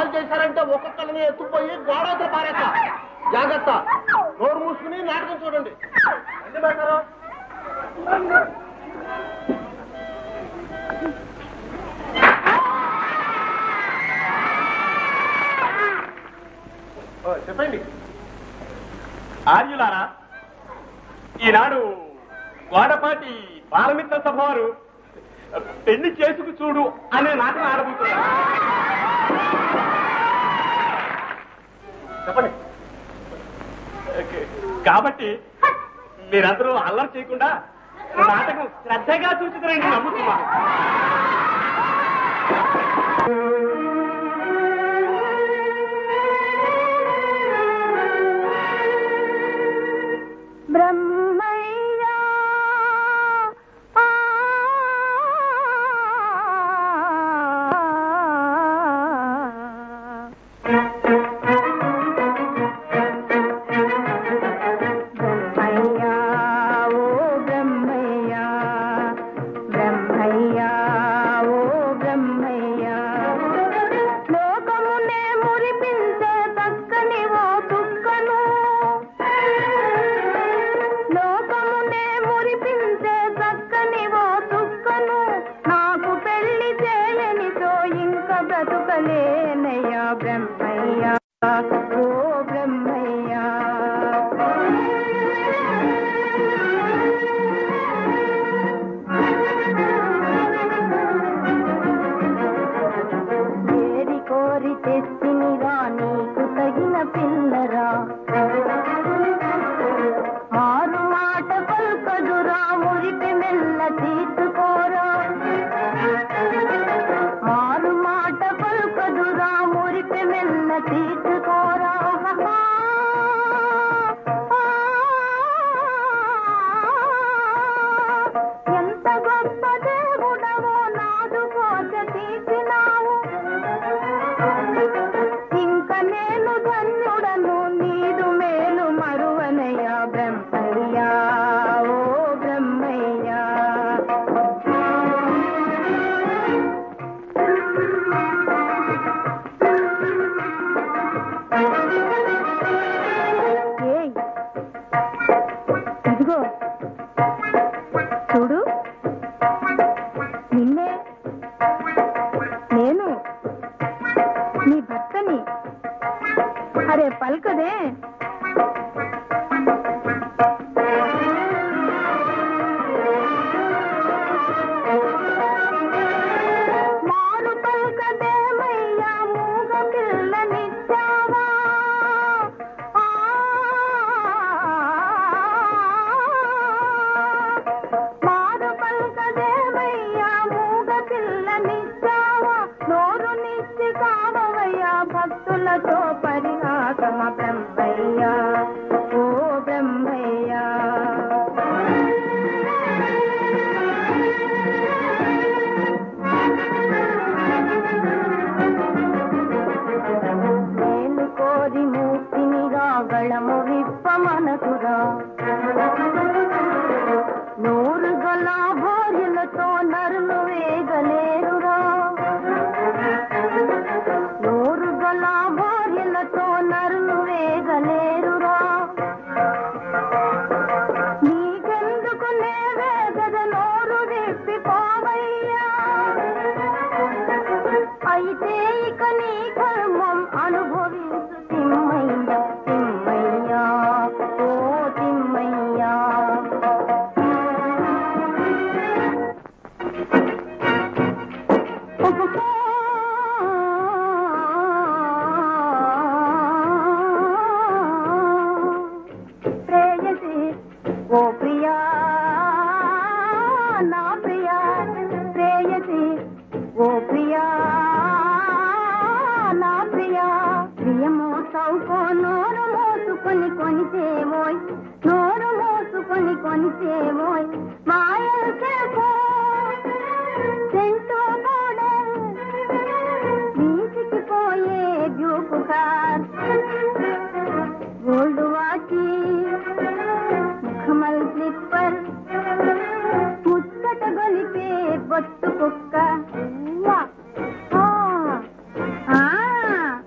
Goal చేశారంటే ఒక్కొక్కరిని ఎత్తుపోయి గోడవతల పారేస్తా జాగ్రత్త నోరు మూసుకుని నాటకం చూడండి రండి మేస్తారు ఓ, చెప్పండి ఆర్యులారా ఈనాడు గోడపాటి బాలమిత్ర సభ వారు పెళ్లి చేసుకు చూడు అనే నాటకం ఆడబోతున్నారు చెప్పండి కాబట్టి మీరందరూ అల్లరి చేయకుండా నాటకం శ్రద్ధగా చూసుకురండి నమ్ముతున్నా బ్రహ్మయ్యా ఆ బ్రహ్మయ్యా ఓ బ్రహ్మయ్యా బ్రహ్మయ్యా ఓ బ్రహ్మయ్యా లోకమునే మురిపించే చక్కని ఓ దుఃఖను లోకమునే మురిపించే చక్కని ఓ దుఃఖను నాకు పెళ్లి చేయనితో ఇంక బ్రతుకలేనయ్యా బ్రహ్మయ్యా ఓ బ్రహ్మయ్యా ఏరి కోరి తెచ్చినిరా నీకు తగిన పిల్లరా మారు మాట పల్కదురా మురిపి మెల్ల తీసుకోరా మారు మాట పల్కదురా మురిపి మెల్ల తీసుకోరా ఎంత గొప్ప దేవుడవో నాదు కోట తీసినావు ఇంక నేను ధన్యుడను నీదు మేలు మరువనయ్యా బ్రహ్మయ్యా ఓ బ్రహ్మయ్యా ఏయ్, ఇదిగో చూడు నిన్నే నేను నీ భర్తని అరే పలుకదే మారు పలుకదేమయ్యా మూగ పిల్లనిచ్చావా ఆ, మారు పలుకదేమయ్యా మూగ పిల్లనిచ్చావా నోరు నిచ్చి కావవయ్యా భక్తులతో పరిహాసమ బ్రహ్మయ్యా ఓ బ్రహ్మయ్యా నేను కోరి మూర్తిని రాగళము విప్ప మనసురా నూరు గల భార్యలతో నరులు వేగలేరురా నూరు గల భార్యలతో నరులు వేగలేరురా నీకెందుకు నేవే గద నోరు విప్పిపోవయ్యా అయితే ఇక నీ కర్మం అనుభవించు తిమ్మయ్య తిమ్మయ్యా ఓ తిమ్మయ్యా ప్రేయసి ఓ ప్రియా నా ప్రియా ప్రేయసి ఓ ప్రియా నా ప్రియా ప్రియమో సౌకో నోరు మోసుకొని కొనితేమోయ్ నోరు మోసుకొని కొనితేమోయ్ మాయలు చేకో సెంటు మోడల్ వీసికిపోయే బ్యూకు కార్ గోల్డ్ వాచి ముఖమల్ స్లిప్పర్ ముచ్చట గొలిపే బొట్టు కుక్క వా! ఆ! ఆ!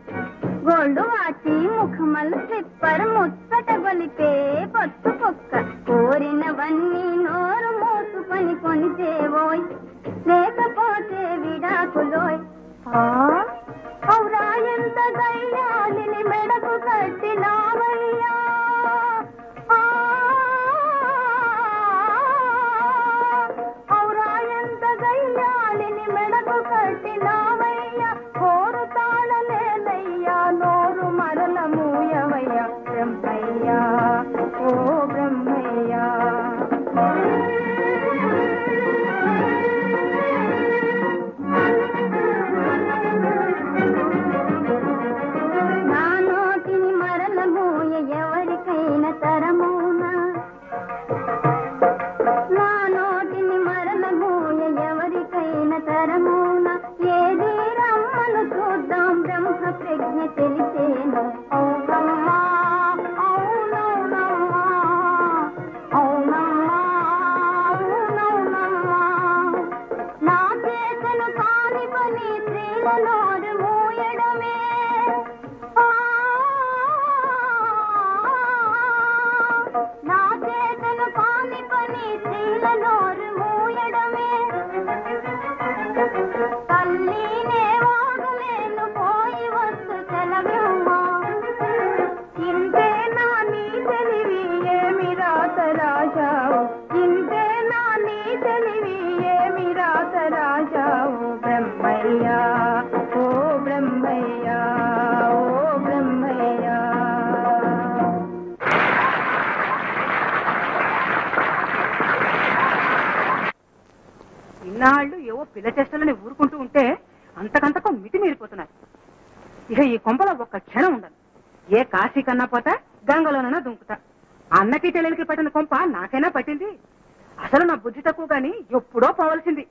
పిల్ల చేష్టలని ఊరుకుంటూ ఉంటే అంతకంతకు మితిమీరిపోతున్నారు ఇక ఈ కొంపలో ఒక్క క్షణం ఉండదు ఏ కాశీ కన్నా పోతా గంగలోనైనా దుంకుతా అన్నకి చెల్లెలకి పట్టిన కొంప నాకైనా పట్టింది అసలు నా బుద్ధి తక్కువ గాని ఎప్పుడో పోవలసింది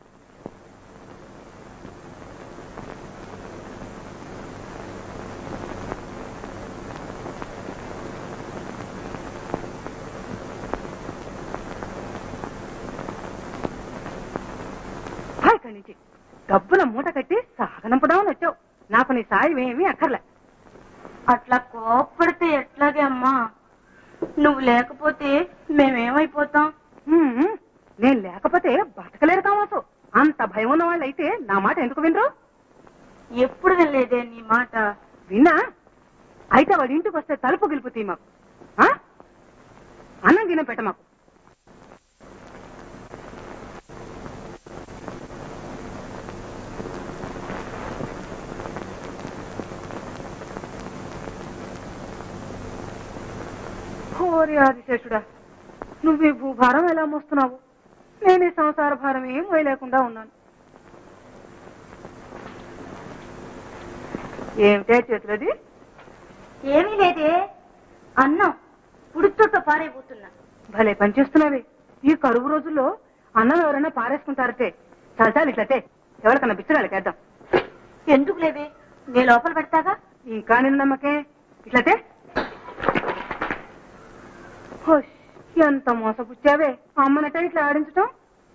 పా ఇక్కడి నుంచి డబ్బుల మూట కట్టి సాగనంపదామని వచ్చావు నాకు నీ సాయం ఏమీ అక్కర్లే అట్లా కోప్పడితే ఎట్లాగే అమ్మా నువ్వు లేకపోతే మేమేమైపోతాం హ్మ్, నేను లేకపోతే బతకలేరు కావచ్చు అంత భయం ఉన్న వాళ్ళు అయితే నా మాట ఎందుకు వినరు ఎప్పుడు వినలేదే నీ మాట విన్నా అయితే వాడి ఇంటికి వస్తే తలుపు గెలుపుతాయి మాకు ఆ? అన్నం గిన్నె పెట్ట మాకు ఓరి ఆదిశేషుడా నువ్వు ఈ భూభారం ఎలా మోస్తున్నావు నేను ఈ సంసార భారం ఏం మోయలేకుండా ఉన్నాను ఏమిటే చేతులది ఏమీ లేదే అన్నం పుడుచుట్ట పారైపోతున్నా భలే పనిచేస్తున్నావే ఈ కరువు రోజుల్లో అన్నం ఎవరైనా పారేసుకుంటారటే చల్తాలు ఇట్లతే ఎవరికన్నా బిచ్చగాళ్ళకి వేద్దాం ఎందుకు లేవే నీ లోపల పెడతాగా ఇంకా నిన్ను నమ్మకే ఇట్లతే హుష్, ఎంత మోసపుచ్చావే అమ్మనట ఇట్లా ఆడించటం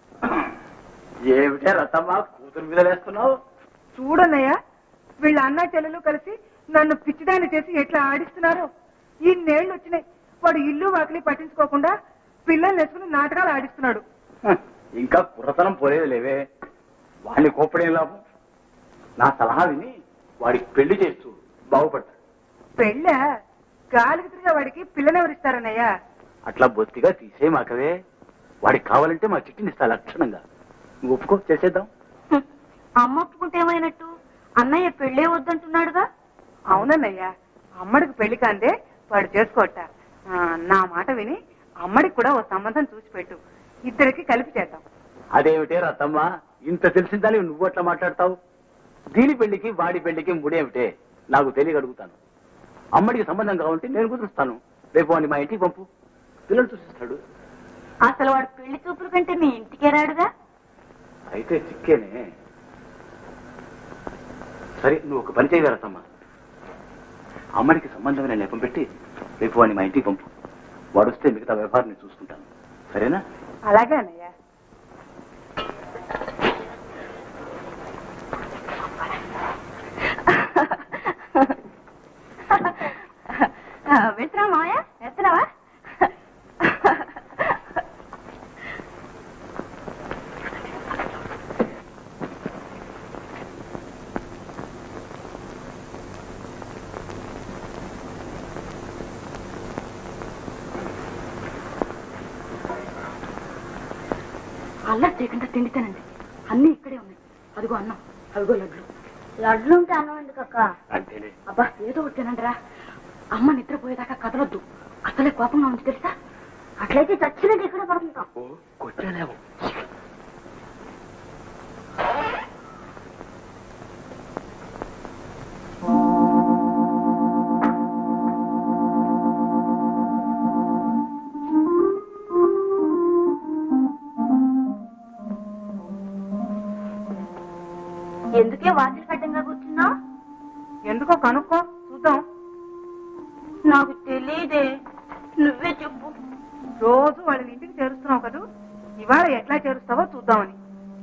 ఏమిటే రతమ్మ కూతురు మీద వేస్తున్నావు చూడన్నయ్య వీళ్ళ అన్న చెల్లెలు కలిసి నన్ను పిచ్చిదాన్ని చేసి ఎట్లా ఆడిస్తున్నారు ఈ నేళ్లు వచ్చినాయి వాడు ఇల్లు వాకిలి పట్టించుకోకుండా పిల్లల్ని వేసుకుని నాటకాలు ఆడిస్తున్నాడు హ, ఇంకా కుర్రతనం పోలేదు లేవే వాడిని కోప్పడేం లాభం నా సలహా విని వాడికి పెళ్లి చేస్తూ బాగుపడతాడు పెళ్ళ గాలికి తిరిగే వాడికి పిల్లనెవరిస్తారన్నయ్య అట్లా బొత్తిగా తీసేయమాకవే వాడికి కావాలంటే మా చిట్టిని ఇస్తా లక్షణంగా నువ్వు ఒప్పుకో చేసేద్దాం హ్మ్. అమ్మ ఒప్పుకుంటే ఏమైనట్టు అన్నయ్య పెళ్ళే వద్దంటున్నాడుగా అవునన్నయ్య అమ్మడికి పెళ్లి కాందే వాడు చేసుకోట ఆ, నా మాట విని అమ్మడికి కూడా ఓ సంబంధం చూసి పెట్టు ఇద్దరికి కలిపి చేద్దాం అదేమిటే రతమ్మ ఇంత తెలిసిందని నువ్వు అట్లా మాట్లాడతావు దీని పెళ్లికి వాడి పెళ్లికి ముడేమిటే నాకు తెలియగలుగుతాను అమ్మడికి సంబంధం కావాలంటే నేను కుదురుస్తాను రేపు వాడిని మా ఇంటికి పంపు పిల్లలు చూసిస్తాడు అసలు వాడు పెళ్లి చూపుల కంటే మీ ఇంటికే రాడుగా అయితే చిక్కేనే సరే నువ్వు ఒక పని చేయగలతమ్మా అమ్మడికి సంబంధమైన నెపం పెట్టి రేపు వాడిని మా ఇంటికి పంపు వాడు వస్తే మిగతా వ్యవహారం నేను చూసుకుంటాను సరేనా అలాగే అన్నయ్య వెళ్తున్నావా మాయ వెళ్తున్నావా అల్లరి చేయకుండా తిండితేనండి అన్ని ఇక్కడే ఉన్నాయి అదిగో అన్నం అదిగో లడ్లు లడ్లు ఉంటే అన్నం ఎందుకు అక్క అంతేనే అబ్బా ఏదో ఒకటి తినండిరా అమ్మ నిద్రపోయేదాకా కదలొద్దు అసలే కోపంగా ఉంది తెలుసా అట్లయితే చచ్చినట్టు ఇక్కడ పడుకుంటాం ఓ కొట్టలేవు ఎందుకే వాకిలి కడ్డంగా కూర్చున్నావు ఎందుకో కనుక్కో చూద్దాం నాకు తెలియదే నువ్వే చెప్పు రోజు వాళ్ళని ఇంటికి చేరుస్తున్నావు కదూ ఇవాళ ఎట్లా చేరుస్తావో చూద్దామని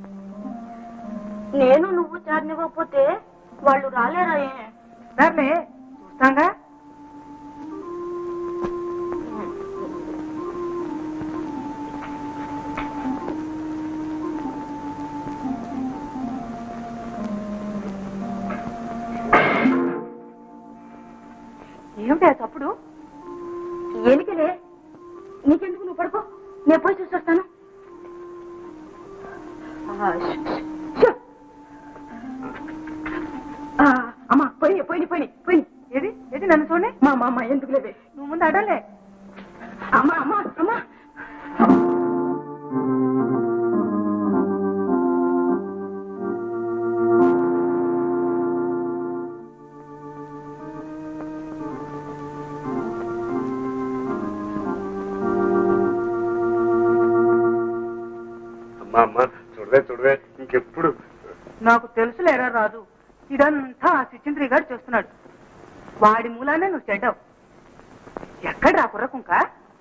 నేను నువ్వు చేరనివ్వకపోతే వాళ్ళు రాలేరా ఏ? సర్లే చూస్తాంగా ఏమిటా తప్పుడు ఎలికలే నీకెందుకు నువ్వు పడుకో నేను పోయి చూసి వస్తాను అమ్మా పోయి పోయి పోయి పోయి ఏది ఏది నన్ను చూడండి మా మా అమ్మ ఎందుకు లేవే నువ్వు ముందు అడలే అమ్మా అమ్మా అమ్మా అమ్మా అమ్మా చూడవే చూడవే ఇంకెప్పుడు నాకు తెలుసులేరా రాజు ఇదంతా ఆ సిచ్చింద్రి గారు చేస్తున్నాడు వాడి మూలానే నువ్వు చెడ్డావు ఎక్కడ్రా కుర్రకుంక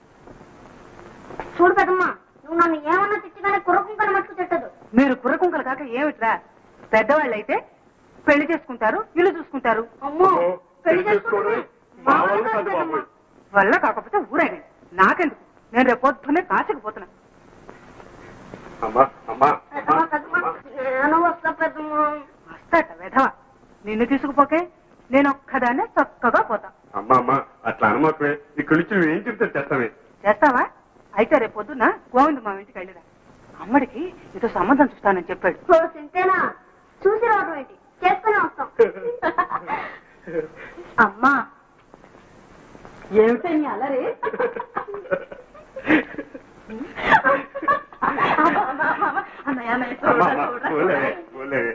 చూడు పెద్దమ్మా నువ్వు నన్ను ఏమన్నా తిట్టగానే కుర్రకుంకన మట్టుకు తిట్టదు మీరు కుర్రకుంకలు కాక ఏమిట్రా పెద్దవాళ్ళు అయితే పెళ్లి చేసుకుంటారు ఇల్లు చూసుకుంటారు అమ్మో అమ్మో, పెళ్లి పెళ్లి చేసుకోవడమే చేసుకోవడమే మా మా వల్ల వల్ల కాదు కాదు బాబు. పెద్దమ్మా. వల్ల కాకపోతే ఊరేగండి నాకెందుకు నేను రేపు పొద్దున్నే కాశీకి పోతున్నా అమ్మా అమ్మా పెద్దమ్మా పెద్దమ్మా నేను వస్తా పెద్దమ్మా వస్తాట వెధవ నిన్ను తీసుకుపోకే నేను ఒక్కదాన్నే చక్కగా పోతా అమ్మా అమ్మా అట్లా అనమాకవే ఇక్కడి నుంచి నువ్వు ఏం చెప్తే చేస్తామే చేస్తావా అయితే రేపు పొద్దున్న గోవింద మా ఇంటికి వెళ్ళిరా అమ్మడికి ఇదో సంబంధం చూస్తానని చెప్పాడు ఓ సింతేనా చూసి రావడం ఏంటి చేసుకుని వస్తాం అమ్మా ఏమిటని అలరి అన్నయ్య అన్నయ్య అమ్మా చూడరా, అమ్మా, చూడరా. పోలేవే పోలేవే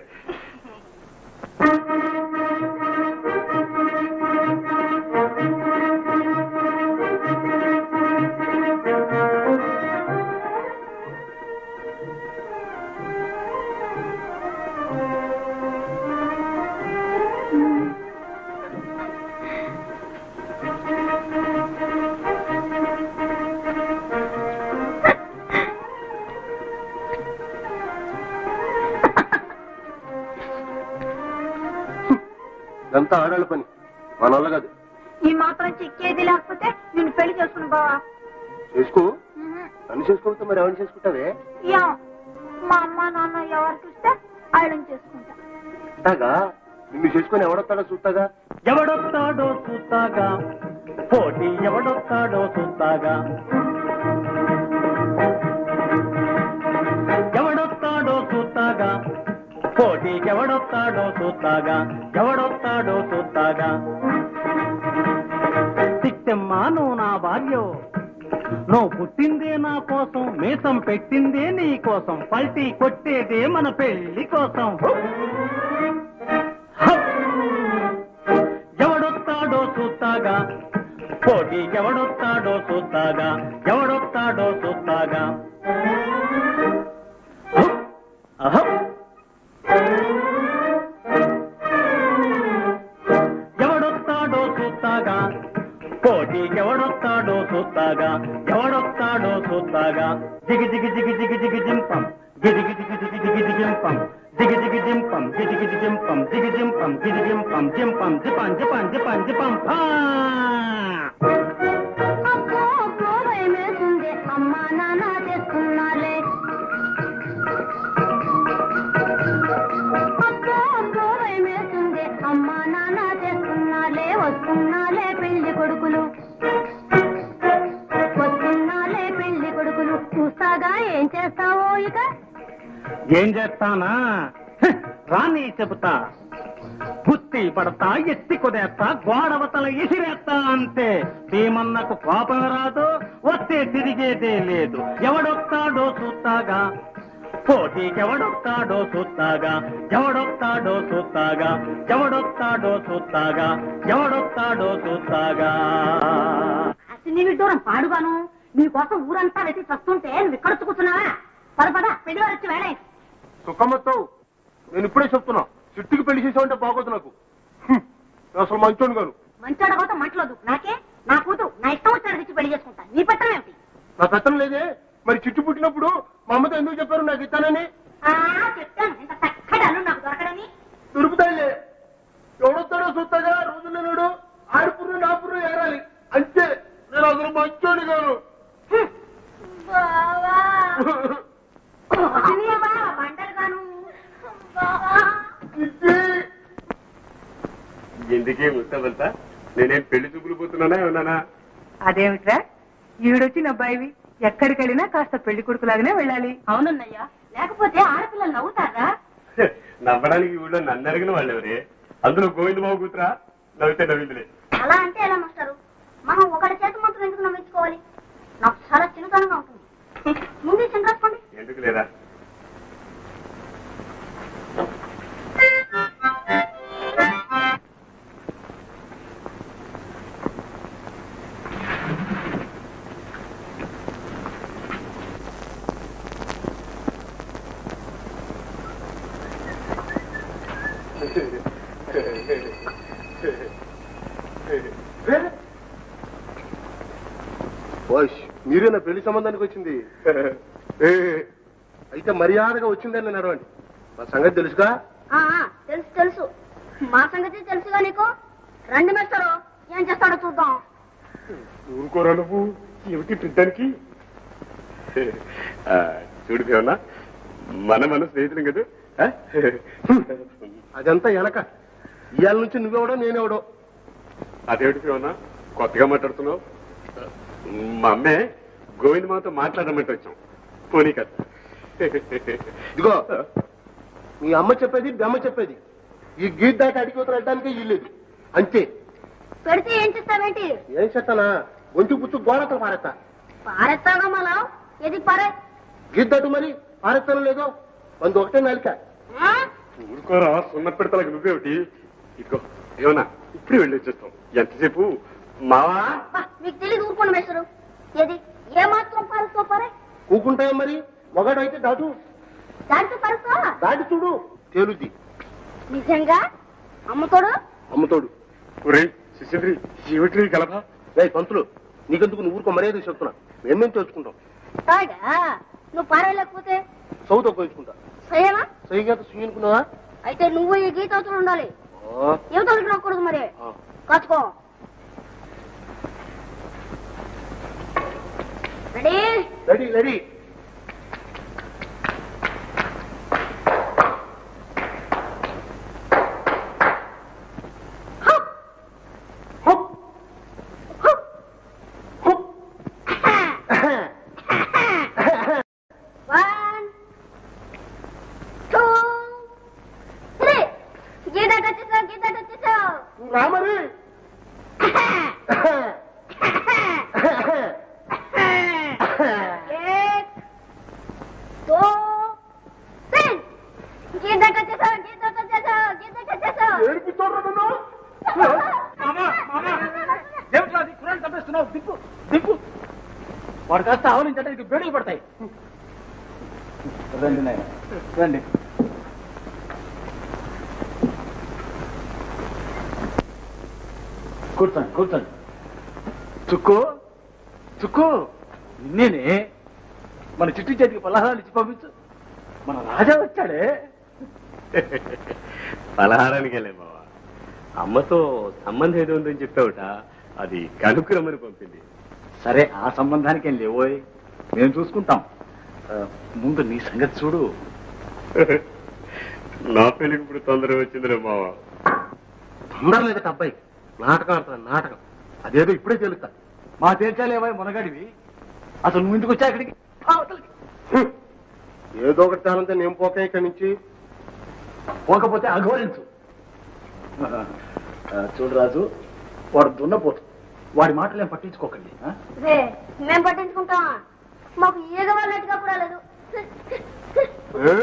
ఇదంతా ఆడాళ్ళ పని మన వల్ల కాదు ఈ మాత్రం చిక్కేది లేకపోతే నేను పెళ్లి చేసుకుని బావా చేసుకో నన్ను చేసుకోకపోతే మరి ఎవరిని చేసుకుంటావే యా మా అమ్మ నాన్న ఎవరికి ఇస్తే ఆయనని చేసుకుంటా అట్టాగా నిన్ను చేసుకొని ఎవడొస్తాడో చూస్తాగా ఎవడొస్తాడో చూస్తాగా పోటీ ఎవడొస్తాడో చూస్తాగా ఎవడొస్తాడో చూస్తాగా పోటీ ఎవడొస్తాడో చూస్తాగా ఎవడొస్తాడో చూస్తాగా తిట్టమ్మా నువ్వు నా భార్యో నువ్వు పుట్టిందే నా కోసం మీసం పెట్టిందే నీ కోసం పల్టీ కొట్టేదే మన పెళ్లి కోసం ఎవడొస్తాడో చూస్తాగా పోటీ ఎవడొస్తాడో చూస్తాగా ఎవడొస్తాడో చూస్తాగా అహం. ఎవడొస్తాడో చూస్తాగా పోటీ ఎవడొస్తాడో చూస్తాగా ఎవడొస్తాడో చూస్తాగా జిగి జిగి జిగి జిగి జిగి జింపం గిజి గిజి గిజి గిజి గిజి జింపం జిగి జిగి జింపం గిజి గిజి జింపం జిగి జింపం గిజి జింపం జింపం జిపం జిపం జిపం జిపం ఫా అబ్బో అబ్బో భయమేస్తుంది అమ్మా నాన్న చేస్తున్నాలే అబ్బో అబ్బో భయమేస్తుంది అమ్మా నాన్న చేస్తున్నాలే వస్తున్నాలే పెళ్లి కొడుకులు వస్తున్నాలే పెళ్లి కొడుకులు చూస్తాగా ఏం చేస్తావో ఇక ఏం చేస్తానా హ, రాని చెబుతా గుత్తి పడతా ఎత్తి కుదేస్తా గోడవతల ఎసిరేస్తా అంతే భీమన్నకు కోపం రాదు వస్తే తిరిగేదే లేదు ఎవడొస్తాడో చూస్తాగా పోటీకి ఎవడొస్తాడో చూస్తాగా ఎవడొస్తాడో చూస్తాగా ఎవడొస్తాడో చూస్తాగా ఎవడొస్తాడో చూస్తాగా అసలు దూరం పాడుగాను నీకోసం ఊరంతా వెతి చస్తుంటే నువ్వు ఇక్కడ కూర్చున్నావా పద పద పెళ్లి వారు వచ్చి వేళ సుఖమ్మతో నేను ఇప్పుడే చెప్తున్నా చిట్టుకి పెళ్లి చేసావంటే బాగోదు నాకు హ్మ్. నేను అసలు మంచోడు గాను మంచోడ కోసం మంటలేదు నాకే నా కూతు నా ఇష్టం వచ్చినట్టు ఇచ్చి పెళ్లి చేసుకుంటా నీ పట్టణం ఏమిటి నా పెత్తనం లేదే మరి చిట్టు పుట్టినప్పుడు మా అమ్మతో ఎందుకు చెప్పారు నాకు ఇస్తానని ఆ, చెప్తాను ఇంత చక్కటి అల్లు నాకు దొరకడని దొరుకుతాయిలే ఎవడొస్తాడో చూస్తాగా రోజుల్లో నాడు ఆడిపుర్రు నా పుర్రు ఏరాలి అంతే నేను అసలు మంచోడు గాను హ్మ్. బావా అదే బావా, బండలు గాను బావా చిట్టి ఎందుకే ముస్తాబంతా నేనేం పెళ్లి చూపులు పోతున్నానా ఏమన్నానా అదేమిట్రా ఈవిడొచ్చిన అబ్బాయివి ఎక్కడికి వెళ్ళినా కాస్త పెళ్లి కొడుకులాగానే వెళ్ళాలి అవునన్నయ్య లేకపోతే ఆడపిల్లలు నవ్వుతారా నవ్వడానికి ఊళ్ళో నన్ను అడిగిన వాళ్ళు ఎవరే అందులో గోవిందబాబు కూతురా నవ్వితే నవ్విందిలే అలా అంటే ఎలా మాస్టారు మనం ఒకటి చేతి మాత్రం ఎందుకు నవ్వించుకోవాలి నాకు చాలా చిన్నతనంగా ఉంటుంది ముందే చిన్న రాసుకోండి ఎందుకు లేదా మీరే నా పెళ్లి సంబంధానికి వచ్చింది ఏ, అయితే మర్యాదగా వచ్చిందని నడవండి మా సంగతి తెలుసుగా ఆ, ఆ, తెలుసు తెలుసు మా సంగతి తెలుసుగా నీకు రండి మేస్టరు ఏం చేస్తాడో చూద్దాం ఊరుకోరా నువ్వు ఏమిటి తిట్టడానికి ఆ, చూడు భీమన్నా మన మన స్నేహితులం కదా ఆ? అదంతా వెనక ఇవాళ నుంచి నువ్వెవడో నేనెవడో అదేమిటి భీమన్నా కొత్తగా మాట్లాడుతున్నావు మా అమ్మే గోవింద్ మాతో మాట్లాడమంటే వచ్చాం పోనీ కదా ఇదిగో మీ అమ్మ చెప్పేది బెమ్మ చెప్పేది ఈ గీత దాటి అడిగి అడ్డానికి ఇల్లేదు అంతే పెడితే ఏం చేస్తావేంటి ఏం చెప్తానా ఒంటి పుచ్చు గోడతో పారేస్తా పారెత్తాగా మళ్ళా ఏది పారే గీత దాటు మరి పారేస్తాను లేదో మంది ఒకటే నాలిక ఆ? ఊరుకోరా సున్న పెడతలకు నువ్వేమిటి ఇదిగో ఏమన్నా ఇప్పుడే వెళ్ళి వచ్చేస్తాం ఎంతసేపు మావా బా, మీకు తెలియదు ఊరుకోండి మేస్టరు ఏది ఏ మాత్రం పారుస్తో పారే కూకుంటాయా మరి మొగాడు అయితే దాటు దాంట్లో పారుస్తా దాటి చూడు తేలుద్ది నిజంగా అమ్మతోడు అమ్మతోడు ఒరేయ్ శిశింద్రి ఏమిటి గలభ రే పంతులు నీకెందుకు నువ్వు ఊరుకో మర్యాద చెప్తున్నా మేమేం తెలుసుకుంటాం తాగా నువ్వు పారేయలేకపోతే సౌతో కోయించుకుంటా సరేనా సైగా సుయ్యనుకున్నావా అయితే నువ్వు ఈ గీతవతలు ఉండాలి ఏం తొలగినకూడదు మరి కాచుకో ready ready ready one two three Geetha వచ్చేసావు గీత వచ్చేసావు రామరి एक दो तीन गीता వచ్చేసావు గీత వచ్చేసావు గీత వచ్చేసావు ఏడిపిస్తోడ్రా నన్ను చంపేస్తున్నావు దిక్కు దిక్కు వాడు కాస్త ఆవలించడానికి బేడులు పడతాయి రండి నాయన రండి కూర్చోండి కూర్చోండి చుక్కు చుక్కు నేనే మన చిట్టి చేతికి పలహారాలు ఇచ్చి పంపించు మన రాజా వచ్చాడే పలహారానికి వెళ్ళే బావా అమ్మతో సంబంధం ఏదో ఉందని చెప్పావుట అది కనుక్కురమ్మని పంపింది సరే ఆ సంబంధానికి ఏం లేవోయ్ మేము చూసుకుంటాం ఆ, ముందు నీ సంగతి చూడు నా పెళ్లికి ఇప్పుడు తొందర వచ్చిందిరే బావా తొందర లేదట అబ్బాయి నాటకం ఆడతాను నాటకం అదేదో ఇప్పుడే తెలుస్తా మా తేల్చాలేవా మునగాడివి అసలు నువ్వు ఇంటికి వచ్చా ఇక్కడికి అవతలికి. హ్మ్. ఏదో ఒకటి తేలంతే నేను పోకే ఇక్కడి నుంచి పోకపోతే అఘోరించు ఆ, చూడు రాజు వాడు దున్నపోతు వాడి మాటలు ఏం పట్టించుకోకండి ఆ? రే మేము పట్టించుకుంటాం మాకు ఈగ వాళ్ళట్టుగా కూడా లేదు ఏ?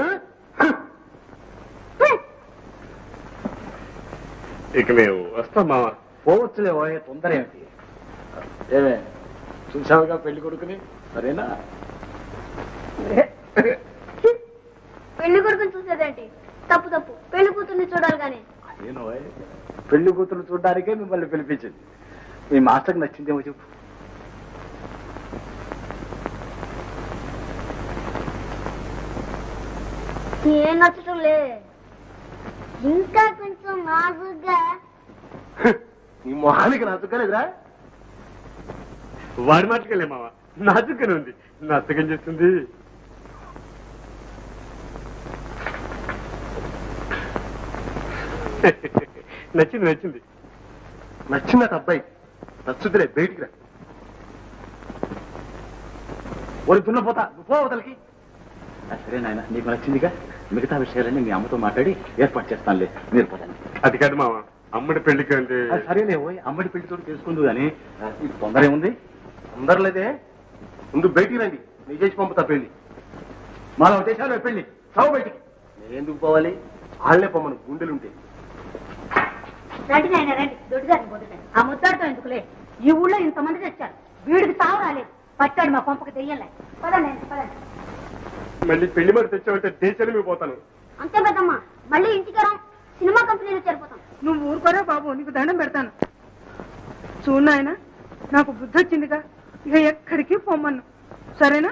ఇక మేము వస్తాం మావా పోవచ్చులే ఓయ్ తొందర ఏమిటి ఏమే చూసావుగా పెళ్లి కొడుకుని సరేనా పెళ్లి కొడుకుని చూసేదేంటి తప్పు తప్పు పెళ్లి కూతుర్ని చూడాలి కానీ అదేనో పెళ్లి కూతురు చూడడానికే మిమ్మల్ని పిలిపించింది మీ మాస్టర్కి నచ్చిందేమో చెప్పు ఏం నచ్చటం లే ఇంకా కొంచెం నాజుగ్గా నీ మొహానికి నచ్చగలేదురా వాడి మాటకి వెళ్ళే మావా నాజుకనే ఉంది నచ్చకం చేస్తుంది నచ్చింది నచ్చింది నచ్చిందట అబ్బాయి నచ్చుదిలే బయటికి రా ఒరి దున్నపోతా నువ్వు పో అవతలికి ఆ, సరే నాయన నీకు నచ్చిందిగా మిగతా విషయాలన్నీ మీ అమ్మతో మాట్లాడి ఏర్పాటు చేస్తానులే మీరు పదండి అది కాదు మావా అమ్మడి పెళ్లికి అంటే ఆ, సరేలే ఓయ్ అమ్మడి పెళ్లితో తెలుసుకుందు కానీ నీకు తొందర ఏముంది తొందర లేదే ముందు బయటికి రండి నీ చేసి పంపుతా పెళ్లి మన ఉద్దేశాలు పెళ్లి సావు బయటికి నేను ఎందుకు పోవాలి వాళ్ళే పొమ్మను గుండెలుంటే రండి నాయన రండి దొడ్డిగారిని పోతుంది ఆ ముద్దాడితో ఎందుకులే ఈ ఊళ్ళో ఇంతమంది తెచ్చారు వీడికి తావు రాలేదు పట్టాడు మా పంపకి దెయ్యంలే పదండి పదండి మళ్ళీ పెళ్లి మరి తెచ్చామంటే దేశాలు మేము పోతాను అంతే పెద్దమ్మ మళ్ళీ ఇంటికి రా సినిమా కంపెనీలో చేరిపోతాం నువ్వు ఊరుకోరా బాబు నీకు దండం పెడతాను చూడు నాయన నాకు బుద్ధి వచ్చిందిగా ఇక ఎక్కడికి పొమ్మను సరేనా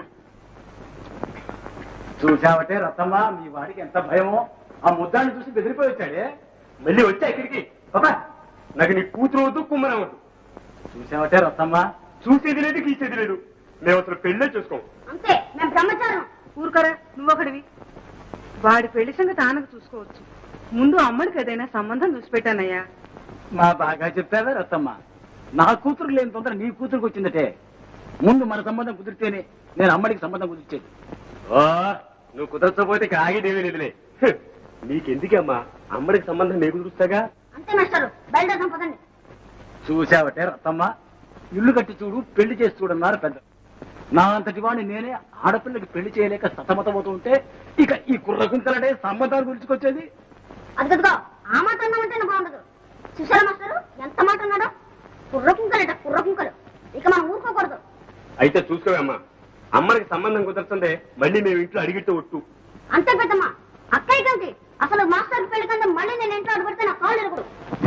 చూసావటే రత్తమ్మ మీ వాడికి ఎంత భయమో ఆ ముద్దాన్ని చూసి బెదిరిపోయి వచ్చాడే మళ్ళీ వచ్చా ఇక్కడికి పాపా నాకు నీ కూతురు వద్దు కుమ్మరం వద్దు చూసావటే రత్తమ్మ చూసేది లేదు గీసేది లేదు మేము అసలు పెళ్ళే చేసుకోం అంతే మేము బ్రహ్మచారం ఊరుకరా నువ్వొకడివి వాడి పెళ్లి సంగతి ఆనకు చూసుకోవచ్చు ముందు అమ్మడికి ఏదైనా సంబంధం చూసి పెట్టానయ్యా మా బాగా చెప్పావే రత్తమ్మ నా కూతురు లేని తొందర నీ కూతురుకు వచ్చిందటే ముందు మన సంబంధం కుదిరితేనే నేను అమ్మడికి సంబంధం కుదిర్చేది ఓ నువ్వు కుదరచకపోతే ఇక ఆగేదేమీ లేదులే హ్, నీకెందుకమ్మా అమ్మడికి సంబంధం నేను కుదురుస్తాగా అంతే మాస్టారు బయలుదేరదాం పదండి చూసావటే రత్తమ్మ ఇల్లు కట్టి చూడు పెళ్లి చేసి చూడన్నారు పెద్ద నా అంతటి వాడిని నేనే ఆడపిల్లకి పెళ్లి చేయలేక సతమతమవుతూ ఉంటే ఇక ఈ కుర్ర కుంకలడే సంబంధాలు గురించుకొచ్చేది అది కదుగో ఆ మాట అన్నామంటే బాగుండదు చూసారా మాస్టారు ఎంత మాట అన్నాడో కుర్ర కుంకలట కుర్ర కుంకలు ఇక మనం ఊరుకోకూడదు అయితే చూసుకోవమ్మా అమ్మడికి సంబంధం కుదరచుందే మళ్ళీ మేము ఇంట్లో అడిగితే ఒట్టు అంతే పెద్దమ్మా అక్కయ్య కంటి అసలు మాస్టర్ పెళ్లి కంటే మళ్ళీ నేను ఇంట్లో అడుగుడితే నా కాళ్ళు ఎరుగుడు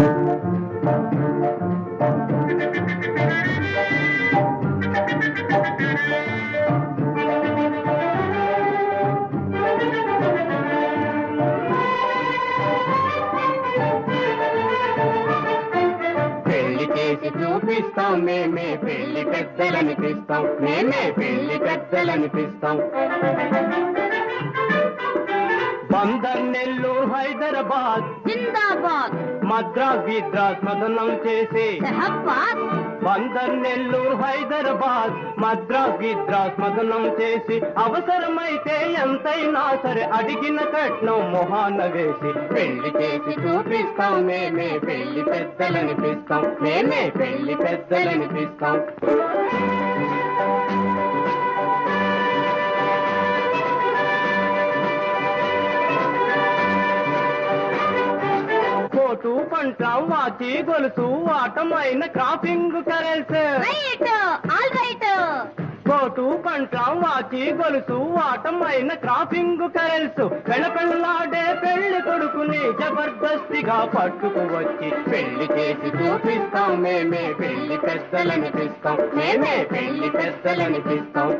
పెళ్లి చేసి చూపిస్తాం మేమే పెళ్లి పెద్దలనిపిస్తాం మేమే పెళ్లి పెద్దలనిపిస్తాం బందర్ నెల్లూరు హైదరాబాద్ జిందాబాద్ మద్రాస్ విద్రాస్ మదనం చేసి షహబాద్ బందర్ నెల్లూరు హైదరాబాద్ మద్రాస్ విద్రాస్ మదనం చేసి అవసరమైతే ఎంతైనా సరే అడిగిన కట్నం మొహాన వేసి పెళ్లి చేసి చూపిస్తాం మేమే పెళ్లి పెద్దలనిపిస్తాం మేమే పెళ్లి పెద్దలనిపిస్తాం కోటు పంట వాచి గొలుసు వాటమైన cropping curls right all right coat పంట వాచి గొలుసు వాటమైన క్రాపింగ్ కరెల్స్ పెళ్ళపెళ్ళాడే పెళ్లి కొడుకుని జబర్దస్తిగా పట్టుకు వచ్చి పెళ్లి చేసి చూపిస్తాం మేమే పెళ్లి పెద్దలనిపిస్తాం మేమే పెళ్లి పెద్దలనిపిస్తాం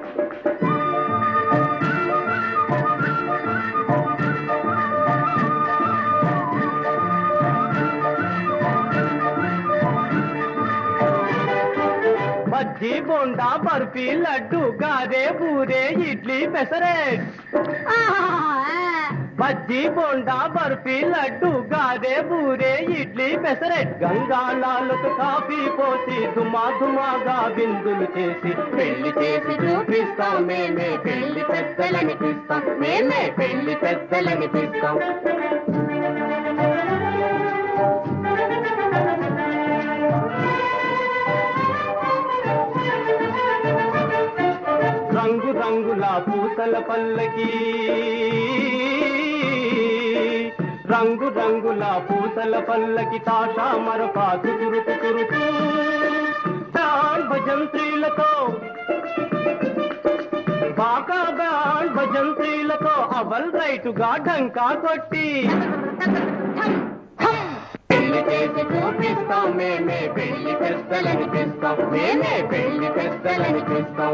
బజ్జీ బోండా బర్ఫీ లడ్డు గారే బూరే ఇడ్లీ పెసరెట్ బజ్జీ బోండా బర్ఫీ లడ్డు గారే బూరే ఇడ్లీ పెసరెట్ గంగాళాలకు కాఫీ పోసి దుమా దుమాగా బిందులు చేసి పెళ్లి చేసి చూపిస్తాం మేమే పెళ్లి పెద్దలనిపిస్తాం మేమే పెళ్లి పెద్దలనిపిస్తాం రంగు రంగుల పూసల పల్లకి రంగు రంగుల పూసల పల్లకి తాషా మరొక తుతురు తుతురుతూ డాన్ భజంత్రీలతో బాకా బ్యాండ్ భజంత్రీలతో అవల్ రైటుగా ఢంకా కొట్టి పెళ్లి చేసి చూపిస్తాం మేమే పెళ్లి పెద్దలనిపిస్తాం మేమే పెళ్లి పెద్దలనిపిస్తాం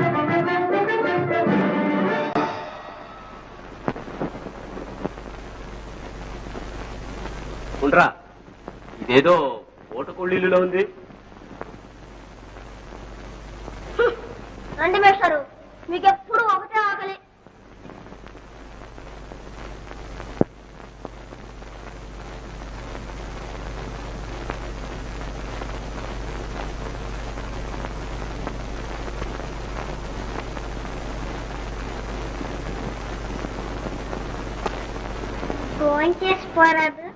ఉండరా ఇదేదో ఓటకొళ్ళిల్లులో ఉంది రండి మేస్టారు మీకు ఎప్పుడు ఒకటే ఆకలి ఫోన్ చేసి పోరాదు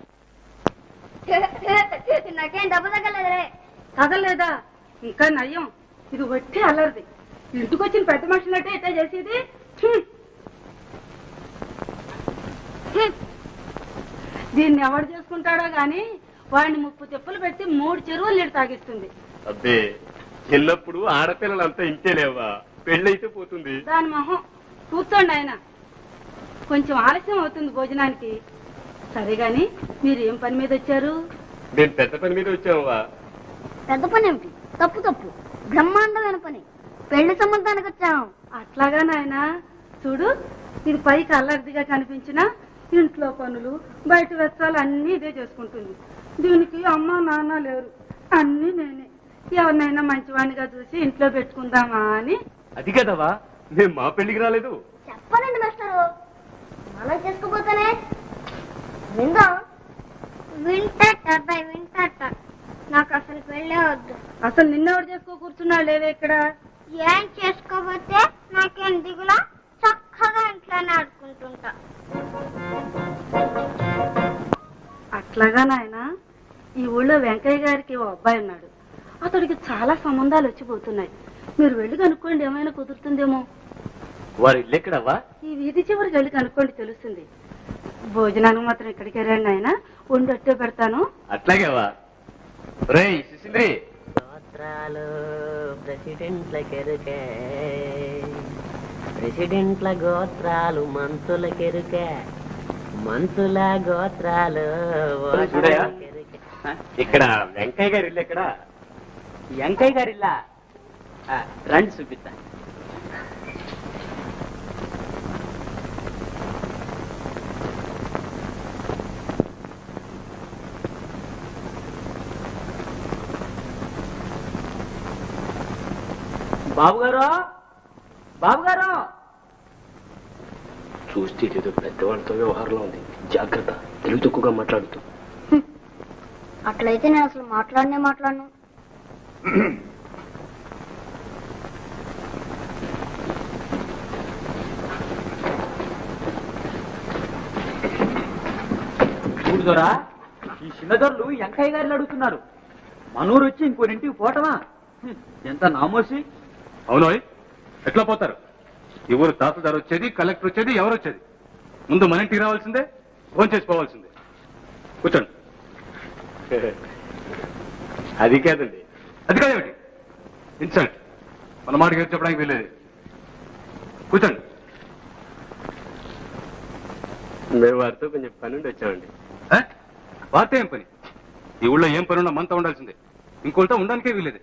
నాకేం డబ్బు తగ్గలేదురే తగలేదా ఇంకా నయ్యం ఇది వట్టి అల్లరిది ఇంటికొచ్చిన పెద్ద మనుషులంటే ఎట్లా చేసేది హ్మ్. హ్మ్. దీన్ని ఎవడు చేసుకుంటాడో గాని వాడిని ముప్పు చెప్పులు పెట్టి మూడు చెరువులు నీళ్ళు తాగిస్తుంది అబ్బే చిన్నప్పుడు ఆడపిల్లలంతా ఇంటే లేవా పెళ్ళైతే పోతుంది దాని మొహం కూర్చోండి ఆయన కొంచెం ఆలస్యం అవుతుంది భోజనానికి సరే గాని మీరు ఏం పని మీద వచ్చారు నేను పెద్ద పని మీద వచ్చావా పెద్ద పని ఏమిటి తప్పు తప్పు బ్రహ్మాండమైన పని పెళ్లి సంబంధానికి వచ్చాం అట్లాగా నాయనా చూడు ఇది పైకి అల్లరిదిగా కనిపించినా ఇంట్లో పనులు బయట వెచ్చాలు అన్నీ ఇదే చేసుకుంటుంది దీనికి అమ్మ నాన్న లేరు అన్నీ నేనే ఎవరినైనా మంచివాడినిగా చూసి ఇంట్లో పెట్టుకుందామా అని అది కదవా మేము మా పెళ్లికి రాలేదు చెప్పనండి మాస్టారు మనం చేసుకోపోతానే విందాం వింటట అబ్బాయి వింటట నాకు అసలు పెళ్ళే వద్దు అసలు నిన్నెవడు చేసుకో కూర్చున్నాడు లేవే ఇక్కడ ఏం చేసుకోపోతే నాకేం దిగులా చక్కగా ఇంట్లోనే ఆడుకుంటుంటా అట్లాగా నాయనా ఈ ఊళ్ళో వెంకయ్య గారికి ఓ అబ్బాయి ఉన్నాడు అతడికి చాలా సంబంధాలు వచ్చిపోతున్నాయి మీరు వెళ్ళి కనుక్కోండి ఏమైనా కుదురుతుందేమో వారి ఇల్లు ఎక్కడవ్వా ఈ వీధి చివరికి వెళ్ళి కనుక్కోండి తెలుస్తుంది భోజనానికి మాత్రం ఇక్కడికి రండి ఆయన వండి అట్టే పెడతాను అట్లాగేవా రేయ్ సిసింద్రి గోత్రాలు ప్రెసిడెంట్ల కెరుకే ప్రెసిడెంట్ల గోత్రాలు మంతుల కెరుకే మంతుల గోత్రాలు ఓట్ల చూడయ్యా. కెరుకే. ఇక్కడ వెంకయ్య గారి ఇల్లు ఎక్కడ వెంకయ్య గారి ఇల్లా రండి చూపిస్తా బాబు గారు బాబు గారు చూస్తే ఏదో పెద్దవాళ్ళతో వ్యవహారంలో ఉంది జాగ్రత్త తెలుగు తక్కువగా మాట్లాడుతూ అట్లయితే నేను అసలు మాట్లాడనే మాట్లాడను చూడుదోరా ఈ చిన్నదొరలు వెంకయ్య గారిని అడుగుతున్నారు మనూరు వచ్చి ఇంకోరింటికి పోవటమా హ్మ్, ఎంత నామోసి అవునోయ్ ఎట్లా పోతారు ఈ ఊరు తహసీల్దార్ వచ్చేది కలెక్టర్ వచ్చేది ఎవరు వచ్చేది ముందు మన ఇంటికి రావాల్సిందే ఫోన్ చేసుకోవాల్సిందే కూర్చోండి అది కాదండి అది కాదేమిటి ఇన్సల్ట్ మన మాటకి ఏది చెప్పడానికి వెళ్ళేది కూర్చోండి మేము వారితో కొంచెం పని ఉండి వచ్చామండి ఏ? వార్త ఏం పని ఈ ఊళ్ళో ఏం పని ఉన్నా మనతో ఉండాల్సిందే ఇంకోళ్ళతో ఉండడానికే వీలేదు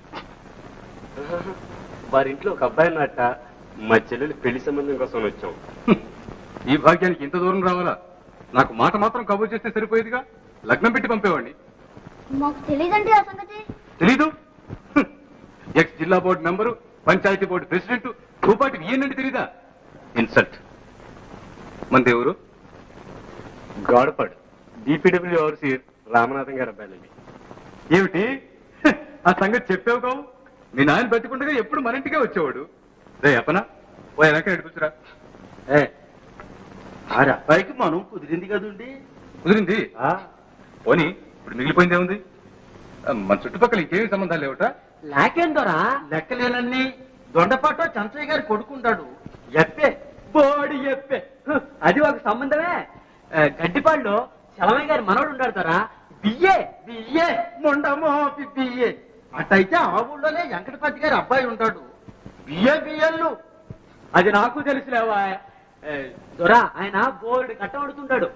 వారి ఇంట్లో ఒక అబ్బాయి ఉన్నట్ట మా చెల్లెలు పెళ్లి సంబంధం కోసం వచ్చాం ఈ భాగ్యానికి ఇంత దూరం రావాలా నాకు మాట మాత్రం కబుర్ చేస్తే సరిపోయేదిగా లగ్నం పెట్టి పంపేవాడిని మాకు తెలియదండి ఆ సంగతి తెలీదు ఎక్స్ జిల్లా board member panchayat board president భూపాటికి ఈయనండి తెలీదా ఇన్సల్ట్ మన దేవురు గోడపాడు డిపిడబ్ల్యూ ఓవర్సీర్ రామనాథం గారు అబ్బాయిలండి ఏమిటి హ, ఆ సంగతి చెప్పావు కావు మీ నాయన బతికుండగా ఎప్పుడు మన ఇంటికే వచ్చేవాడు రే అప్పనా ఓ వెనక నడిపించురా ఏ ఆరి అబ్బాయికి మనం కుదిరింది కదండి కుదిరింది పోనీ ఇప్పుడు మిగిలిపోయింది ఏముంది ఆ, మన చుట్టుపక్కల ఇంకేమి సంబంధాలు లేవట నాకేందోరా లెక్కలేనన్ని దొండపాట చంచయ్య గారి కొడుకుంటాడు ఎప్పే బోడి చెప్పే హ్, అది ఒక సంబంధమే ఆ, గడ్డిపాడులో చలమయ్య గారి మనోడు ఉన్నాడు తోరా బియ్యే బియ్యే మొండమో బియ్యే అట్టయితే ఆ ఊళ్ళోనే వెంకటపతి గారి అబ్బాయి ఉంటాడు బియ్యే బియ్యళ్ళు అది నాకు తెలుసులేవా ఏ, దొరా ఆయన బోర్డు కట్టబడుతుంటాడు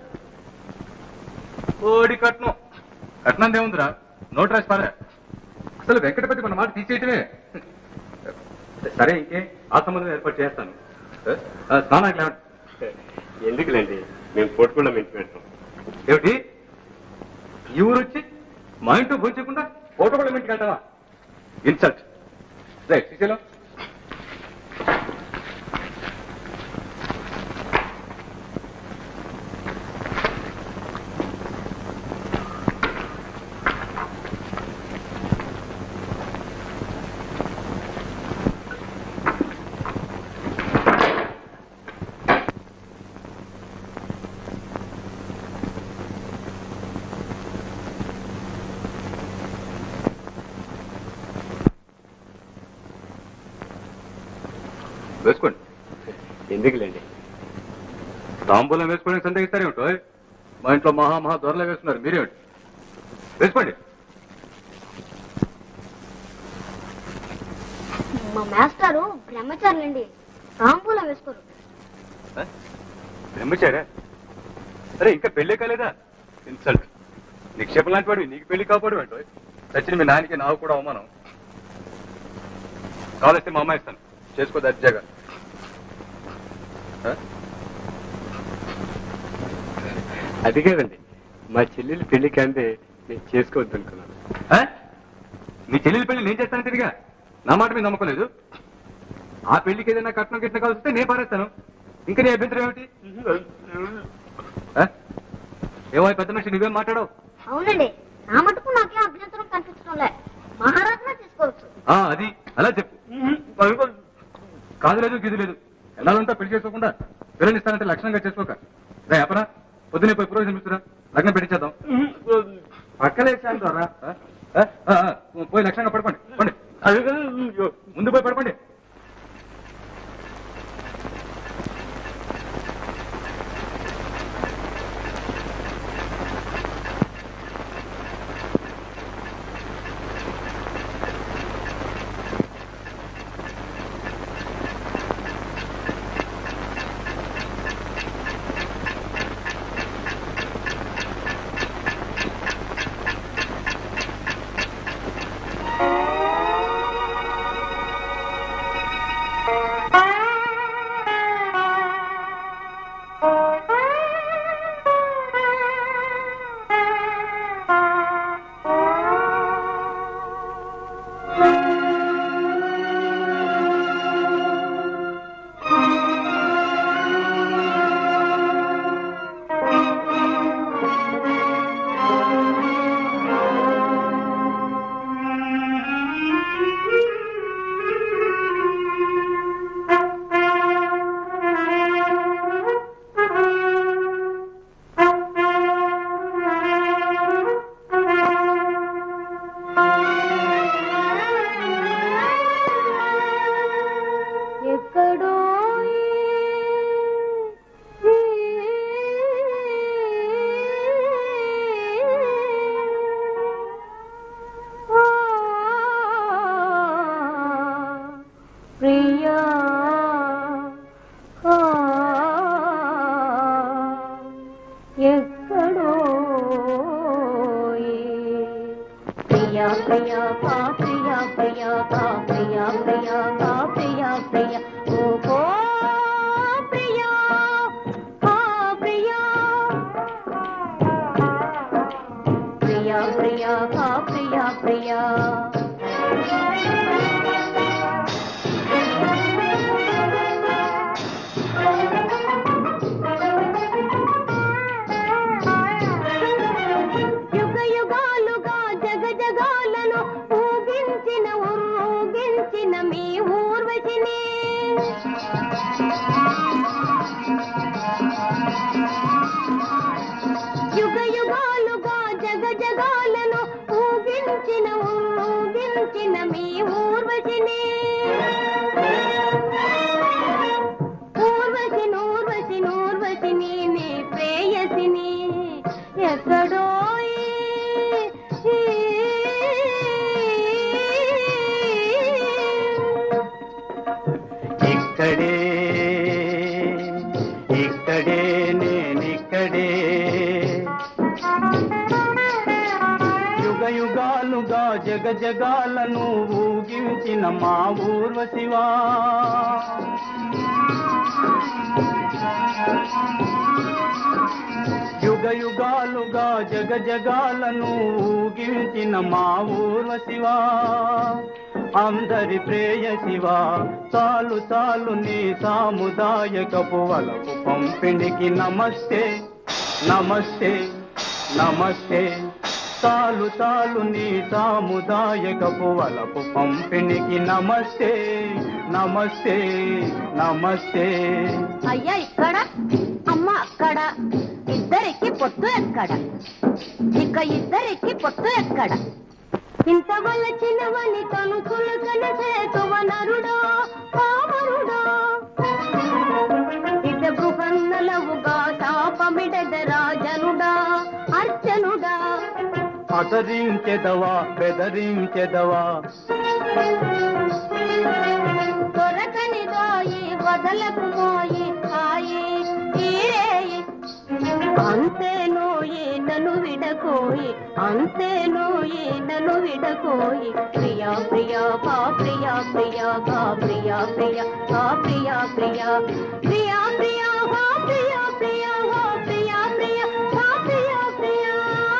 ఓడి కట్నం కట్నం ఏముందిరా నోట్ రాసి పారా అసలు వెంకటపతి మన మాట తీసేయటమే సరే ఇంకే ఆ సంబంధం ఏర్పాటు చేస్తాను ఆ, స్నానానికి లేవండి ఎందుకులేండి మేము పొట్టుకుండా మెంచి పెడతాం ఏమిటి ఈ ఊరు వచ్చి మా ఇంట్లో భోంచకుండా ఫోటో కూడా ఇంటికి వెళ్తావా ఇన్సల్ట్ రైట్ శ్రీశైలం వేసుకోండి ఎందుకులేండి తాంబూలం వేసుకోవడానికి సందేహిస్తారేమిటో మా ఇంట్లో మహా మహా దొరలో వేస్తున్నారు మీరేమిటి వేసుకోండి మా మాస్టారు బ్రహ్మచారులండి తాంబూలం వేసుకోరు బ్రహ్మచారా అరే ఇంకా పెళ్ళే కాలేదా ఇన్సల్ట్ నిక్షేపం లాంటి వాడు నీకు పెళ్లి కాపాడు ఏంటో సచిన మీ నాయనకి నాకు కూడా అవమానం కావాల్స్తే మా అమ్మాయి ఇస్తాను చేసుకో దర్జాగా ఆ? అది కాదండి మా చెల్లెలు పెళ్లి కంటే నేను చేసుకోవద్దు అనుకున్నాను ఆ? మీ చెల్లెలి పెళ్లి నేను చేస్తాను తిరిగా నా మాట మీద నమ్మకం లేదు ఆ పెళ్లికి ఏదైనా కట్నం గిట్న కలిస్తే నేను పారేస్తాను ఇంకా నీ అభ్యంతరం ఏమిటి ఆ? ఏమో ఈ పెద్ద మనిషి నువ్వేం మాట్లాడవు అవునండి నా మటుకు నాకేం అభ్యంతరం కనిపించడం లే మహారాజునే తీసుకోవచ్చు ఆ, అది అలా చెప్పు కాదు లేదు గిది లేదు ఎలాగంతా పెళ్లి చేసుకోకుండా పిల్లలు ఇస్తానంటే లక్షణంగా చేసుకోక రే అపరా పొద్దునే పోయి పురోహితం ఇస్తురా లగ్నం పెట్టించేద్దాం పక్కనే రా పోయి లక్షణంగా పడుకోండి పండి ముందు పోయి పడుకోండి ఎక్కడో ప్రియా ఎక్కడో ప్రియా ప్రియా కా ప్రియా ప్రియా కా ప్రియా ప్రియా కా ప్రియా ప్రియా ఓ ప్రియా కా ప్రియా ప్రియా ప్రియా కా ప్రియా ప్రియా యుగ యుగాలుగా జగ జగాలను ఊగించిన ఊగించిన మీ ఊర్వశిని యుగ యుగాలుగా జగ జగాలను ఊగించిన ఊగించిన మీ ఊర్వశిని ఊర్వశి నూర్వశి నూర్వశిని నీ ప్రేయసిని ఎక్కడో ఈ- ఇక్కడే ఇక్కడే నేనిక్కడే యుగ యుగాలుగా జగ జగాలను ఊగించిన మా ఊర్వశివా యుగ యుగాలుగా జగ జగాలను ఊగించిన మా ఊర్వశివా అందరి ప్రేయసివా చాలు చాలు నీ సాముదాయకపు వలపు పంపిణీకి నమస్తే నమస్తే నమస్తే చాలు చాలు నీ సాముదాయకపు వలపు పంపిణీకి నమస్తే నమస్తే నమస్తే అయ్యా ఇక్కడ అమ్మ అక్కడ ఇద్దరికి పొత్తు ఎక్కడ ఇక ఇద్దరికి పొత్తు ఎక్కడ ఇంత వలచినవని తను చులకన చేతువ నరుడో పామరుడో ఇట బృహన్నలవుగా శాపమిడద రాజనుడా అర్చనుడా అతరించెదవా బెదరించెదవా దొరకని దోయి వదలకు మోయి హాయి తీరేయి అంతేనోయి నన్ను విడకోయి అంతేనోయి నన్ను విడకోయి ప్రియా ప్రియా కా ప్రియా ప్రియా కా ప్రియా ప్రియా కా ప్రియా ప్రియా ప్రియా ప్రియా హా ప్రియా ప్రియా హా ప్రియా ప్రియా కా ప్రియా ప్రియా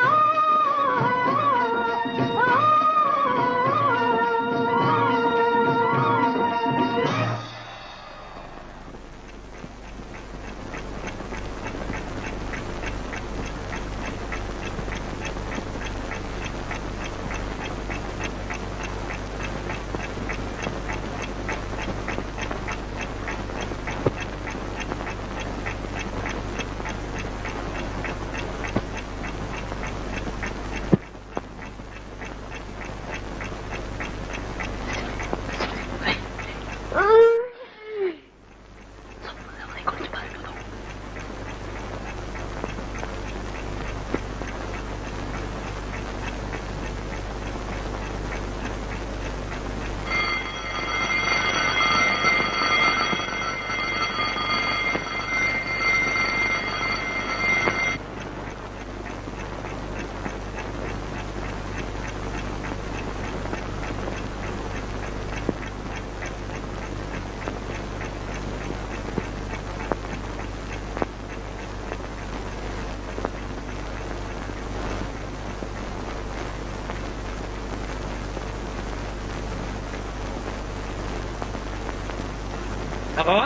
బావా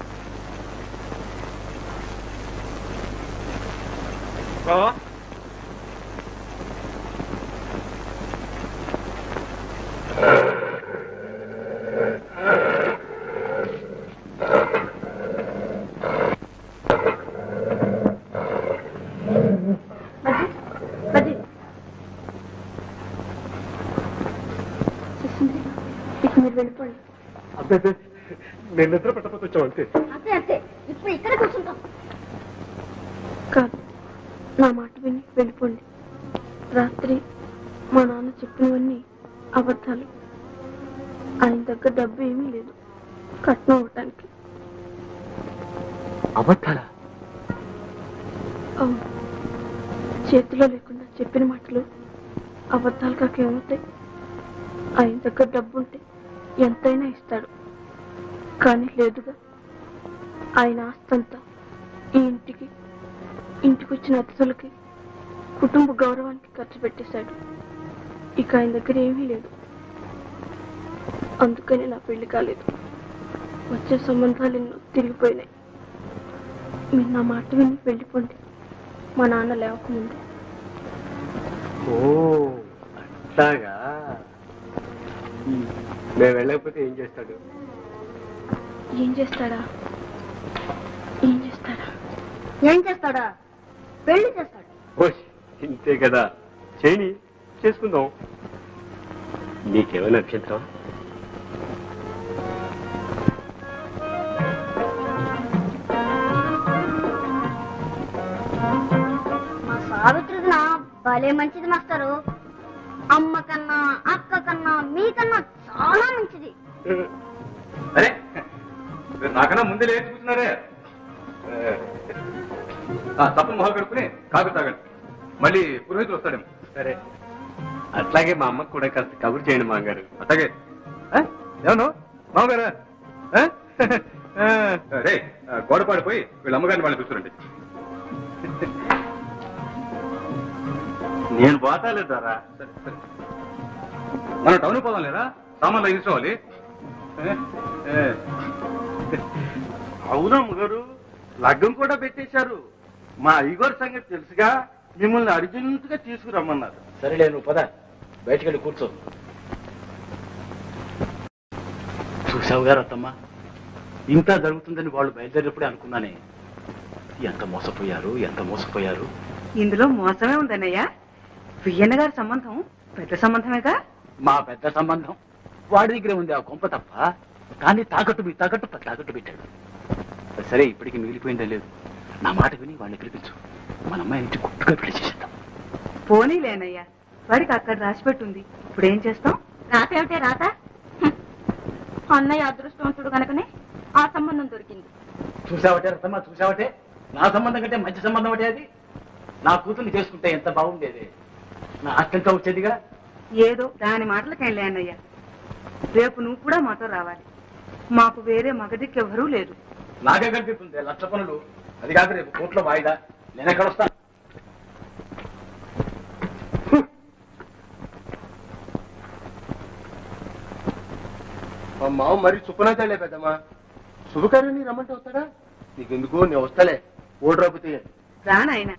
బావా బజ్జీ ఇక మీరు వెళ్ళిపోండి అబ్బే నేను నిద్ర పెట్టకపోతే వచ్చావు అంతే అంతే అంతే ఇప్పుడు ఇక్కడ కూర్చుంటాం కాదు నా మాట విని వెళ్ళిపోండి రాత్రి మా నాన్న చెప్పినవన్నీ అబద్ధాలు ఆయన దగ్గర డబ్బు ఏమీ లేదు కట్నం అవటానికి అబద్ధాలా అవును చేతిలో లేకుండా చెప్పిన మాటలు అబద్ధాలు కాకేమవుతాయి ఆయన దగ్గర డబ్బు ఉంటే ఎంతైనా ఇస్తాడు కానీ లేదుగా ఆయన ఆస్తంతా ఈ ఇంటికి ఇంటికి వచ్చిన అతిథులకి కుటుంబ గౌరవానికి ఖర్చు పెట్టేశాడు ఇక ఆయన దగ్గర ఏమీ లేదు అందుకని నా పెళ్లి కాలేదు వచ్చే సంబంధాలు ఎన్నో తిరిగిపోయినాయి మీరు నా మాట విని వెళ్ళిపోండి మా నాన్న లేవకముందు ఓ అట్లాగా నేను వెళ్ళకపోతే ఏం చేస్తాడు ఏం చేస్తాడా ఏం చేస్తాడా ఏం చేస్తాడా పెళ్లి చేస్తాడు ఓ ఇంతే కదా చేయని చేసుకుందాం నీకేమైనా అభ్యంతరం మా సావిత్రిది నా భలే మంచిది మాస్టారు అమ్మ కన్నా అక్క కన్నా మీకన్నా చాలా మంచిది అరే మీరు నాకన్నా ముందే లేచి కూర్చున్నారే ఆ, తప్పును మొహం కడుక్కుని కాఫీ తాగండి మళ్ళీ పురోహితులు వస్తాడేమో సరే అట్లాగే మా అమ్మకు కూడా కాస్త కబురు చేయండి మామగారు అట్లాగే ఆ? ఏమను మామగారా ఆ? ఆ, రే ఆ, గోడ పాడిపోయి వీళ్ళ అమ్మగారిని వాళ్ళని చూస్తురండి నేను పోతాలేదారా సరే సరే మనం టౌన్ పోదాం లేదా సామాన్లు తీసుకోవాలి అవునమ్మ గారు లగ్గం కూడా పెట్టేశారు మా అయ్యగారి సంగతి తెలుసుగా మిమ్మల్ని అర్జెంటుగా తీసుకురమ్మన్నారు సరేలే నువ్వు పద బయటికి వెళ్ళి కూర్చో చూసావుగా రత్తమ్మ ఇంత జరుగుతుందని వాళ్ళు బయలుదేరినప్పుడే అనుకున్నానే ఎంత మోసపోయారు ఎంత మోసపోయారు ఇందులో మోసమే ఉందన్నయ్య వియ్యన్న గారి సంబంధం పెద్ద సంబంధమేగా మా పెద్ద సంబంధం వాడి దగ్గరే ఉంది ఆ కొంప తప్ప కానీ తాకట్టు మీ తాకట్టు ప- తాకట్టు పెట్టాడు సరే ఇప్పటికి మిగిలిపోయిందే లేదు నా మాట విని వాడిని పిలిపించు మన అమ్మాయి నుంచి గుట్టుగా పెళ్లి చేసేద్దాం పోనీలేనయ్యా వాడికి అక్కడ రాసిపెట్టుంది ఇప్పుడు ఏం చేస్తాం రాత ఏమిటే రాత హ్మ్. అన్నయ్య అదృష్టవంతుడు కనుకనే ఆ సంబంధం దొరికింది చూసావటే రత్తమ్మ చూసావటే నా సంబంధం కంటే మంచి సంబంధం అంటే అది నా కూతుర్ని చేసుకుంటే ఎంత బాగుండేది నా అత్యంత వచ్చేదిగా ఏదో దాని మాటలకేంలే అన్నయ్య రేపు నువ్వు కూడా మాతో రావాలి మాకు వేరే మగదిక్కెవరూ లేదు నాకే కనిపిస్తుంది లక్ష పనులు అది కాక రేపు కోర్టులో వాయిదా నేను ఎక్కడ వస్తాను మా మామ మరి చుక్కనైతే పెద్దమ్మా శుభకార్యాన్ని రమ్మంటే వస్తాడా నీకెందుకు నేను వస్తాలే ఓడి రాకపోతే రానాయన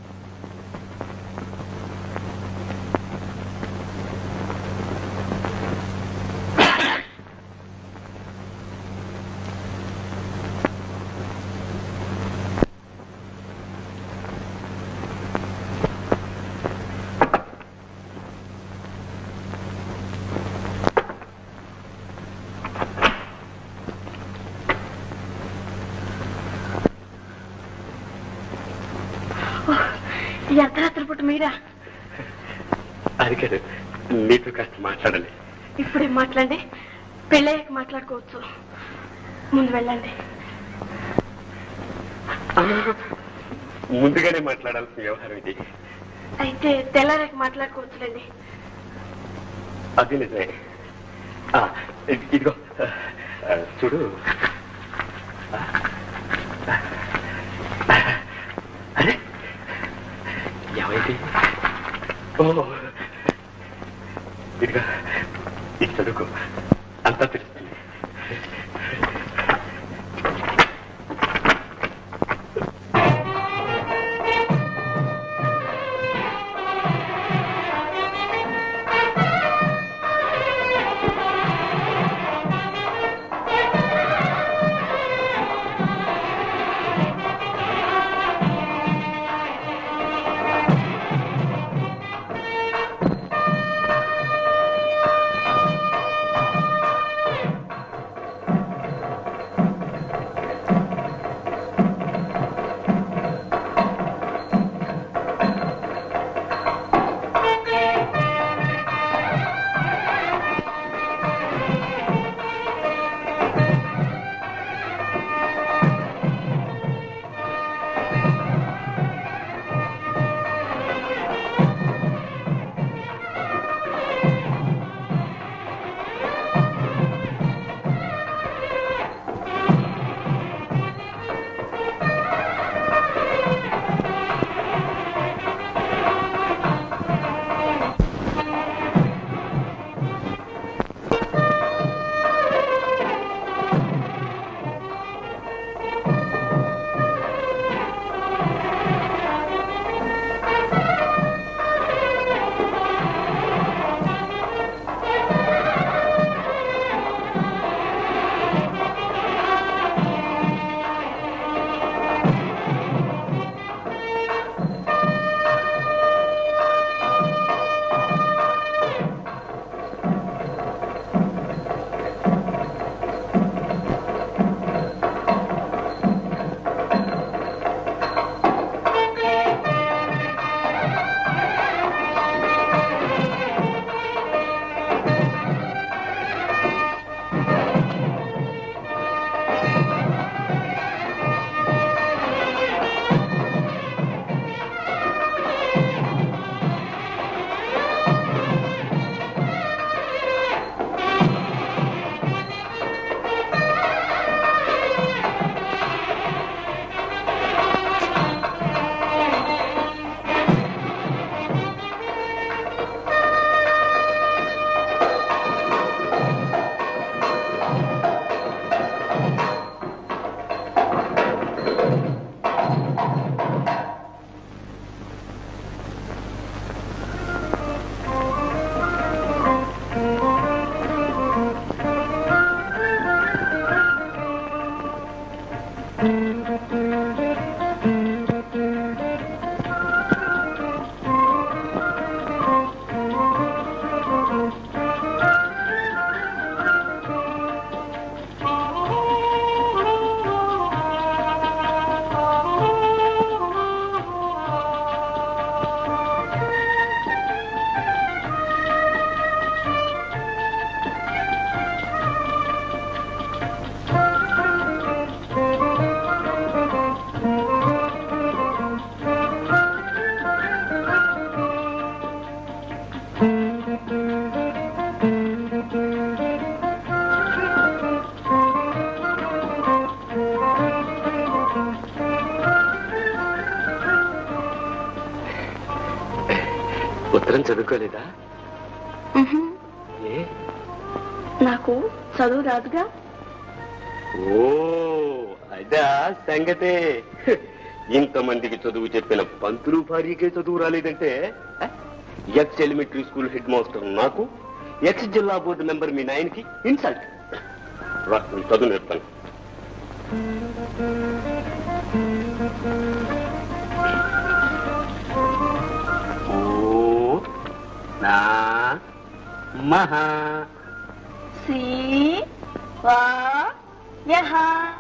ఈ అర్ధరాత్రి పూట మీరా అది కాదు మీతో కాస్త మాట్లాడాలి ఇప్పుడే మాట్లాడండి పెళ్ళయ్యాక మాట్లాడుకోవచ్చు ముందు వెళ్ళండి ముందుగానే మాట్లాడాల్సిన వ్యవహారం ఇది అయితే తెల్లారాక మాట్లాడుకోవచ్చులేండి అది నిజమే ఆ, ఇ- ఇదిగో ఆ, చూడు ఆ, అరే ఏమైంది ఓ ఇదిగో ఇది చదువుకో అంతా తెలుస్తుంది ఉత్తరం చదువుకోలేదా ఉహుం. ఏ నాకు చదువు రాదుగా ఓ అదా సంగతే ఇంతమందికి చదువు చెప్పిన పంతులు భార్యకే చదువు రాలేదంటే ఆ? Ex elementary school head master నాకు ఎక్స్ జిల్లా బోర్డు మెంబర్ మీ నాయనకి ఇన్సల్ట్ రా నేను చదువు నేర్పాను ఓ నా మహా సి వా యహ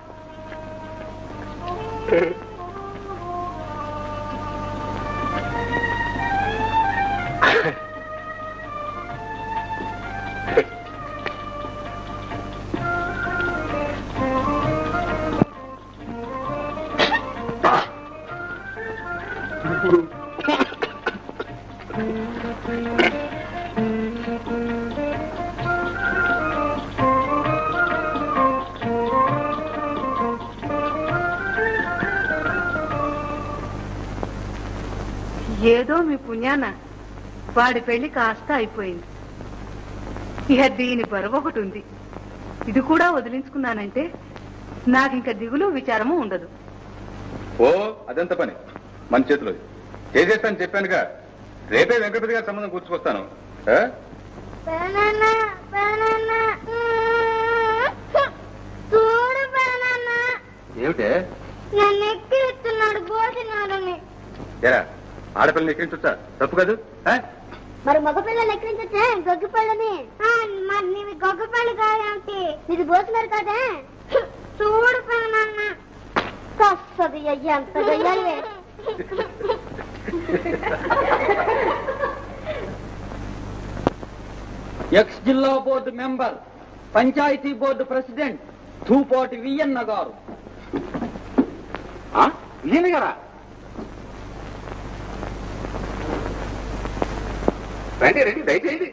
ఏదో మీ పుణ్యాన వాడి పెళ్లి కాస్త అయిపోయింది ఇక దీని బరువు ఒకటి ఉంది ఇది కూడా వదిలించుకున్నానంటే నాకు ఇంకా దిగులు విచారము ఉండదు ఓ అదంత పని మన చేతిలో చేసేస్తాను చెప్పానుగా రేపే వెంకటపతి గారి సంబంధం కూర్చుకొస్తాను ఆ? చూడు బానన్న ఏమిటే నన్ను ఎక్కిస్తున్నాడు భోజనాలని ఎరా ఆడపిల్లని ఎక్కించొచ్చా తప్పు కాదు ఆ? మరి మగపిల్లలు ఎక్కించచ్చే గొగ్గపళ్ళని మరి నీవి గొగ్గపళ్ళు కాదేంటి నీది భోజనాలు కాదే చూడు బానన్న కస్తది అయ్యి అంత గయ్యాలివే ఎక్స్ జిల్లా board member panchayat board president తూపోటి వియన్న గారు ఈయన గారా రండి రండి దయచేయండి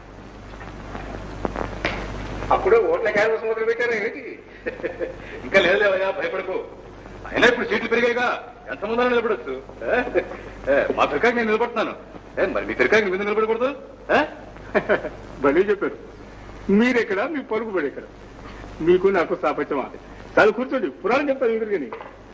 అప్పుడే ఓట్ల క్యాన్వస్ మొదలు పెట్టారా ఏంటి ఇంకా లేదులేవయ్యా భయపడకు అయినా ఇప్పుడు సీట్లు పెరిగాయిగా ఎంతమంది నిలబడొచ్చు ఆ? ఏ, మా తిరకాకి నేను నిలబడుతున్నాను ఏ, మరి మీ తిరకాకి మీద నిలబడకూడదు ఆ? భలే చెప్పారు మీరెక్కడ మీ పలుకు పడెక్కడ మీకు నాకు సాపత్యమా చాలు కూర్చోండి పురాణం చెప్తాను ఎదురుగాని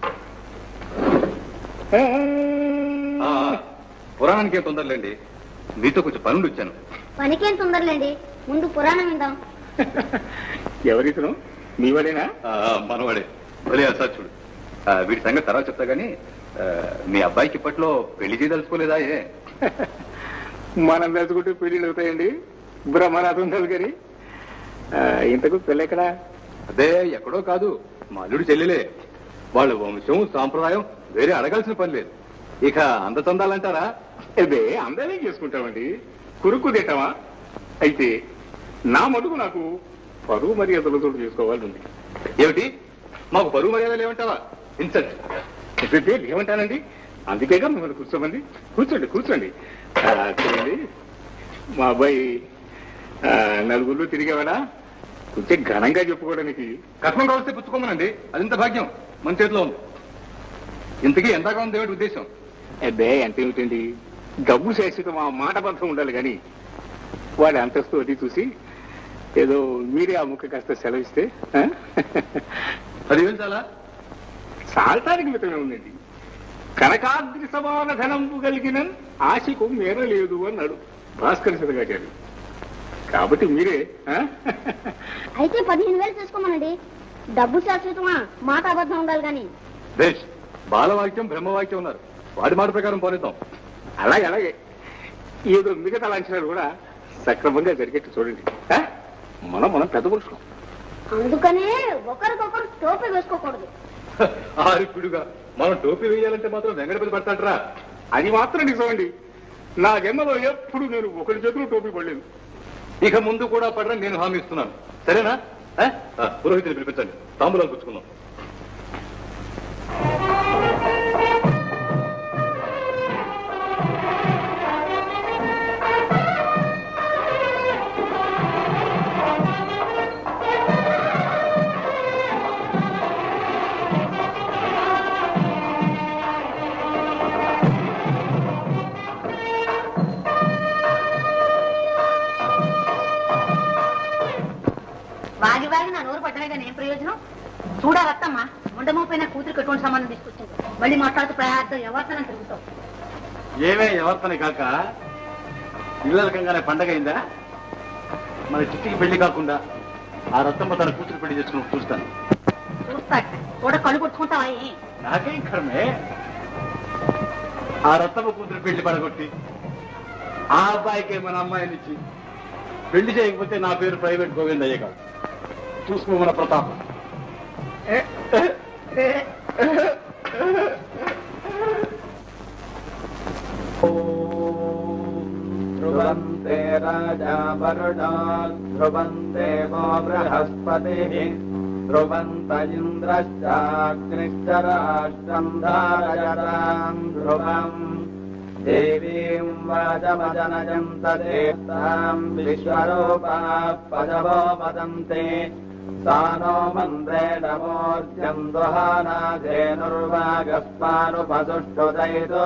ఆ, పురాణానికి ఏం తొందరలేండి మీతో కొంచెం పనులు వచ్చాను పనికేం తొందరలేండి ముందు పురాణం విందాం ఎవరితను మీ వాడేనా ఆ, మనవాడే భలే అసాచుడు ఆ, వీడి సంగతి తర్వాత చెప్తా గానీ ఆ, మీ అబ్బాయికి ఇప్పట్లో పెళ్లి చేయదలుచుకోలేదా ఏ మనం తలుచుకుంటే పెళ్లిళ్ళు అవుతాయండి బ్రహ్మనాథం గారి ఇంతకు పెళ్ళెక్కడా అదే ఎక్కడో కాదు మా అల్లుడు చెల్లెలే వాళ్ళ వంశం సాంప్రదాయం వేరే అడగాల్సిన పని లేదు ఇక అంద చందాలంటారా అదే అందరే చేసుకుంటామండి కురుక్కు తింటామా అయితే నా మటుకు నాకు పరువు మర్యాదలతో చేసుకోవాలి ఉంది ఏమిటి మాకు పరువు మర్యాదలు ఏమంటావా ఇన్సల్ట్ చెప్పే ఏమంటానండి అందుకేగా మిమ్మల్ని కూర్చోమండి కూర్చోండి కూర్చోండి ఆ, చూడండి మా అబ్బాయి ఆ, నలుగురిలో తిరిగేవాడా కొంచెం ఘనంగా చెప్పుకోవడానికి కట్నం కావస్తే పుచ్చుకోమనండి అదింత భాగ్యం మన చేతిలో ఉంది ఇంతకీ ఎంతగా ఉంది ఏమిటి ఉద్దేశం అబ్బే ఎంత ఏమిటండి డబ్బు శాశ్వతం ఆ మాట బంధం ఉండాలి కానీ వాడి అంతస్తు అది చూసి ఏదో మీరే ఆ ముక్క కాస్త సెలవిస్తే ఆ? పదివేలు చాలా సాల్తానికి మితమే ఉందండి కనకాద్రి సమాన ధనంపు కలిగిన ఆశకు మేర లేదు అన్నాడు భాస్కర శతకాచార్యుడు కాబట్టి మీరే ఆ? అయితే పదిహేను వేలు తీసుకోమనండి డబ్బు శాశ్వతమా మాట అబద్ధం ఉండాలి కానీ బేష్ బాలవాక్యం బ్రహ్మవాక్యం ఉన్నారు వాడి మాట ప్రకారం పోనిద్దాం అలాగే అలాగే ఏదో మిగతా లాంఛనాలు కూడా సక్రమంగా జరిగేట్టు చూడండి ఆ? మనం మనం పెద్ద పురుషులం అందుకనే ఒకరికొకరు టోపీ వేసుకోకూడదు ఆరిప్పుడుగా మనం టోపీ వేయాలంటే మాత్రం వెంకటపతి పడతాడరా అది మాత్రం నిజమండి నా జన్మలో ఎప్పుడు నేను ఒకరి చేతిలో టోపీ పడలేదు ఇక ముందు కూడా పడరని నేను హామీ ఇస్తున్నాను సరేనా ఆ? ఆ, పురోహితుని పిలిపించండి తాంబూలాలు పుచ్చుకుందాం చూడా రత్తమ్మా ఉండమోపోయిన కూతురికి ఎటువంటి సంబంధం తీసుకొచ్చింది మళ్ళీ మాట్లాడుతూ ప్రయార్థం ఎవరితోనే తిరుగుతావు ఏమే ఎవరితోనే కాక ఇళ్ళకంగానే పండగ అయిందా మన చిట్టికి పెళ్లి కాకుండా ఆ రత్తమ్మ తన కూతురు పెళ్లి చేసుకుని చూస్తాను చూస్తా కూడా కళ్ళు కొట్టుకుంటావా ఏ? నాకేం కర్మే ఆ రత్తమ్మ కూతురు పెళ్లి పడగొట్టి ఆ అబ్బాయికి మన అమ్మాయిని ఇచ్చి పెళ్లి చేయకపోతే నా పేరు ప్రైవేట్ గోవిందయ్య కాదు చూసుకో మన ప్రతాపం ध्रुवन्ते राजा वरुणात् ध्रुवन्ते वो बृहस्पतिः ध्रुवन्त इन्द्रश्चाग्निश्च राष्ट्रम् धारयताम् ध्रुवम् देवीम् वाचमजनजम् तदेताम् विश्वरूपाः पदवो वदन्ते सा नो मन्त्रेण मोर्जम् दुहानाधेनुर्वागस्मानुपसुष्टुदयितो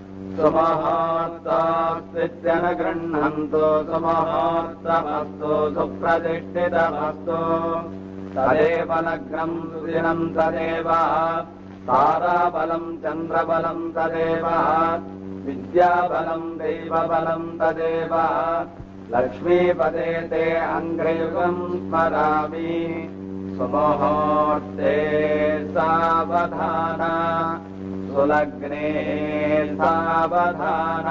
सुमहोत्तोऽस्तित्यन गृह्णन्तु सुमहोत्तमस्तु सुप्रतिष्ठितमस्तु तदेव लग्नम् सुदिनम् तदेव ताराबलम् चन्द्रबलम् तदेव विद्याबलम् दैवबलम् तदेव लक्ष्मीपदे ते अङ्ग्रयुगम् स्मरामि सुमुहूर्ते सावधाना सुलग्ने सावधान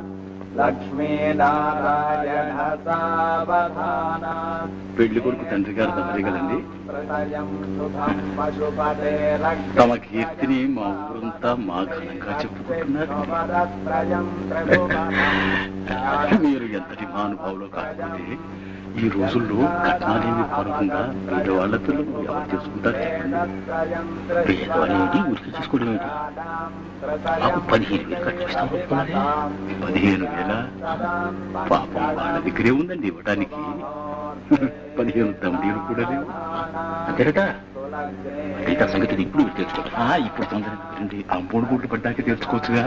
लक्ष्मीनारायण सावधान పెళ్లి కొడుకు తండ్రి గారు తగ్గలండి प्रलयम् सुखम् पशुपते తమ కీర్తిని మా ఊరంతా మా ఘనంగా చెప్పుకుంటున్నారు रक्षोपदत्रयम् त्रिभुवनम् మీరు ఎంతటి మహానుభావులో కాకపోతే ఈ రోజుల్లో కట్నాలేమి పూర్వకంగా పేదవాళ్లతో ఎవరు చేసుకుంటారు చెప్పండి పేదవాళ్ళేంటి ఉరికి చేసుకోవడం ఏంటి మాకు పదిహేను వేలు కట్టిస్తాం ఒప్పుకున్నారే పదిహేను వేల పాపం వాళ్ళ దగ్గరే ఉందండి ఇవ్వడానికి పదిహేను తమిళీలు కూడా లేవు అంతేనట మిగతా సంగతి ఇప్పుడు మీరు తెలుసుకోవచ్చు ఆ, ఇప్పుడు తొందర రండి ఆ మూడు మూడు పడ్డాక తెలుసుకోవచ్చుగా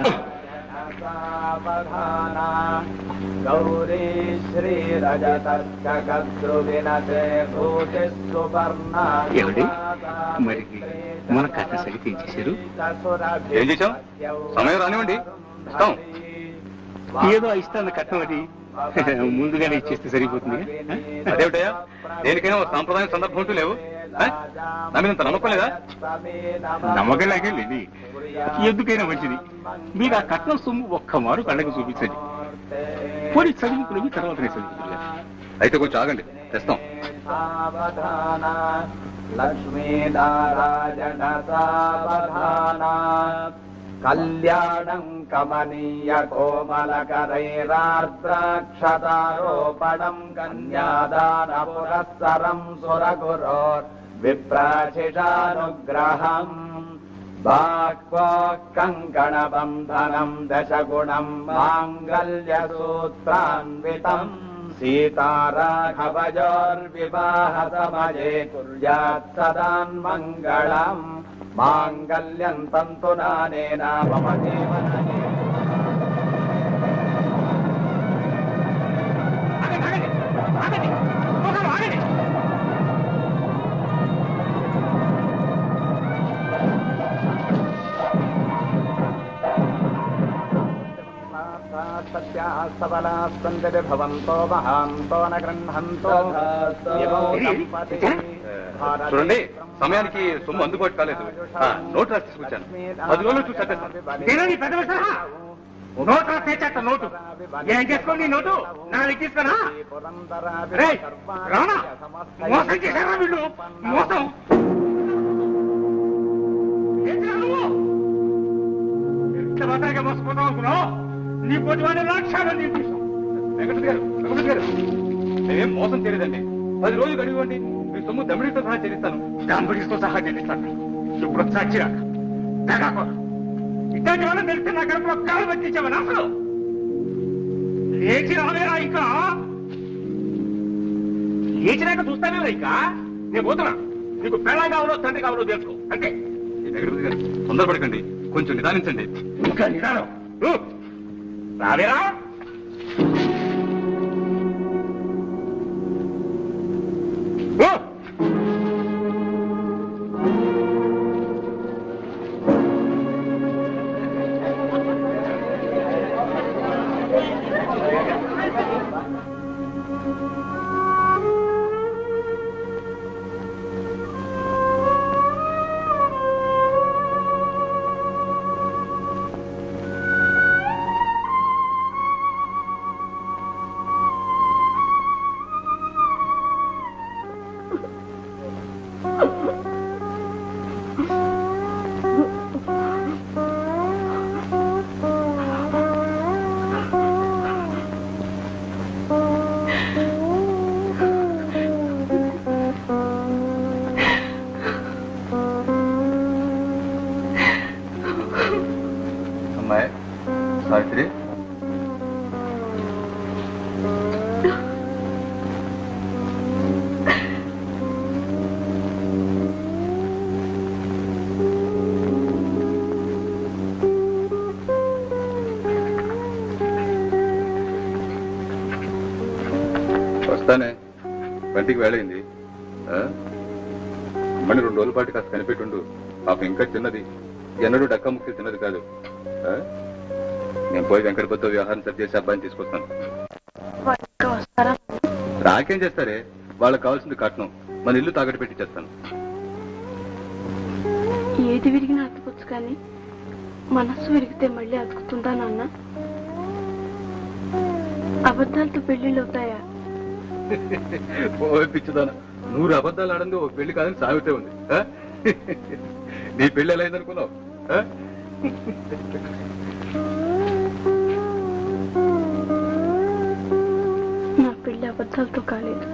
सावधाना गौरी श्रीरजतर्कद्रुविनते भूतिः सुवर्णा ఏమండి మరి మన కథ సంగతి ఏం చేశారు ఏం చేశాం సమయం రానివ్వండి ఇస్తాం ఏదో ఇస్తాను కట్నం అది ముందుగానే ఇచ్చేస్తే సరిపోతుంది అదేమిటయ్యా దేనికైనా ఒక సాంప్రదాయం సందర్భం అంటూ లేవు ఆ? నా మీద ఇంత నమ్మకం లేదా నమ్మకం లేకండి ఎందుకైనా మంచిది మీరు ఆ కట్నం సొమ్ము ఒక్క మారు కళ్ళకి చూపించండి పోనీ చదివింపులవి తర్వాతనే చదివింపులు అయితే కొంచెం ఆగండి తెస్తాం सावधाना लक्ष्मीनारायण सावधाना कल्याणम् कमनीय कोमलकरैरार्द्राक्षतारोपणम् कन्यादानपुरःसरम् सुरगुरोर्विप्राशिषानुग्रहम् बाह्वः कङ्कणबन्धनम् दशगुणम् माङ्गल्यसूत्रान्वितम् सीताराघवयोर्विवाहसमये कुर्यात् सदान्मङ्गलम् माङ्गल्यम् तन्तुनानेन मम जीवने सत्याः सबलाः सन्तति भवन्तो महान्तो न गृह्णन्तो एवं सम्पति చూడండి సమయానికి సొమ్ము అందుబాటు కాలేదు ఆ, నోటు రాసి తీసుకొచ్చాను పది రోజులు చూసి చదివేస్తాను. నోటు తెచ్చట నోటు ఏం చేసుకోండి ఈ నోటు నాలుగు తీసుకున్నా రేయ్, రావణా, మోసం చేశారా వీళ్ళు మోసం ఏంటిరా నువ్వు? ఎంత మాత్రమే మోసపోతావు అనుకున్నావు నీ పొద్దు వాడిని లక్షాలు నేను తీసాం వెంకటేష్ గారు వెంకటేష్ గారు మేమేం మోసం చేయలేదండి పది రోజులు గడివ్వండి మీ సొమ్ము దమిడితో సహా చెల్లిస్తాను దంబడితో సహా చెల్లిస్తాను ఇప్పుడు చచ్చిరాక తెగాకోరా. ఇట్లాంటి వాళ్ళ తెలిస్తే నా కడుపులో కాలు పట్టించావని అసలు లేచి రావేరా ఇంకా లేచినాక చూస్తానే ఇంకా నేను పోతున్నా నీకు పెళ్ళం కావాలో తండ్రి కావాలో తెలుసుకో అంతే వెంకటేష్ గారు తొందరపడకండి కొంచెం నిదానించండి ఇంకా నిదానం ఊ. రావేరా ఊ. సావిత్రి వస్తానే బంటికి వేళైంది ఆ? అమ్మని రెండు రోజుల పాటు కాస్త కనిపెట్టుండు పాప ఇంకా చిన్నది ఎన్నడూ డక్క ముక్కి చిన్నది కాదు ఆ? నేను పోయి వెంకటపతితో వ్యవహారం సరి చేసి అబ్బాయిని తీసుకొస్తాను వాళ్ళు ఇంకా వస్తారా రాకేం చేస్తారే వాళ్ళకి కావాల్సింది కట్నం మన ఇల్లు తాకట్టు పెట్టి చేస్తాను ఏది విరిగినా అతుకొచ్చు కానీ మనస్సు విరిగితే మళ్ళీ అతుకుతుందా నాన్న అబద్ధాలతో పెళ్లిళ్ళు అవుతాయా ఓ పిచ్చిదాన నూరు అబద్ధాలు ఆడంది ఒక పెళ్లి కాదని సాగుతే ఉంది ఆ? నీ పెళ్లి ఎలా అయిందనుకున్నావు ఆ? నా పెళ్లి అబద్ధాలతో కాలేదు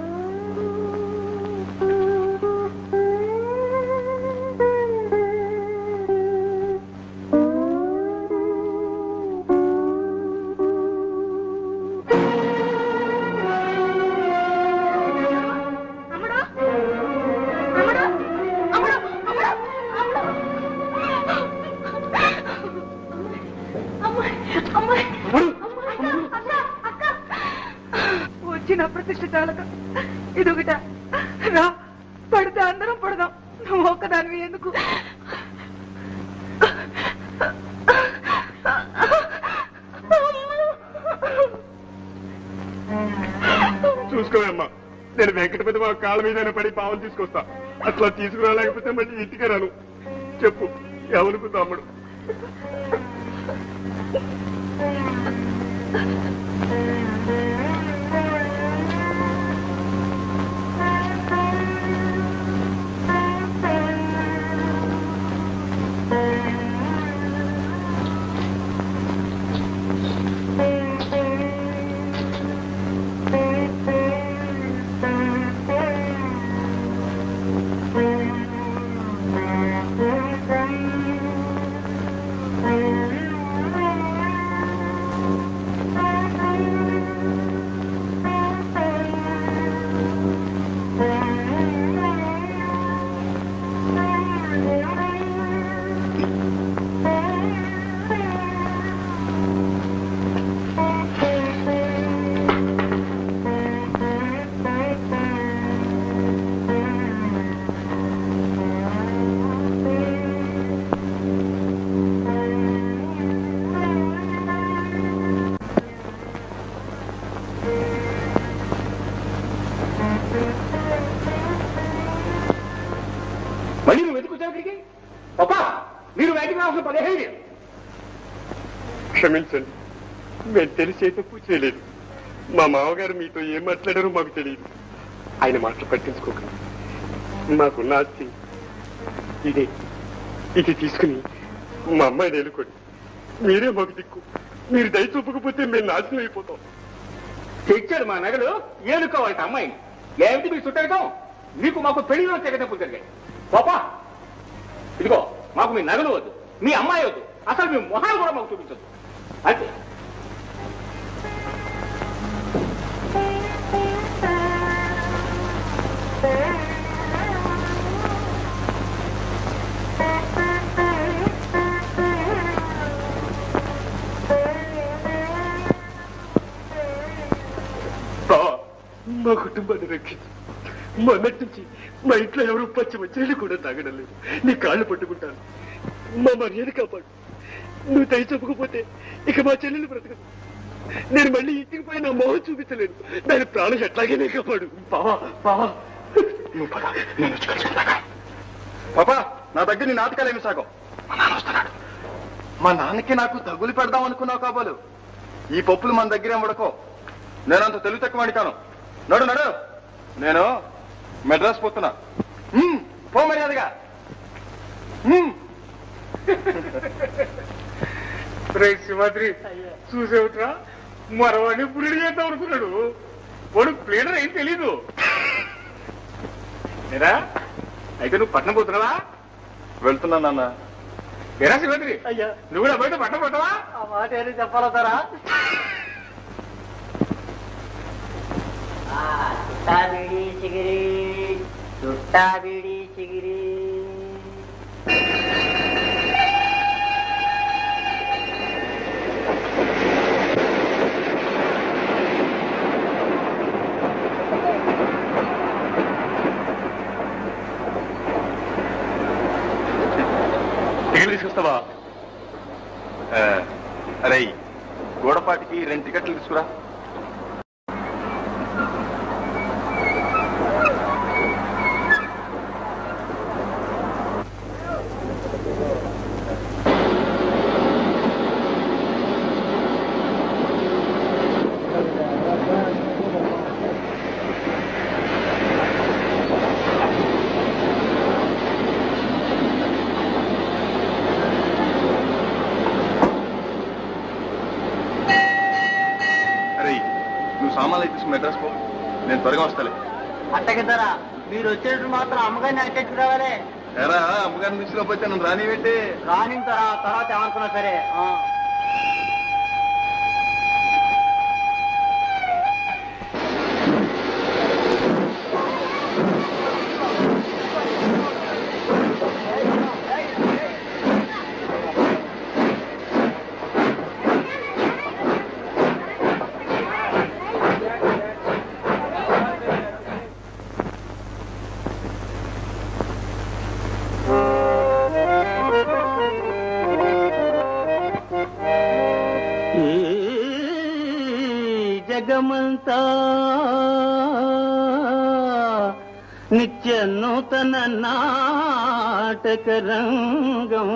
వచ్చిన ప్రతిష్ట చాలక ఇదొకట రా పడితే అందరం పడదాం నువ్వు ఒక్కదానివి ఎందుకు చూసుకోవమ్మా నేను వెంకటపతి మా కాళ్ళ మీద పడి పావులు తీసుకొస్తా అట్లా తీసుకురాలేకపోతే మళ్ళీ ఇంటికి రాను చెప్పు ఎవరికి తమ్ముడు మళ్ళీ నువ్వు ఎందుకు వచ్చావు ఇక్కడికి పాపా మీరు బయటికి రావాల్సిన పదిహేను క్షమించండి మేము తెలిసే తప్పు చేయలేదు మా మామగారు మీతో ఏం మాట్లాడారో మాకు తెలియదు ఆయన మాటలు పట్టించుకోకండి మాకున్న ఆస్తి ఇదే ఇది తీసుకుని మా అమ్మాయిని ఎలుకోండి మీరే మాకు దిక్కు మీరు దయ చూపకపోతే మేము నాశనం అయిపోతాం తెచ్చాడు మా నగలు ఏడుకోవాలి అమ్మాయిని ఏమిటి మీరు చుట్టాడుతాం మీకు మాకు పెళ్లిలో తెగదప్పులు జరిగాయి పాపా ఇదిగో మాకు మీ నగలు వద్దు మీ అమ్మాయి వద్దు అసలు మీ మొహాలు కూడా మాకు చూపించద్దు అంతే బావా, మా కుటుంబాన్ని రక్షించు మొన్నటి నుంచి మా ఇంట్లో ఎవరు పచ్చి మంచినీళ్ళు కూడా తాగడం లేదు నీ కాళ్ళు పట్టుకుంటాను మా మర్యాద కాపాడు నువ్వు దయ చెప్పకపోతే ఇక మా చెల్లెలు బ్రతకదు నేను మళ్ళీ ఇంటికి పోయి నా మొహం చూపించలేను దాని ప్రాణం ఎట్లాగైనా కాపాడు బావా బావా నువ్వు పద నేను వచ్చి కలుసుకుంటాగా పాపా నా దగ్గర నీ నాటకాలు ఏమి సాగం మా నాన్న వస్తున్నాడు మా నాన్నకి నాకు తగులు పెడదాం అనుకున్నావు కాబోలు ఈ పప్పులు మన దగ్గరే ఉడకో నేనంత తెలుగు తక్కువ కాను నడు నడు నేను మెడ్రాస్ పోతున్నా ఉమ్, పో మర్యాదగా ఉమ్. రే శివాద్రి చూసేవుట్రా మరవాడిని పురుడు చేద్దాం అనుకున్నాడు వాడు ప్లేడర్ ఏం తెలీదు ఏరా అయితే నువ్వు పట్నం పోతున్నావా వెళ్తున్నా నాన్న ఎరా శివద్రి అయ్యా నువ్వు కూడా బయట పట్ట పట్టవా ఆ మాట ఏది చెప్పాలతారా చుట్టా బీడి సిగిరి చుట్టా బీడి సిగిరి టికెట్ తీసుకొస్తావా ఆ, అరే గోడపాటికి రెండు టికెట్లు తీసుకురా అరే నువ్వు సామాన్లు తీసుకుని మెడ్రాస్ పో నేను త్వరగా వస్తాలే అట్టగిద్దరా మీరు వచ్చేటప్పుడు మాత్రం అమ్మగారిని అట్టెట్టు రావాలి ఎరా అమ్మగారిని తీసుకురాకపోతే నన్ను రానివెట్టి రానింతరా తర్వాత ఏమనుకున్నా సరే ఆ. ఈ జగమంతా నిత్య నూతన నాటక రంగం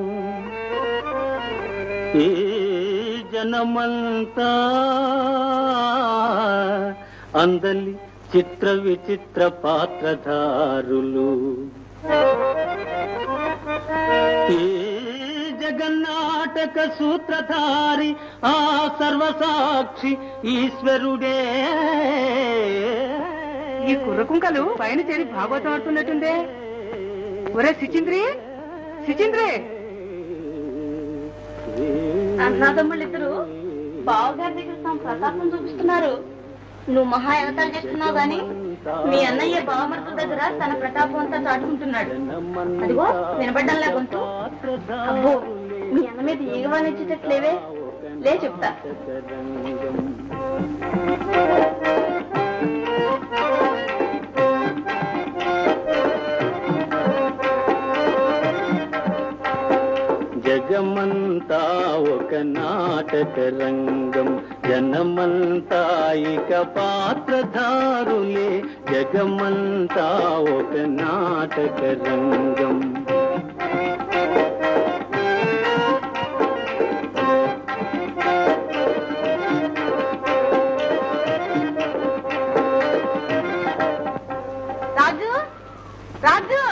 ఈ జనమంతా అందలి చిత్ర విచిత్ర పాత్రధారులు ఈ జగన్నాటక సూత్రధారి ఆ సర్వసాక్షి ఈశ్వరుడే ఈ కుర్రకుంకలు పైన చేరి భాగవతం ఆడుతున్నట్టుందే ఒరే సిచింద్రి సిచింద్రి అన్నాదమ్ముళ్ళిద్దరు బావగారి దగ్గర తమ ప్రతాపం చూపిస్తున్నారు నువ్వు మహా ఎగతాలు చేస్తున్నావు గాని మీ అన్నయ్య బావమరుతుల దగ్గర తన ప్రతాపం అంతా చాటుకుంటున్నాడు అదిగో వినపడ్డంలా గొంతు అబ్బో మీ అన్న మీద ఈగవానిచ్చేటట్లేవే లే చెప్తా జగమంతా ఒక నాటక రంగం జనమంతా ఇక పాత్రధారులే జగమంతా ఒక నాటక రంగం రాజు రాజు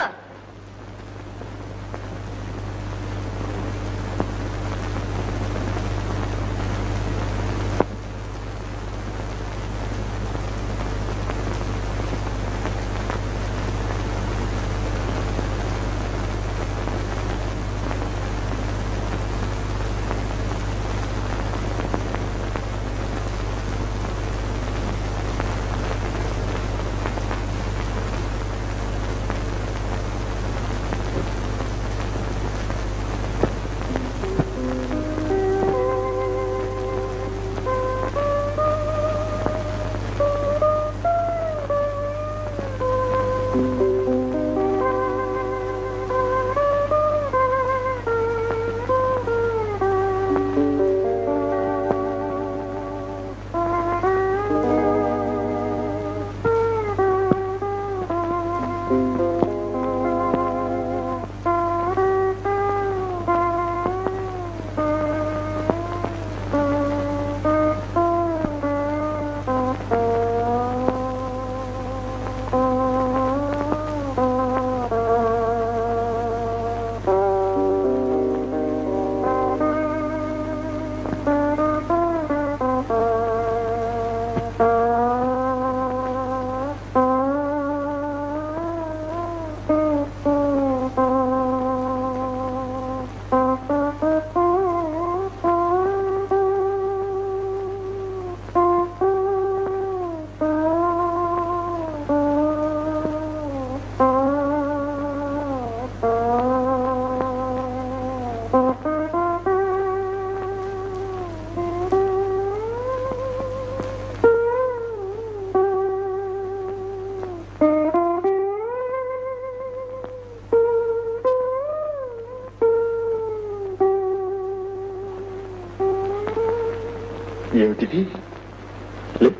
ఏమిటిది లే.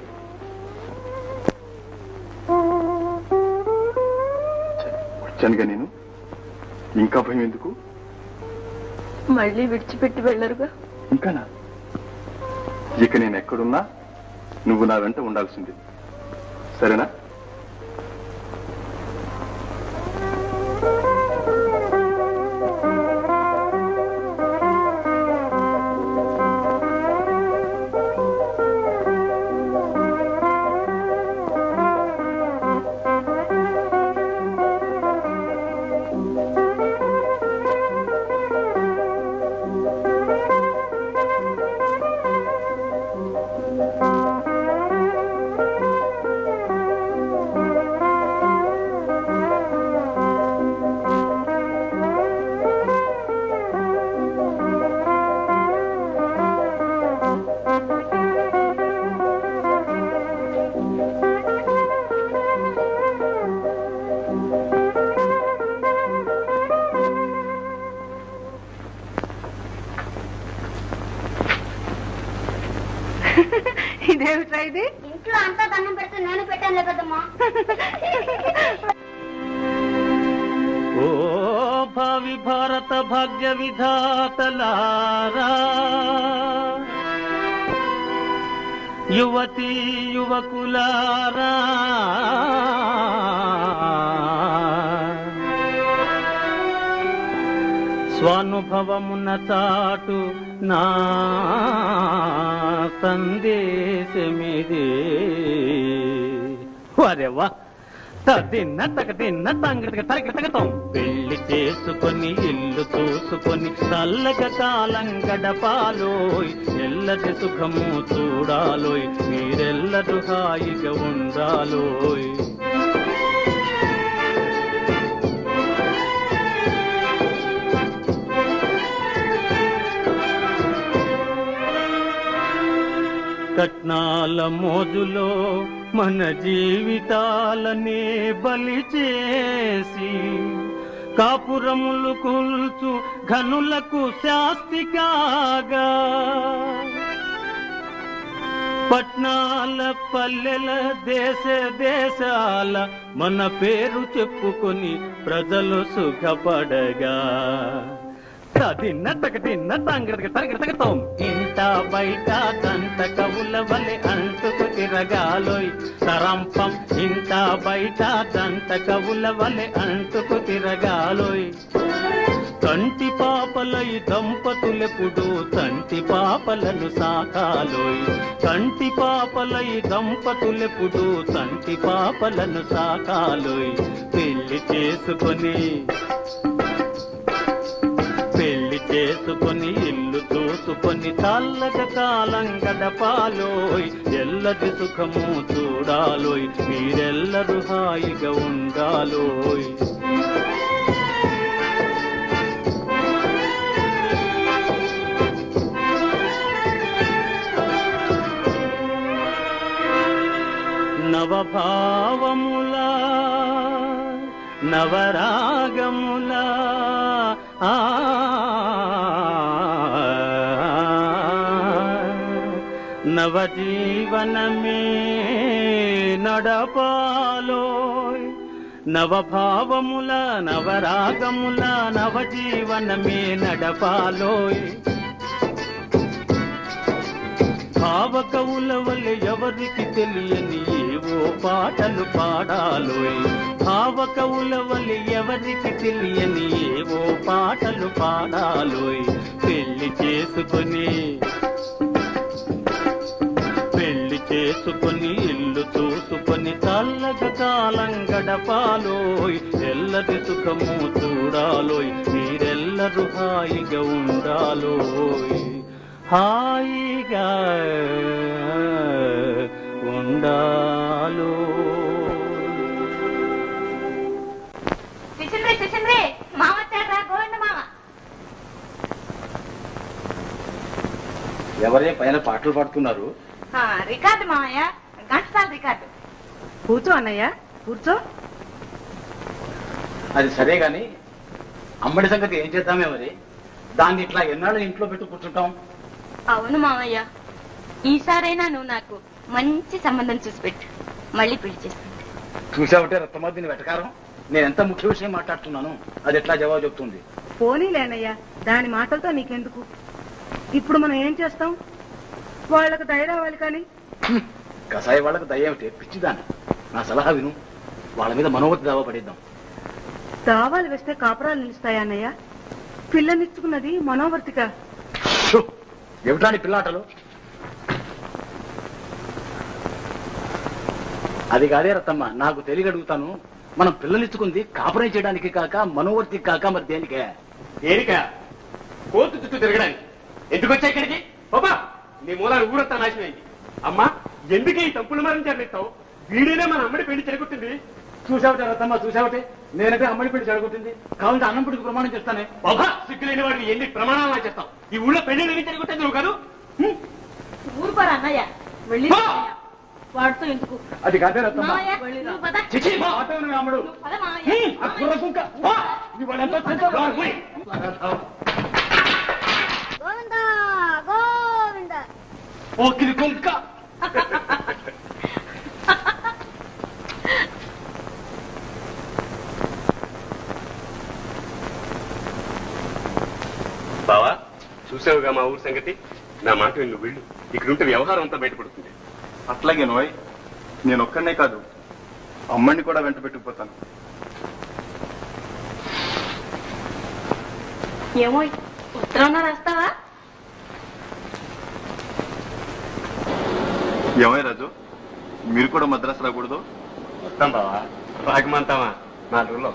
వచ్చానుగా నేను ఇంకా భయం ఎందుకు మళ్ళీ విడిచిపెట్టి వెళ్ళరుగా ఇంకానా ఇక నేను ఎక్కడున్నా నువ్వు నా వెంట ఉండాల్సింది సరేనా ఇదేమిట్రా ఇది ఇంట్లో అంతా దండం పెడితే నేను పెట్టాను పెద్దమ్మా ఓ భావి భారత భాగ్య విధాతలారా యువతి యువకులారా స్వానుభవమున చాటు నా సందేశమిదే వరెవా తిన్న తగ తిన్న తంగటికి తరగ తగతాం పెళ్లి చేసుకొని ఇల్లు చూసుకొని చల్లగ కాలం గడపాలోయ్ ఎల్లటి సుఖము చూడాలోయ్ మీరెల్లరూ హాయిగా ఉండాలోయ్ కట్నాల మోజులో మన జీవితాలనే బలి చేసి కాపురములు కూల్చు ఘనులకు శాస్తి కాగా పట్నాల పల్లెల దేశ దేశాల మన పేరు చెప్పుకొని ప్రజలు సుఖపడగా తిన్న తగ తిన్న తంగడగ తరగ తగతాం ఇంట బయట దంత కవుల వలె అంటుకు తిరగాలోయ్ తరంపం ఇంట బయట దంత కవుల వలె అంటుకు తిరగాలోయ్ కంటి పాపలై దంపతులెప్పుడు తంటి పాపలను సాకాలోయ్ కంటి పాపలై దంపతులెప్పుడు తంటి పాపలను సాకాలోయ్ పెళ్లి చేసుకొని పెళ్లి చేసుకొని ఇల్లు చూసుకొని చల్లగా కాలం గడపాలోయ్ ఎల్లది సుఖము చూడాలోయ్ మీరెల్లరూ హాయిగా ఉండాలోయ్ నవభావములా నవరాగములా ఆ నవజీవనమే నడపాలోయ్ నవభావముల నవరాగముల నవజీవనమే నడపాలోయ్ భావకవుల వల్ల ఎవరికి తెలియని ఏవో పాటలు పాడాలోయ్ భావకవుల వల్ల ఎవరికి తెలియని ఏవో పాటలు పాడాలోయ్ పెళ్లి చేసుకొని పెళ్లి చేసుకొని ఇల్లు చూసుకొని చల్లగ కాలం గడపాలోయ్ ఎల్లటి సుఖము చూడాలోయ్ మీరెల్లరూ హాయిగా ఉండాలోయ్ హాయిగా ఉండాలో శిశుంద్రి శిశుంద్రి మామ వచ్చాడ్రా గోవింద మామ ఎవరే పైన పాటలు పాడుతున్నారు ఆ, రికార్డు మామయ్య ఘంటసాల రికార్డు కూర్చో అన్నయ్య కూర్చో అది సరే గాని అమ్మడి సంగతి ఏం చేద్దామే మరి దాన్ని ఇట్లా ఎన్నాళ్ళు ఇంట్లో పెట్టి కూర్చుంటాం అవును మామయ్య ఈసారైనా నువ్వు నాకు మంచి సంబంధం చూసి పెట్టు మళ్ళీ పెళ్లి చేసుకుంటా చూసావుటే రక్తమద్దిని వెటకారం నేను ఎంత ముఖ్య విషయం మాట్లాడుతున్నాను అది ఎట్లా జవాబు చెప్తుంది పోనీలేనయ్యా దాని మాటలతో నీకెందుకు ఇప్పుడు మనం ఏం చేస్తాం వాళ్ళకు దయ రావాలి కానీ కసాయి వాళ్ళకి దయ్యేమిటి పిచ్చిదాన్ని నా సలహా విను వాళ్ళ మీద మనోవతి దావా పడిద్దాం దావాలు వేస్తే కాపురాలు నిలుస్తాయా అన్నయ్య పిల్లనిచ్చుకున్నది మనోవర్తిక ఏమిటాని పిల్లాటలు అది కాదే రత్తమ్మ నాకు తెలియగడుగుతాను మనం పిల్లనిచ్చుకుంది కాపురం చేయడానికి కాక మనోవర్తికి కాక మరి దేనికే దేనిక కోర్టు చుట్టూ తిరగడానికి ఎందుకు వచ్చా ఇక్కడికి బాబా నీ మూలాలు ఊరంతా నాశనమైంది అమ్మా ఎందుకే ఈ తప్పులు మరం చేస్తావు వీడినే మన అమ్మడి పెళ్లి చెడగొట్టింది చూసావటే రత్తమ్మ చూసావటే నేనంటే అమ్మడి పెళ్లి చెడగొట్టింది కావాలంటే అన్నం పెళ్లికి ప్రమాణం చేస్తానే బాబా సిగ్గులేని వాడిని ఎన్ని ప్రమాణాలు చేస్తావు ఈ ఊళ్ళో పెళ్లి ఎందుకు చెడగొట్టేది నువ్వు కాదు ఊరుకోరా అన్నయ్య వెళ్ళి వాడితో ఎందుకు అది కాదే రత్తమ్మ మామయ్య, నువ్వు పద. చిచి, మా ఆటో నువ్వు అమ్మడు నువ్వు పద మామయ్య. హ్మ్, ఆ కుర్ర కుంక. వా, నీ వాళ్ళంతా చేస్తావు. రా, పోయ్. గోవింద గోవింద పోకిరి కుంక బావా చూసావుగా మా ఊరు సంగతి నా మాట విని నువ్వు వెళ్ళు ఇక్కడుంటే వ్యవహారం అంతా బయటపడుతుంది అట్లాగే నోయ్ నేను ఒక్కడనే కాదు అమ్మని కూడా వెంట పెట్టుకుపోతాను ఏమో ఉత్తరం రాస్తావా ఏమై రాజు మీరు కూడా మద్రాసు రాకూడదు వస్తాం బావా రాగమంతావా నాలుగు రోజులు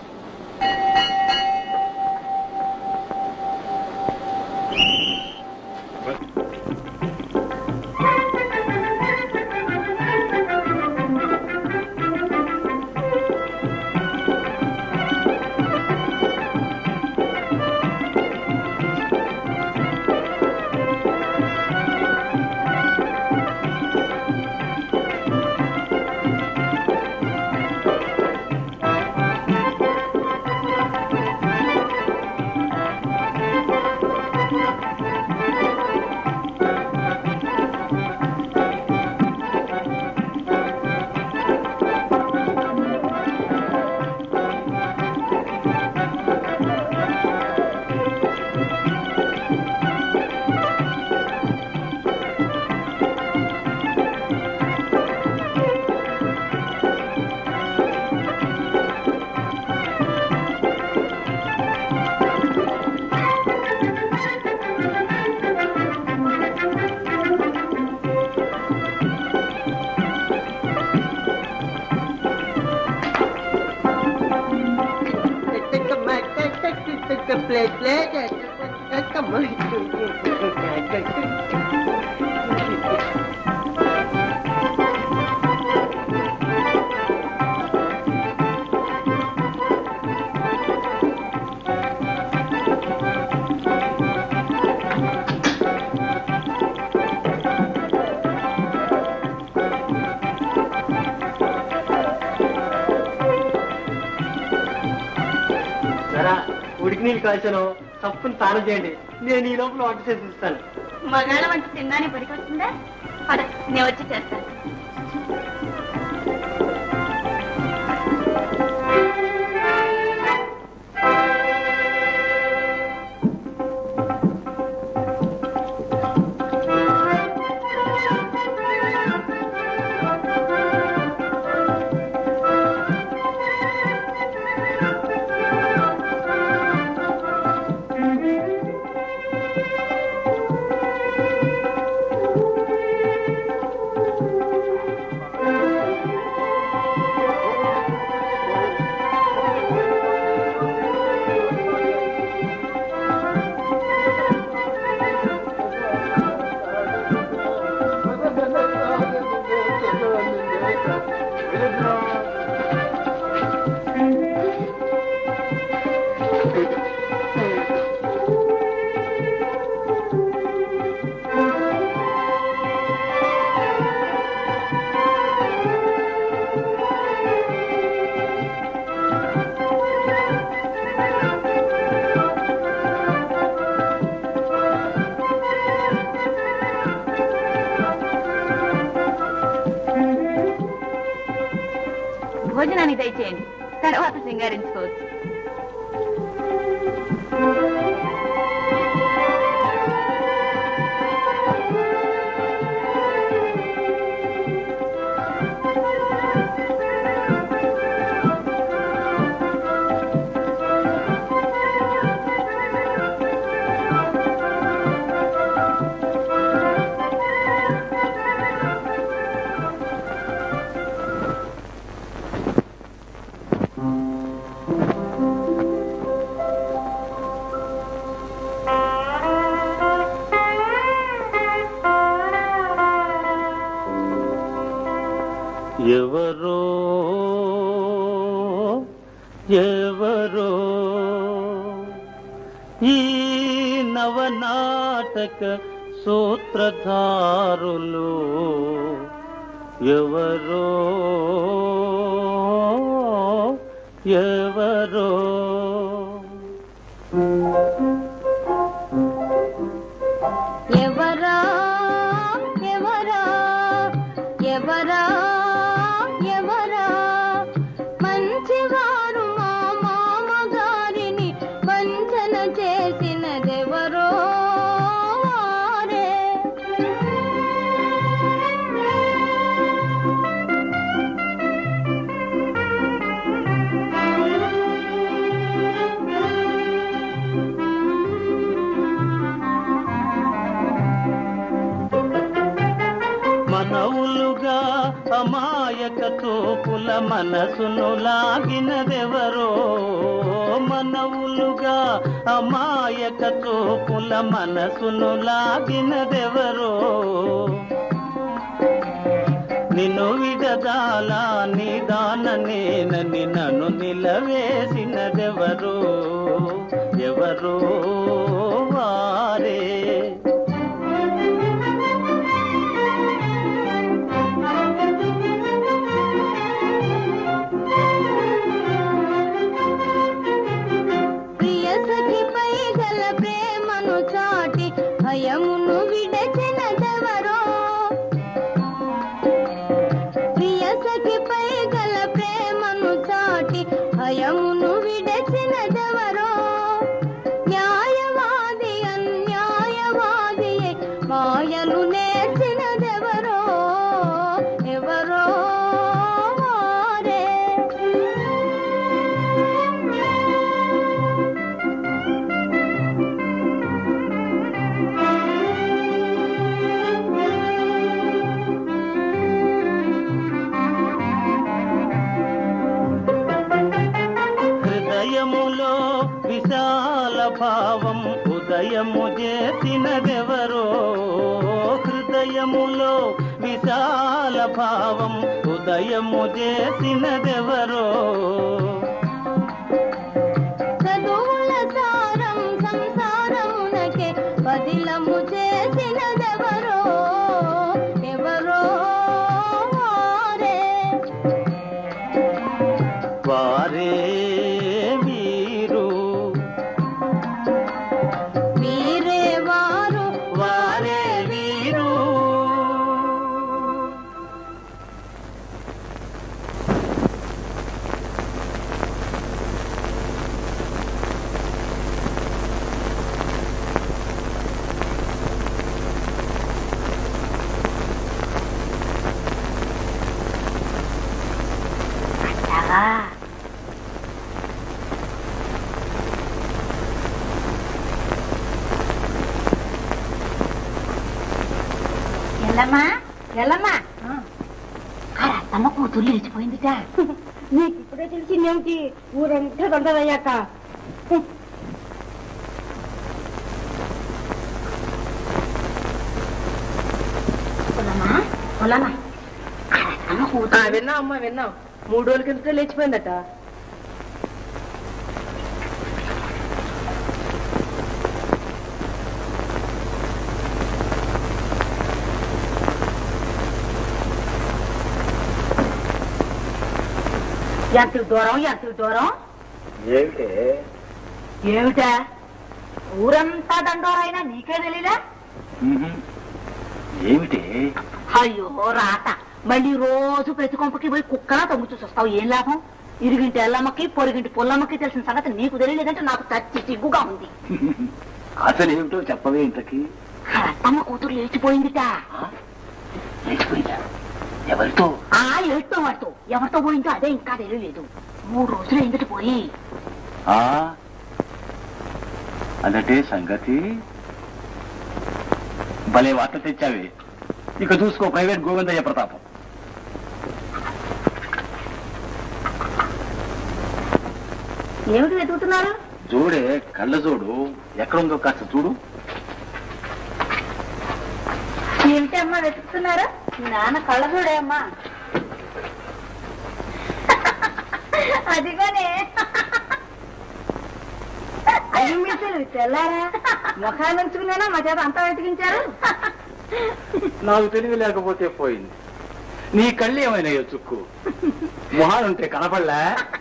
సరా ఉడికి నీళ్ళు కాల్చాను తప్పుని తానం చేయండి నేను ఈ లోపల వంట చేసి ఇస్తాను మగాళ్ళ వంట తినడానికి పనికొస్తుందా పద నేను వచ్చి చేస్తాను ఆ భోజనానికి దయచేయండి తర్వాత సింగారించుకోవచ్చు ఎవరో ఎవరో ఈ నవనాటక సూత్రధారులు ఎవరో ఎవరో ఎవరా ఎవరా ఎవరా ఎవరా మంచివారు మా మామగారిని వంచన చేసినదెవరో వారే. మనవులుగా అమాయక తోపుల మనసును లాగినదెవరో మనవులుగా అమాయక తోపుల మనసును లాగినదెవరో నిన్ను విడదాల నిదాననేనని నన్ను నిలవేసినదెవరో ఎవరో వారే ప్రియ సఖిపై గల ప్రేమను చాటి భయమును విడచినదెవరో ప్రియ సఖిపై గల ప్రేమను చాటి భయమును విడచినదెవరో న్యాయవాది అన్యాయవాది మాయలు నేర్చినదెవరో ఎవరో వారే హృదయములో విశాల భావం ఉదయము చేసినదెవరో హృదయములో విశాల భావం ఉదయము చేసినదెవరో చదువుల సారం సంసారమునకే బదిలము చేసినదెవరో ఎవరో వారే వారే వీరు వీరే వారు వారే వీరు ఎల్లమ్మా ఎల్లమ్మా అమ్మ కూతురు లేచిపోయిందిగా నీకు ఇప్పుడే తెలిసిందేమిటి ఊరంతా తొందరయ్యాక పొలమా పొలమా అమ్మ కూతురు విన్నాం అమ్మా విన్నాం మూడు రోజుల కిందటే లేచిపోయిందట ఎంత దూరం ఎంత దూరం ఏమిటే ఏమిటా ఊరంతా దండోరైనా నీకే తెలీదా ఏమిటి అయ్యో రాత మళ్ళీ రోజు ప్రతి కొంపకి పోయి కుక్కలా తొంగు చూసొస్తావు ఏం లాభం ఇరుగింటి ఎల్లమ్మకి పొరుగింటి పుల్లమ్మకి తెలిసిన సంగతి నీకు తెలియలేదంటే నాకు తచ్చి సిగ్గుగా ఉంది అసలు ఏమిటో చెప్పవే ఇంతకి అత్తమ్మ కూతురు లేచిపోయిందిట లేచిపోయిందా ఎవరితో ఆ ఏడుతో వాడితో ఎవరితో పోయిందో అదే ఇంకా తెలియలేదు మూడు రోజులు ఎందుకు పోయి ఆ అదటే సంగతి భలే వార్త తెచ్చావే ఇక చూసుకో ప్రైవేట్ గోవిందయ్య ప్రతాపం ఏమిటి వెతుకుతున్నారు చూడే కళ్ళ చూడు ఎక్కడుందో కాస్త చూడు ఏమిటి అమ్మా వెతుకుతున్నారా నాన్న కళ్ళ చూడే అమ్మా అదిగోనే అయ్యి మీరు తెల్లారా ముఖాలు ఉంచుకునేనా మా చేత అంతా వెతికించారు నాకు తెలివి లేకపోతే పోయింది నీ కళ్ళు ఏమైనాయో చుక్కు మొహాలుంటే కనపడలే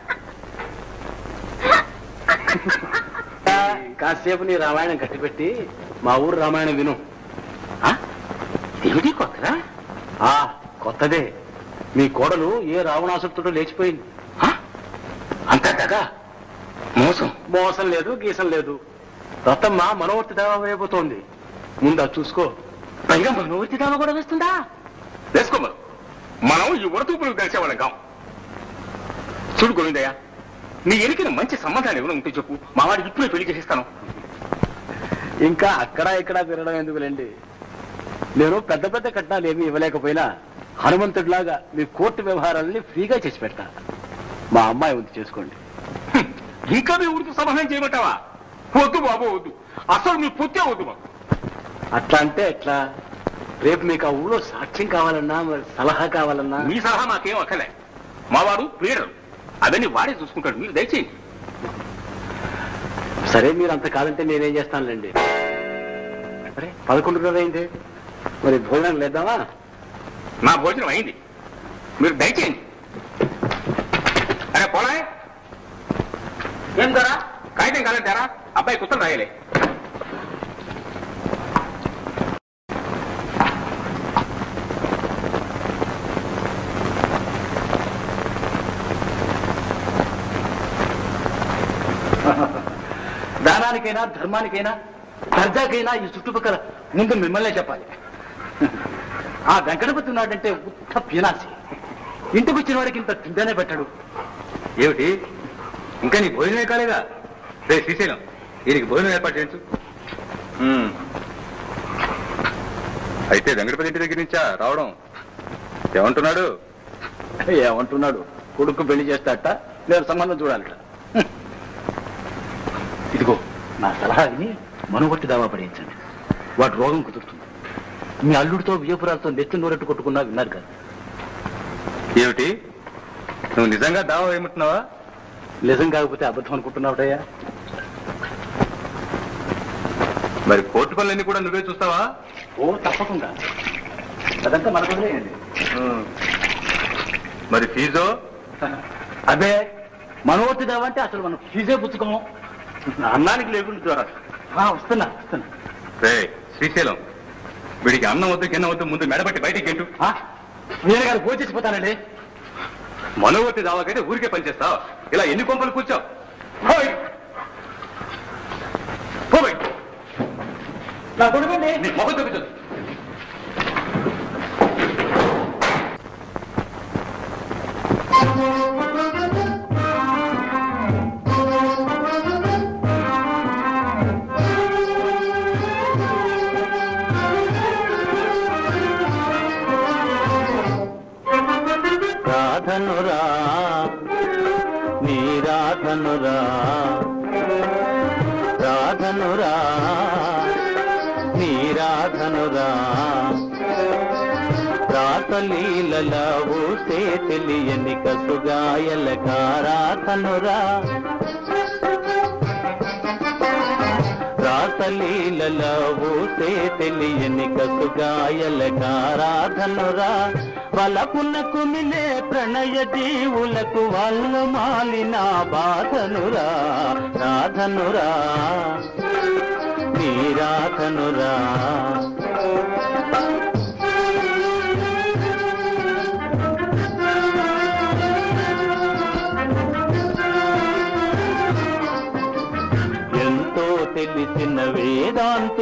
కాసేపు నీ రామాయణం కట్టిపెట్టి మా ఊరు రామాయణం విను ఆ? ఏమిటి కొత్తదా ఆ కొత్తదే మీ కోడలు ఏ రావణాసుడితో లేచిపోయింది ఆ? అంత దగా మోసం మోసం లేదు గీసం లేదు రత్తమ్మ మనోవర్తి దావా వేయబోతోంది ముందా చూసుకో పైగా మనోవర్తి దావా కూడా వేస్తుందా వేసుకో మనం మనం ఈ ఉడతూపులు కలిసేవాళ్ళం కాం చూడు గోవిందయ్య నీ ఎరికిన మంచి సంబంధాలు ఏమైనా ఉంటే చెప్పు మా వాడికి ఇప్పుడే పెళ్లి చేసేస్తాను ఇంకా అక్కడ ఇక్కడ తిరగడం ఎందుకులేండి నేను పెద్ద పెద్ద కట్నాలు ఏమీ ఇవ్వలేకపోయినా హనుమంతుడిలాగా మీ కోర్టు వ్యవహారాలని ఫ్రీగా చేసి పెడతా మా అమ్మాయి ఉంది చేసుకోండి ఇంకా మీ ఊరికి సమాధానం చేయమంటావా వద్దు బాబు వద్దు అసలు మీ పుత్తే వద్దు బాబు అట్లా అంటే ఎట్లా రేపు మీకు ఆ ఊళ్ళో సాక్ష్యం కావాలన్నా మరి సలహా కావాలన్నా మీ సలహా మాకేం అక్కలే మావాడు ప్లేడరు అవన్నీ వాడే చూసుకుంటాడు మీరు దయచేయండి సరే మీరు అంత కాదంటే నేనేం చేస్తానులేండి అరే పదకొండున్నర అయింది మరి భోజనం లేద్దామా నా భోజనం అయింది మీరు దయచేయండి అరే పోలా ఏం ధరా కాగితం కాదంటారా అబ్బాయి కుత్తలు రాయలే దానానికైనా ధర్మానికైనా దర్జాకైనా ఈ చుట్టుపక్కల ముందు మిమ్మల్నే చెప్పాలి ఆ వెంకటపతి ఉన్నాడంటే ఉత్త పీనాసి ఇంటికి వచ్చిన వాడికి ఇంత తిండానే పెట్టాడు ఏమిటి ఇంకా నీ భోజనమే కాలేదా రే శ్రీశైలం దీనికి భోజనం ఏర్పాటు చేయించు ఉమ్. అయితే వెంకటపతి ఇంటి దగ్గర నుంచా రావడం ఏమంటున్నాడు ఏమంటున్నాడు కొడుకు పెళ్లి చేస్తాట నేను సంబంధం చూడాలట హ్మ్. ఇదిగో నా సలహా విని మనుగొట్టి దావా పడించండి వాటి రోగం కుదురుతుంది మీ అల్లుడితో విజయపురాలతో నెత్తి నూరెట్టు కొట్టుకున్నా విన్నారు కదా ఏమిటి నువ్వు నిజంగా దావా ఏమంటున్నావా నిజం కాకపోతే అబద్ధం అనుకుంటున్నావుటయ్యా మరి కోర్టు పనులన్నీ కూడా నువ్వే చూస్తావా ఓ తప్పకుండా అదంతా మనకు వదిలేయండి మరి ఫీజు అదే మనోవర్తి దావా అంటే అసలు మనం ఫీజే పుచ్చుకోము అన్నానికి లేకుండా ఆ, వస్తున్నా వస్తున్నా రే శ్రీశైలం వీడికి అన్నం వద్దు కింద వద్దు ముందు మెడబట్టి బయటికి గెంటు నేను గారు భోజేసిపోతానండి మనోవర్తి దావాకైతే ఊరికే పనిచేస్తావు ఇలా ఎన్ని కొంపలు కూర్చోవు నా కొడుకండి నీ మొహం చూపించదు రాధనురా నీ రాధనురా రాధనురా నీ రాధనురా రాతలీలల ఊసే తెలియని కసుగాయల కారాధనురా రాతలీలల ఊసే తెలియని కసుగాయల కారాధనురా వలపున కుమిలే ప్రణయ జీవులకు వల్ల మాలిన బాధనురా రాధనురా నీ రాధనురా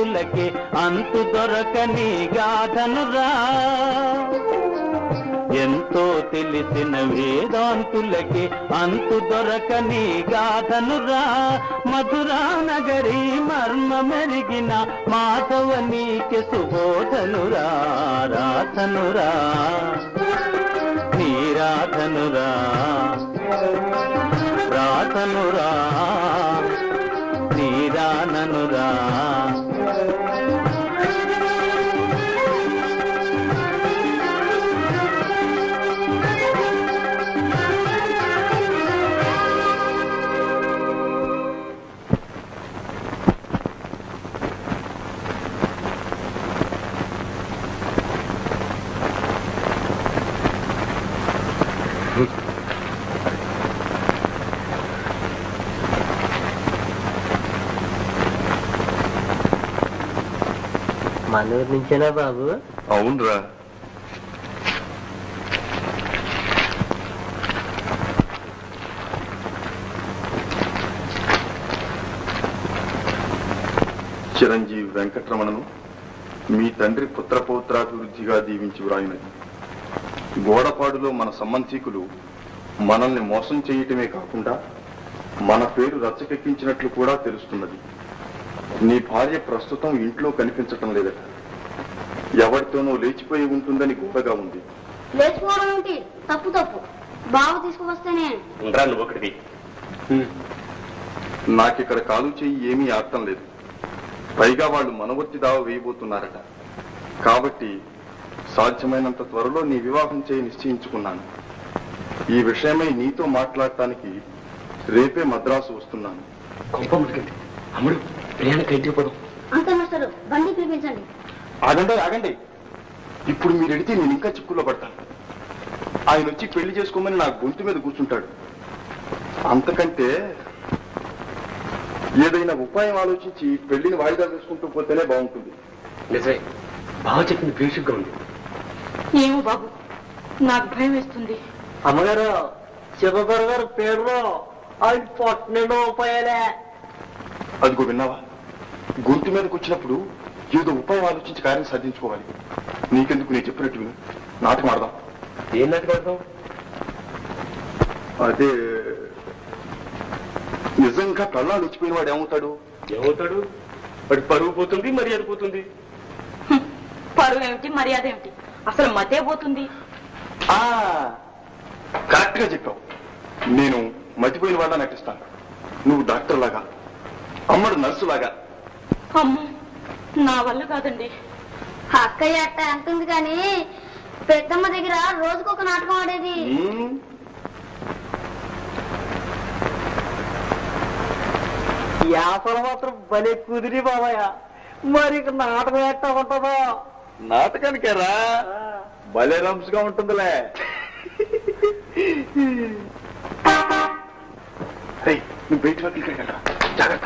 వేదాంతులకి అంతు దొరకని గాథనురా ఎంతో తెలిసిన వేదాంతులకి అంతు దొరకని గాథనురా మధురా నగరి మర్మ మెరిగిన మాధవ నీకి సుబోధనురా రాధనురా నీరాధనురా రాధనురా నీరాననురా మన ఊరి నుంచేనా బాబు అవునరా చిరంజీవి వెంకటరమణను మీ తండ్రి పుత్రపౌత్రాభివృద్ధిగా దీవించి వ్రాయినది గోడపాడులో మన సంబంధీకులు మనల్ని మోసం చేయటమే కాకుండా మన పేరు రచ్చకెక్కించినట్లు కూడా తెలుస్తున్నది నీ భార్య ప్రస్తుతం ఇంట్లో కనిపించటం లేదట ఎవరితోనో లేచిపోయి ఉంటుందని గోడగా ఉంది లేచిపోవడం ఏంటి తప్పు తప్పు బావ తీసుకువస్తేనే ఉండరా నువ్వు ఒకటివి నాకిక్కడ కాలు చెయ్యి ఏమీ ఆడటం లేదు పైగా వాళ్ళు మనవత్తి దావ వేయబోతున్నారట కాబట్టి సాధ్యమైనంత త్వరలో నీ వివాహం చేయి నిశ్చయించుకున్నాను ఈ విషయమై నీతో మాట్లాడటానికి రేపే మద్రాసు వస్తున్నాను కొంప ముడికింది అమ్ముడు ప్రియానికి ఇంటికి పోదాం అంతే మాస్టర్ బండి పిలిపించండి ఆగండి ఆగండి ఇప్పుడు మీరు ఎడితే నేను ఇంకా చిక్కుల్లో పడతాను ఆయన వచ్చి పెళ్లి చేసుకోమని నా గొంతు మీద కూర్చుంటాడు అంతకంటే ఏదైనా ఉపాయం ఆలోచించి పెళ్లిని వాయిదా వేసుకుంటూ పోతేనే బాగుంటుంది నిజమే బాగా చెప్పింది బేసిక్గా ఉంది ఏమో బాబు నాకు భయం వేస్తుంది అమ్మగారు శివగారు గారు పేరులో ఆయన పొట్టనిండు ఉపాయాలే అదిగో విన్నావా గొంతు మీదకి వచ్చినప్పుడు ఏదో ఉపాయం ఆలోచించి కార్యం సాధించుకోవాలి నీకెందుకు నేను చెప్పినట్టు విను నాటకం ఆడదాం ఏం నాటకం ఆడదాం అదే నిజంగా కళ్ళాలు వచ్చిపోయిన వాడు ఏమవుతాడు ఏమవుతాడు వాడి పరువు పోతుంది మర్యాద పోతుంది పరువు ఏమిటి మర్యాద ఏమిటి అసలు మతే పోతుంది ఆ కరెక్ట్ గా చెప్పావు నేను మతిపోయిన వాళ్ళ నటిస్తాను నువ్వు డాక్టర్ లాగా అమ్మడు నర్సు లాగా అమ్మో నా వల్ల కాదండి అక్కయ్య అట్ట అంటుంది కానీ పెద్దమ్మ దగ్గర రోజుకొక నాటకం ఆడేది ఉమ్, వ్యాపార మాత్రం భలే కుదిరి బాబాయ్ మరి ఇక నాటకం ఎట్టా ఉంటుందో నాటకానికే రా భలే రంప్స్ గా ఉంటుందిలే రేయ్, నువ్వు బయట వరకు వెళ్ళరా జాగ్రత్త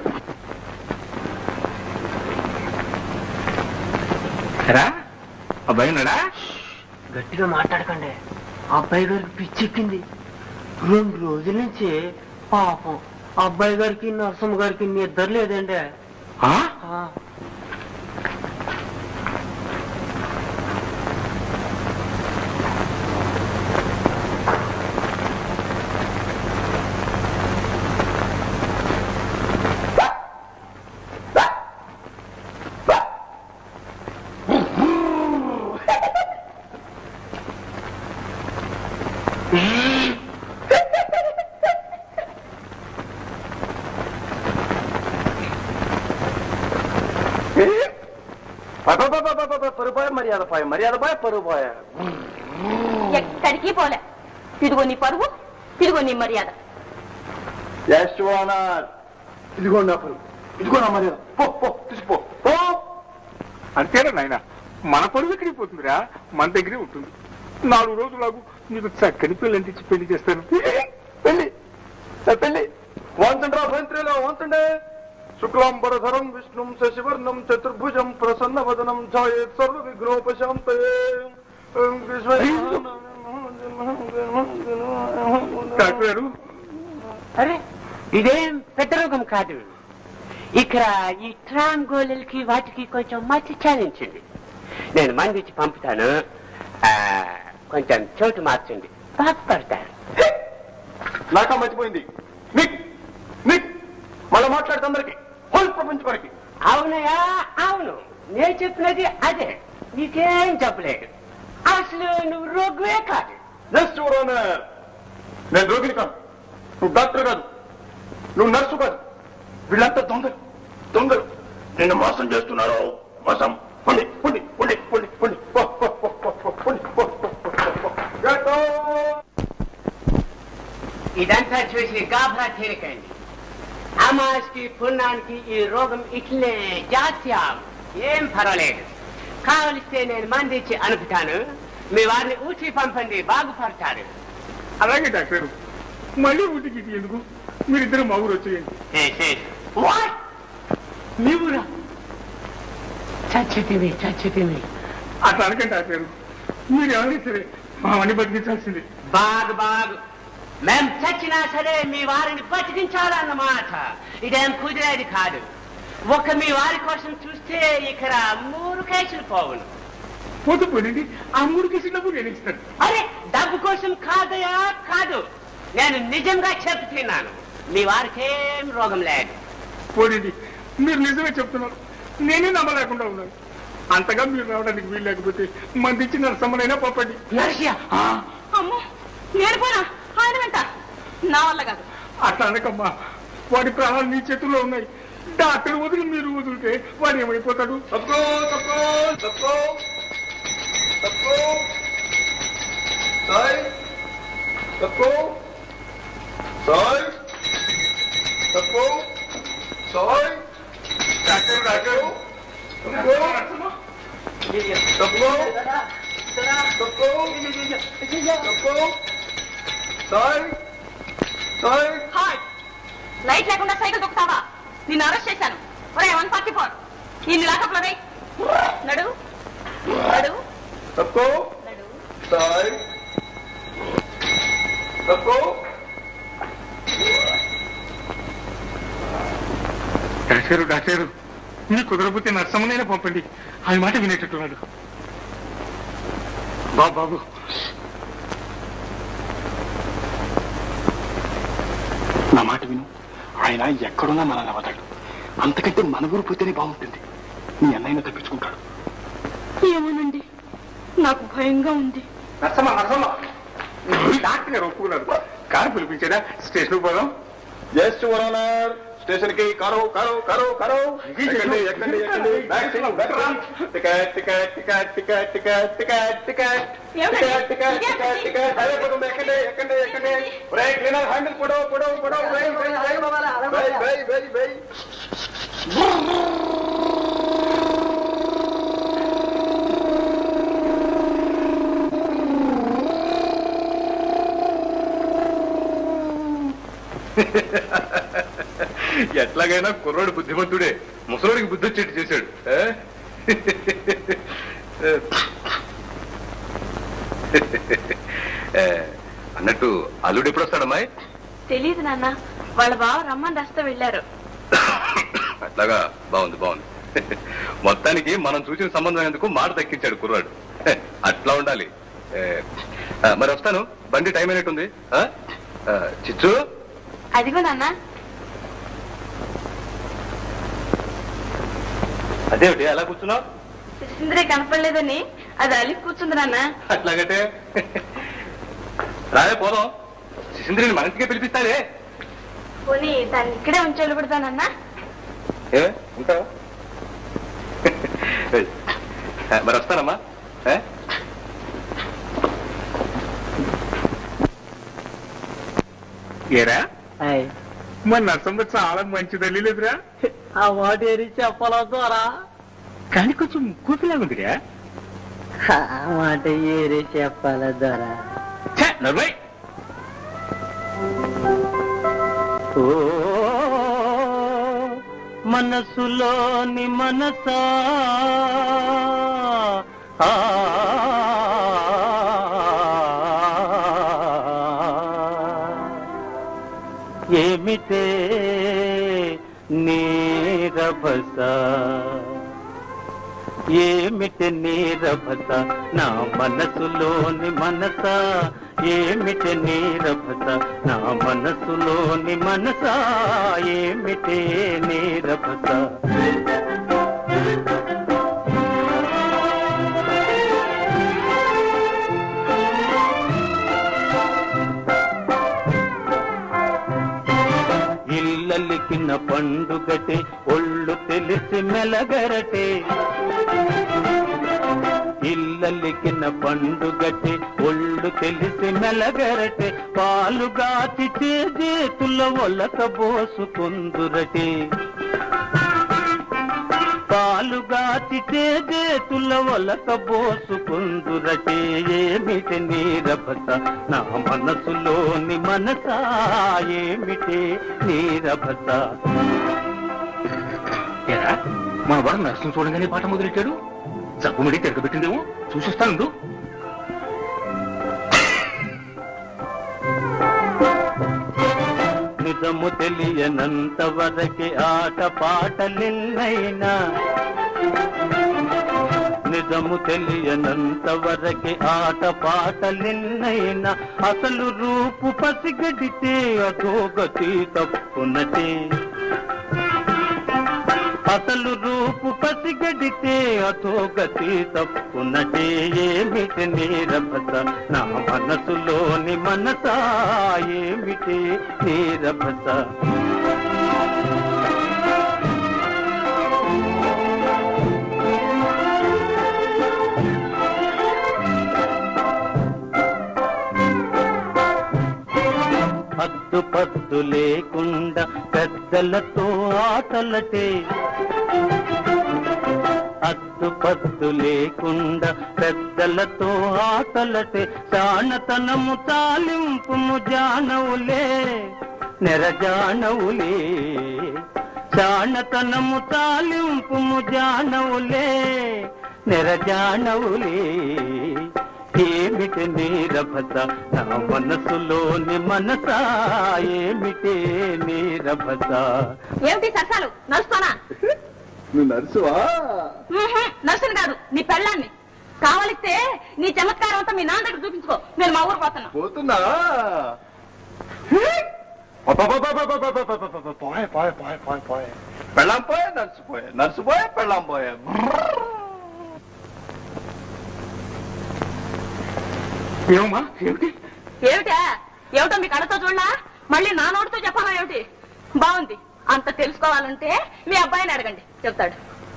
రా అబ్బాయి ఉన్నాడా గట్టిగా మాట్లాడకండి అబ్బాయి గారికి పిచ్చెక్కింది రెండు రోజుల నుంచి పాపం అబ్బాయి గారికి నరసమ్మ గారికి నిద్ర లేదండి ఆ? ఆ. పరుపాయ మర్యాద పాయ మర్యాద పాయ పరువు పాయ ఎక్కడికి పోలే ఇదిగో నీ పరువు ఇదిగో నీ మర్యాద ఇదిగో నా పరువు ఇదిగో నా మర్యాద పో పో తీసిపో పో అంతేనా నాయన మన పరువు ఎక్కడికి పోతుందిరా మన దగ్గరే ఉంటుంది నాలుగు రోజులకు నీకు చక్కని పిల్లని తెచ్చి పెళ్లి చేస్తాను పెళ్లి ఏ పెళ్లి వాంతండ్రా భయంత్రిలో వాంతండే శుక్లాంబరధరం విష్ణుం శశివర్ణం చతుర్భుజం ప్రసన్న వదనం ఛాయేత్ సర్వ విఘ్నోపశాంతే డాక్టర్ గారు అరే ఇదేం పెద్ద రోగం కాదు ఇక్కడ ఈ ట్రామ్ గోళీలకి వాటికి కొంచెం మట్టి చాలించండి నేను మంది ఇచ్చి పంపుతాను ఆ, కొంచెం చోటు మార్చండి బాధపడతారు నాకా మర్చిపోయింది నిక్ నిక్ మళ్ళా మాట్లాడుతూ అందరికి హోల్ ప్రపంచం వరకు అవునయా అవును నేను చెప్పినది అదే నీకేం చెప్పలేదు అసలు నువ్వు రోగువే కాదు నెక్స్ట్ నేను రోగిని కాదు నువ్వు డాక్టర్ కాదు నువ్వు నర్సు కాదు వీళ్ళంతా దొంగలు దొంగలు నిన్ను మోసం చేస్తున్నారు మోసం పొండి పొండి పొండి పొండి పొండి పో, పో, పో, పో, పో, పొండి, పో, పో, పో, పో, పో. Get out! ఇదంతా చూసి గాభరా తీరకండి అమాస్కి పుణ్యానికి ఈ రోగం ఇట్లే జాత్యం ఏం పర్వాలేదు కావలిస్తే నేను మంది ఇచ్చి అనుపుతాను మీ వారిని ఊచి పంపండి బాగుపడతారు అలాగే డాక్టర్ మళ్ళీ ఊటికి ఇది ఎందుకు మీరిద్దరు మా ఊరు వచ్చేయండి నీవురా చచ్చితివి చచ్చితివి అట్లా అనకండి డాక్టర్ మీరు ఏమైనా సరే మా వాడిని బతికించాల్సింది బాగు బాగు మేం చచ్చినా సరే మీ వారిని బతికించాలన్నమాట ఇదేం కుదిరేది కాదు ఒక మీ వారి కోసం చూస్తే ఇక్కడ మూడు కేసులు పోవును పోతూ పోనండి ఆ మూడు కేసులు డబ్బు నేను ఇస్తాను అరే డబ్బు కోసం కాదయా కాదు నేను నిజంగా చెప్తున్నాను మీ వారికేం రోగం లేదు పోనండి మీరు నిజమే చెప్తున్నారు నేనే నమ్మలేకుండా ఉన్నాను అంతగా మీరు రావడానికి వీలు లేకపోతే మంది ఇచ్చి నరసమ్మనైనా పంపండి నరసియా అమ్మో నేను పోనా ఆయన వెంట నా వల్ల కాదు అట్లా అనకమ్మా వాడి ప్రాణాలు నీ చేతుల్లో ఉన్నాయి డాక్టర్ వదిలి మీరు వదిలితే వాడు ఏమైపోతాడు తప్పుకో తప్పుకో తప్పుకో తప్పుకో సాయ్ తప్పుకో సాయ్ తప్పుకో సాయ్ డాక్టర్ డాక్టర్ తప్పుకో తప్పుకో తప్పుకో తప్పుకో సాయ్ సాయ్ హాయ్ లైట్ లేకుండా సైకిల్ దొక్కుతావా నిన్ను అరెస్ట్ చేశాను ఒరే వన్ ఫార్టీ ఫోర్ ఈ లాకప్లో వేయ్ నడు నడు తప్పుకో సాయ్ తప్పుకో డాక్టరు డాక్టరు మీరు కుదరకపోతే నర్సమ్మనైనా పంపండి ఆయన మాట వినేటట్టున్నాడు బాబు బాబు నా మాట విను ఆయన ఎక్కడున్నా మనల్ని వదలడు అంతకంటే మన ఊరు పోతేనే బాగుంటుంది నీ అన్నయ్యను తప్పించుకుంటాడు ఏమోనండి నాకు భయంగా ఉంది నర్సమ్మ నర్సమ్మ డాక్టర్ గారు ఒప్పుకున్నారు కారు పిలిపించారా స్టేషన్ పోదాం జస్ట్ వరనర్ స్టేషన్ కి కారు కారు కారు కారు ఎక్కండి ఎక్కండి ఎక్కండి back seat back ticket ticket ticket ticket ticket ticket ticket ticket ticket ticket ticket highway పోతుంది ఎక్కండి ఎక్కండి ఎక్కండి ఒరే క్లీనర్ హ్యాండిల్ పొడవు పొడవు పొడవు వై వై వై వై వై వై వై ఎట్లాగైనా కుర్రోడు బుద్ధిమంతుడే ముసలోడికి బుద్ధి వచ్చేట్టు చేశాడు ఏ? ఏ, అన్నట్టు అల్లుడు ఎప్పుడు వస్తాడమ్మాయి తెలియదు నాన్న వాళ్ళ బావ రమ్మని రాస్తే వెళ్ళారు అట్లాగా బాగుంది బాగుంది మొత్తానికి మనం చూసిన సంబంధం ఎందుకు మాట దక్కించాడు కుర్రాడు అట్లా ఉండాలి ఏ, ఆ, మరి వస్తాను బండి టైం అయినట్టుంది ఆ? ఆ, చిచ్చు అదిగో నాన్న అదేమిటి అలా కూర్చున్నావు సుందరే కనపడలేదని అది అలిగి కూర్చుంది నాన్న అట్లాగటే రావే పోదాం శిశింద్రిని మనసుకే పిలిపిస్తాడే పోనీ దాన్ని ఇక్కడే ఉంచి పెడతానన్నా ఏ ఉంటావా ఆ, మరి వస్తానమ్మా ఏ? ఏరా మన నర్సమ్మ చాలా మంచి తల్లి లేదురా ఆ మాట ఏరి చెప్పాలా ద్వారా కానీ కొంచెం కూతులాగుందిరా ఆ మాట ఏరి చెప్పాలా ద్వారా నర్మయ్ ఓ మనసులోని మనసా ఆ, ఏమిటే నీ నీరభస ఏమిటి నీరభస నా మనసులోని మనస ఏమిటి నీరభస నా మనసులోని మనస ఏమిటి నీరభస ఇల్లలికిన పండుగటే ఒళ్ళు తెలిసి మెలగరటే ఇల్లలికిన పండుగటే ఒళ్ళు తెలిసి మెలగరటే పాలుగాచి చేతుల ఒలక బోసుకుందురటే పాలుగాచి చేతుల ఒలక బోసుకుందురటే ఏమిటి నీరభస నా మనసులోని మనస ఏమిటి నీరభస ఏరా, మన వాడు నర్సును చూడగానే పాట మొదలెట్టాడు జబ్బుమిడి తిరగబెట్టిందేమో చూసిస్తాను నిజము తెలియనంత వరకే ఆట పాటలిన్నైనా నిజము తెలియనంత వరకే ఆట పాటలిన్నైనా అసలు రూపు పసిగడితే అధోగతి తప్పునటే అసలు రూపు పసిగడితే అధోగతి తప్పునటే ఏమిటి నీరభస నా మనసులోని మనస ఏమిటి నీరభస హద్దు పద్దు లేకుండా పెద్దలతో ఆటలటే అద్దు పద్దు లేకుండా పెద్దలతో ఆటలటే చాణతనము తాలింపుము జానవులే నెరజానవులే చాణతనము తాలింపుము జానవులే నెరజానవులే ఏమిటి నీరభస నా మనసులోని మనస ఏమిటి నీరభస ఏమిటి సరసాలు నడుస్తానా నువ్వు నర్సువా నర్సుని కాదు నీ పెళ్ళాన్ని కావలిస్తే నీ చమత్కారం అంతా మీ నాన్న దగ్గర చూపించుకో నేను మా ఊరు పోతున్నా పోతున్నా పోయే పోయే పోయే పోయే పోయే పెళ్ళాం పోయే నర్సు పోయే నర్సు పోయే పెళ్ళాం పోయే ఏమమ్మా ఏమిటి ఏమిటా ఏమిటో మీ కళ్ళతో చూడలా మళ్ళీ నా నోటితో చెప్పాలా ఏమిటి బాగుంది అంత తెలుసుకోవాలంటే మీ అబ్బాయిని అడగండి చెప్తాడు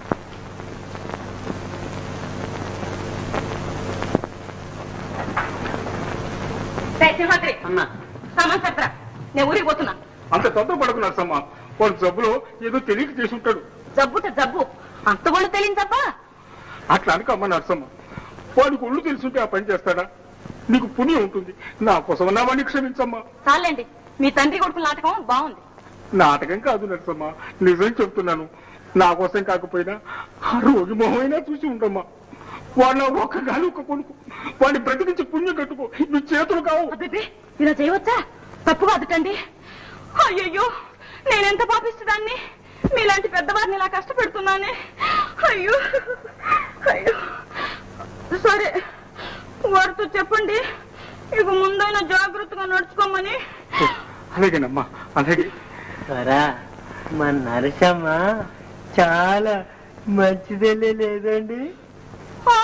రే, సింహాద్రి సామాన్ చెప్పరా నేను ఊరికి పోతున్నా అంత తొందర పడకు నర్సమ్మ వాడు జబ్బులో ఏదో తెలియక చేసి ఉంటాడు జబ్బుట జబ్బు అంత కూడా తెలియదు తప్ప అట్లా అనుకమ్మ నర్సమ్మ వాడికి ఒళ్ళు తెలుసుంటే ఆ పని చేస్తాడా నీకు పుణ్యం ఉంటుంది నా కోసం నా వాడిని క్షమించమ్మా చాలండి మీ తండ్రి కొడుకుల నాటకం బాగుంది నాటకం కాదు నర్సమ్మ నిజం చెప్తున్నాను నా కోసం కాకపోయినా ఆ రోగి మొహమైనా చూసి ఉండమ్మా వాడు నా ఒక్క గాలి ఒక్క కొడుకు వాడిని బ్రతికించి పుణ్యం కట్టుకో నీ చేతులు కావు అబ్బే ఇలా చేయవచ్చా తప్పు కాదుటండి అయ్యయ్యో నేనెంత పాపిస్తుందాన్ని మీలాంటి పెద్దవారిని ఇలా కష్టపెడుతున్నానే అయ్యో అయ్యో సరే వారితో చెప్పండి ఇక ముందైనా జాగ్రత్తగా నడుచుకోమని అలాగేనమ్మా అలాగే సరా మా నరసమ్మ చాలా మంచిదే లేదండి ఆ?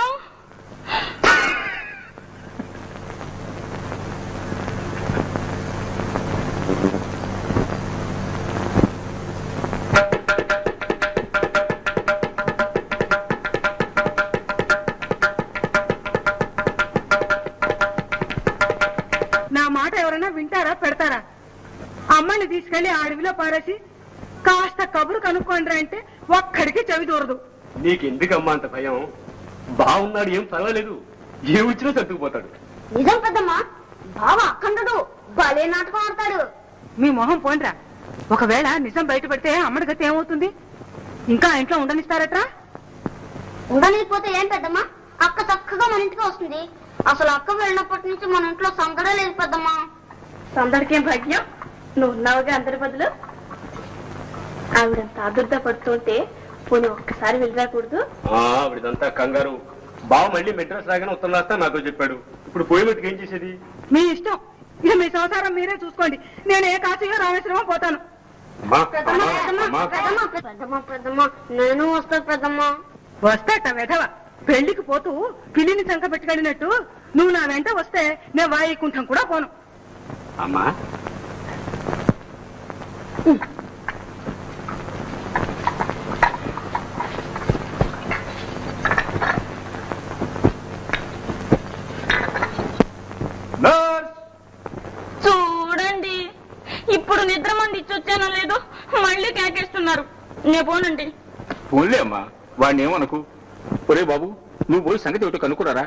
నా మాట ఎవరైనా వింటారా పెడతారా అమ్మాయిని తీసుకెళ్లి ఆ అడవిలో పారేసి కాస్త కబురు కనుక్కోండి అంటే ఒక్కడికి చెవి దూరదు నీకెందుకమ్మా అంత భయం బాగున్నాడు ఏం పర్వాలేదు ఏ వచ్చినా సర్దుకుపోతాడు నిజం పెద్దమ్మా బావ అఖండుడు భలే నాటకం ఆడతాడు మీ మొహం పోండ్రా ఒకవేళ నిజం బయట పెడితే అమ్మడి గతి ఏమవుతుంది ఇంకా ఆ ఇంట్లో ఉండనిస్తారట్రా ఉండలేకపోతే ఏం పెద్దమ్మా అక్క చక్కగా మన ఇంటికి వస్తుంది అసలు అక్క వెళ్ళినప్పటి నుంచి మన ఇంట్లో సందడే లేదు పెద్దమ్మా సందడికేం భాగ్యం నువ్వు ఉన్నావుగా అందరి బదులు ఆవిడంత ఆదుర్దా పడుతుంటే పోనీ ఒక్కసారి వెళ్ళరాకూడదు ఆవిడదంతా కంగారు బావ మళ్ళీ మెడ్రాస్ రాగానే ఉత్తరం రాస్తా నాతో చెప్పాడు ఇప్పుడు పోయేమట్టుకు ఏం చేసేది మీ ఇష్టం ఇక మీ సంసారం మీరే చూసుకోండి నేను ఏ కాశీగా రామేశ్వరం పోతాను అమ్మా, పెద్దమ్మ అమ్మా, పెద్దమ్మ అమ్మా. పెద్దమ్మ పెద్దమ్మ పెద్దమ్మ నేను వస్తా పెద్దమ్మ వస్తాట వెధవ పెళ్లికి పోతూ పిల్లిని సంక పెట్టుకెళ్ళినట్టు నువ్వు నా వెంట వస్తే నేను వాయికుంఠం కూడా పోను అమ్మా చూడండి ఇప్పుడు నిద్ర మంది ఇచ్చొచ్చానో లేదో మళ్ళీ కేకేస్తున్నారు నేను పోనండి పోన్లే అమ్మా వాడిని ఏమనకు ఒరే బాబు నువ్వు పోయి సంగతి ఒకటి కనుక్కురారా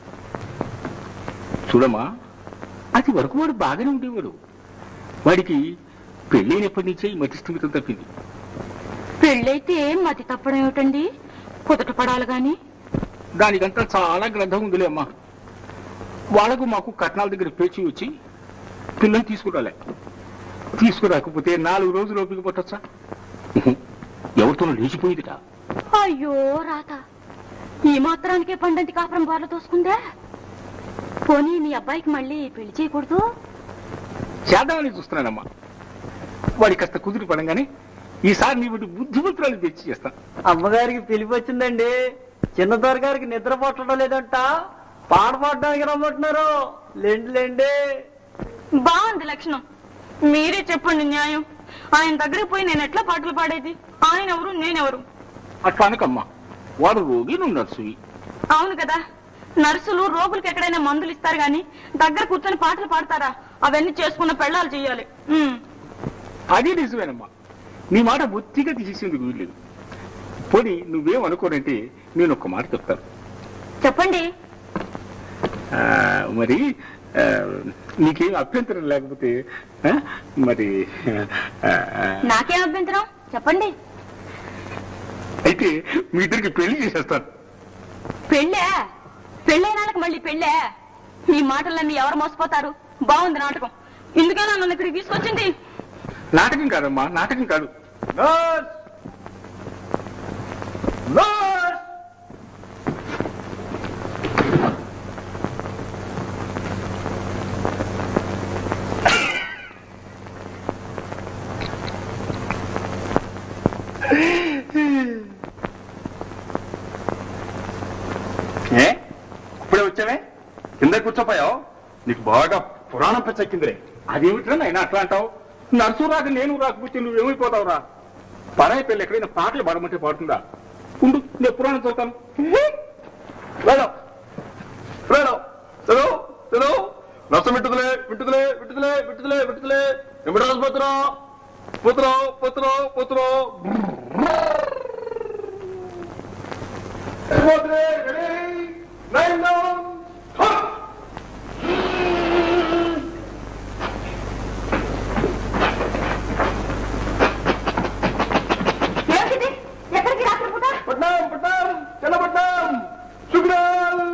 చూడమ్మా అది వరకు వాడు బాగానే ఉండేవాడు వాడికి పెళ్ళైనప్పటి నుంచే ఈ మతి స్థిమితం తప్పింది పెళ్ళైతే మతి తప్పడం ఏమిటండి కుదట పడాలి గాని దానికంతా చాలా గ్రంథం ఉందిలే అమ్మా వాళ్ళకు మాకు కట్నాల దగ్గర పేచి వచ్చి పిల్లల్ని తీసుకురాలే తీసుకురాకపోతే నాలుగు రోజులు ఓపిక పట్టొచ్చా ఎవరితోనూ లేచిపోయిందిట అయ్యో రాత ఈ మాత్రానికే పండంటి కాపురం బార్లు తోసుకుందా పోనీ మీ అబ్బాయికి మళ్ళీ పెళ్లి చేయకూడదు చేద్దామని చూస్తున్నానమ్మా వాడి కాస్త కుదిరి పడంగానే ఈసారి నీ వీటి బుద్ధిమంతురాలు తెచ్చి చేస్తా అమ్మగారికి పిలిపి వచ్చిందండి చిన్న గారికి నిద్ర పట్టడం లేదంట పాట పాడడానికి రమ్మంటున్నారు లెండి లెండి బాగుంది లక్షణం మీరే చెప్పండి న్యాయం ఆయన దగ్గరికి పోయి నేను ఎట్లా పాటలు పాడేది ఆయన ఎవరు నేనెవరు అట్లా అనకమ్మా వాడు రోగి నువ్వు నర్సువి అవును కదా నర్సులు రోగులకు ఎక్కడైనా మందులు ఇస్తారు గాని దగ్గర కూర్చొని పాటలు పాడతారా అవన్నీ చేసుకున్న పెళ్ళాలు చెయ్యాలి ఉమ్. అదే నిజమేనమ్మా నీ మాట బొత్తిగా తీసేసేందుకు వీల్లేదు పోనీ నువ్వేం అనుకోనంటే నేను ఒక్క మాట చెప్తాను చెప్పండి ఆ, మరి ఆ, నీకేం అభ్యంతరం లేకపోతే ఆ, మరి ఆ, ఆ, నాకేం అభ్యంతరం చెప్పండి అయితే మీ ఇద్దరికి పెళ్లి చేసేస్తాను పెళ్ళే పెళ్ళైన వాళ్ళకి మళ్ళీ పెళ్ళే ఈ మాటలన్నీ ఎవరు మోసపోతారు బాగుంది నాటకం ఇందుకేనా నన్ను ఇక్కడికి తీసుకొచ్చింది నాటకం కాదమ్మా నాటకం కాదు ఏ ఇప్పుడే వచ్చావే కింద కూర్చోపోయావు నీకు బాగా పురాణం పెచ్చెక్కిందిరే అదేమిట్రా నాయన అట్లా అంటావు నర్సు రాక నేను రాకపోతే నువ్వేమైపోతావురా పరాయి పెళ్ళి ఎక్కడైనా పాటలు పాడమంటే పాడుతుందా ఉండు నేను పురాణం చదువుతాను వేళ వేళ చదువు చదువు రసం విట్టుదలే విట్టుదలే విట్టుదలే విట్టుదలే విట్టుదలే ఎమిటి పోతురా పోతురా పోతురా పోతురా పోతురే రెడీ నైన్ డౌన్ ఏమిటిది? ఎక్కడికి రాత్రి పూట పట్నం పట్నం చెన్నపట్నం శుక్రాల్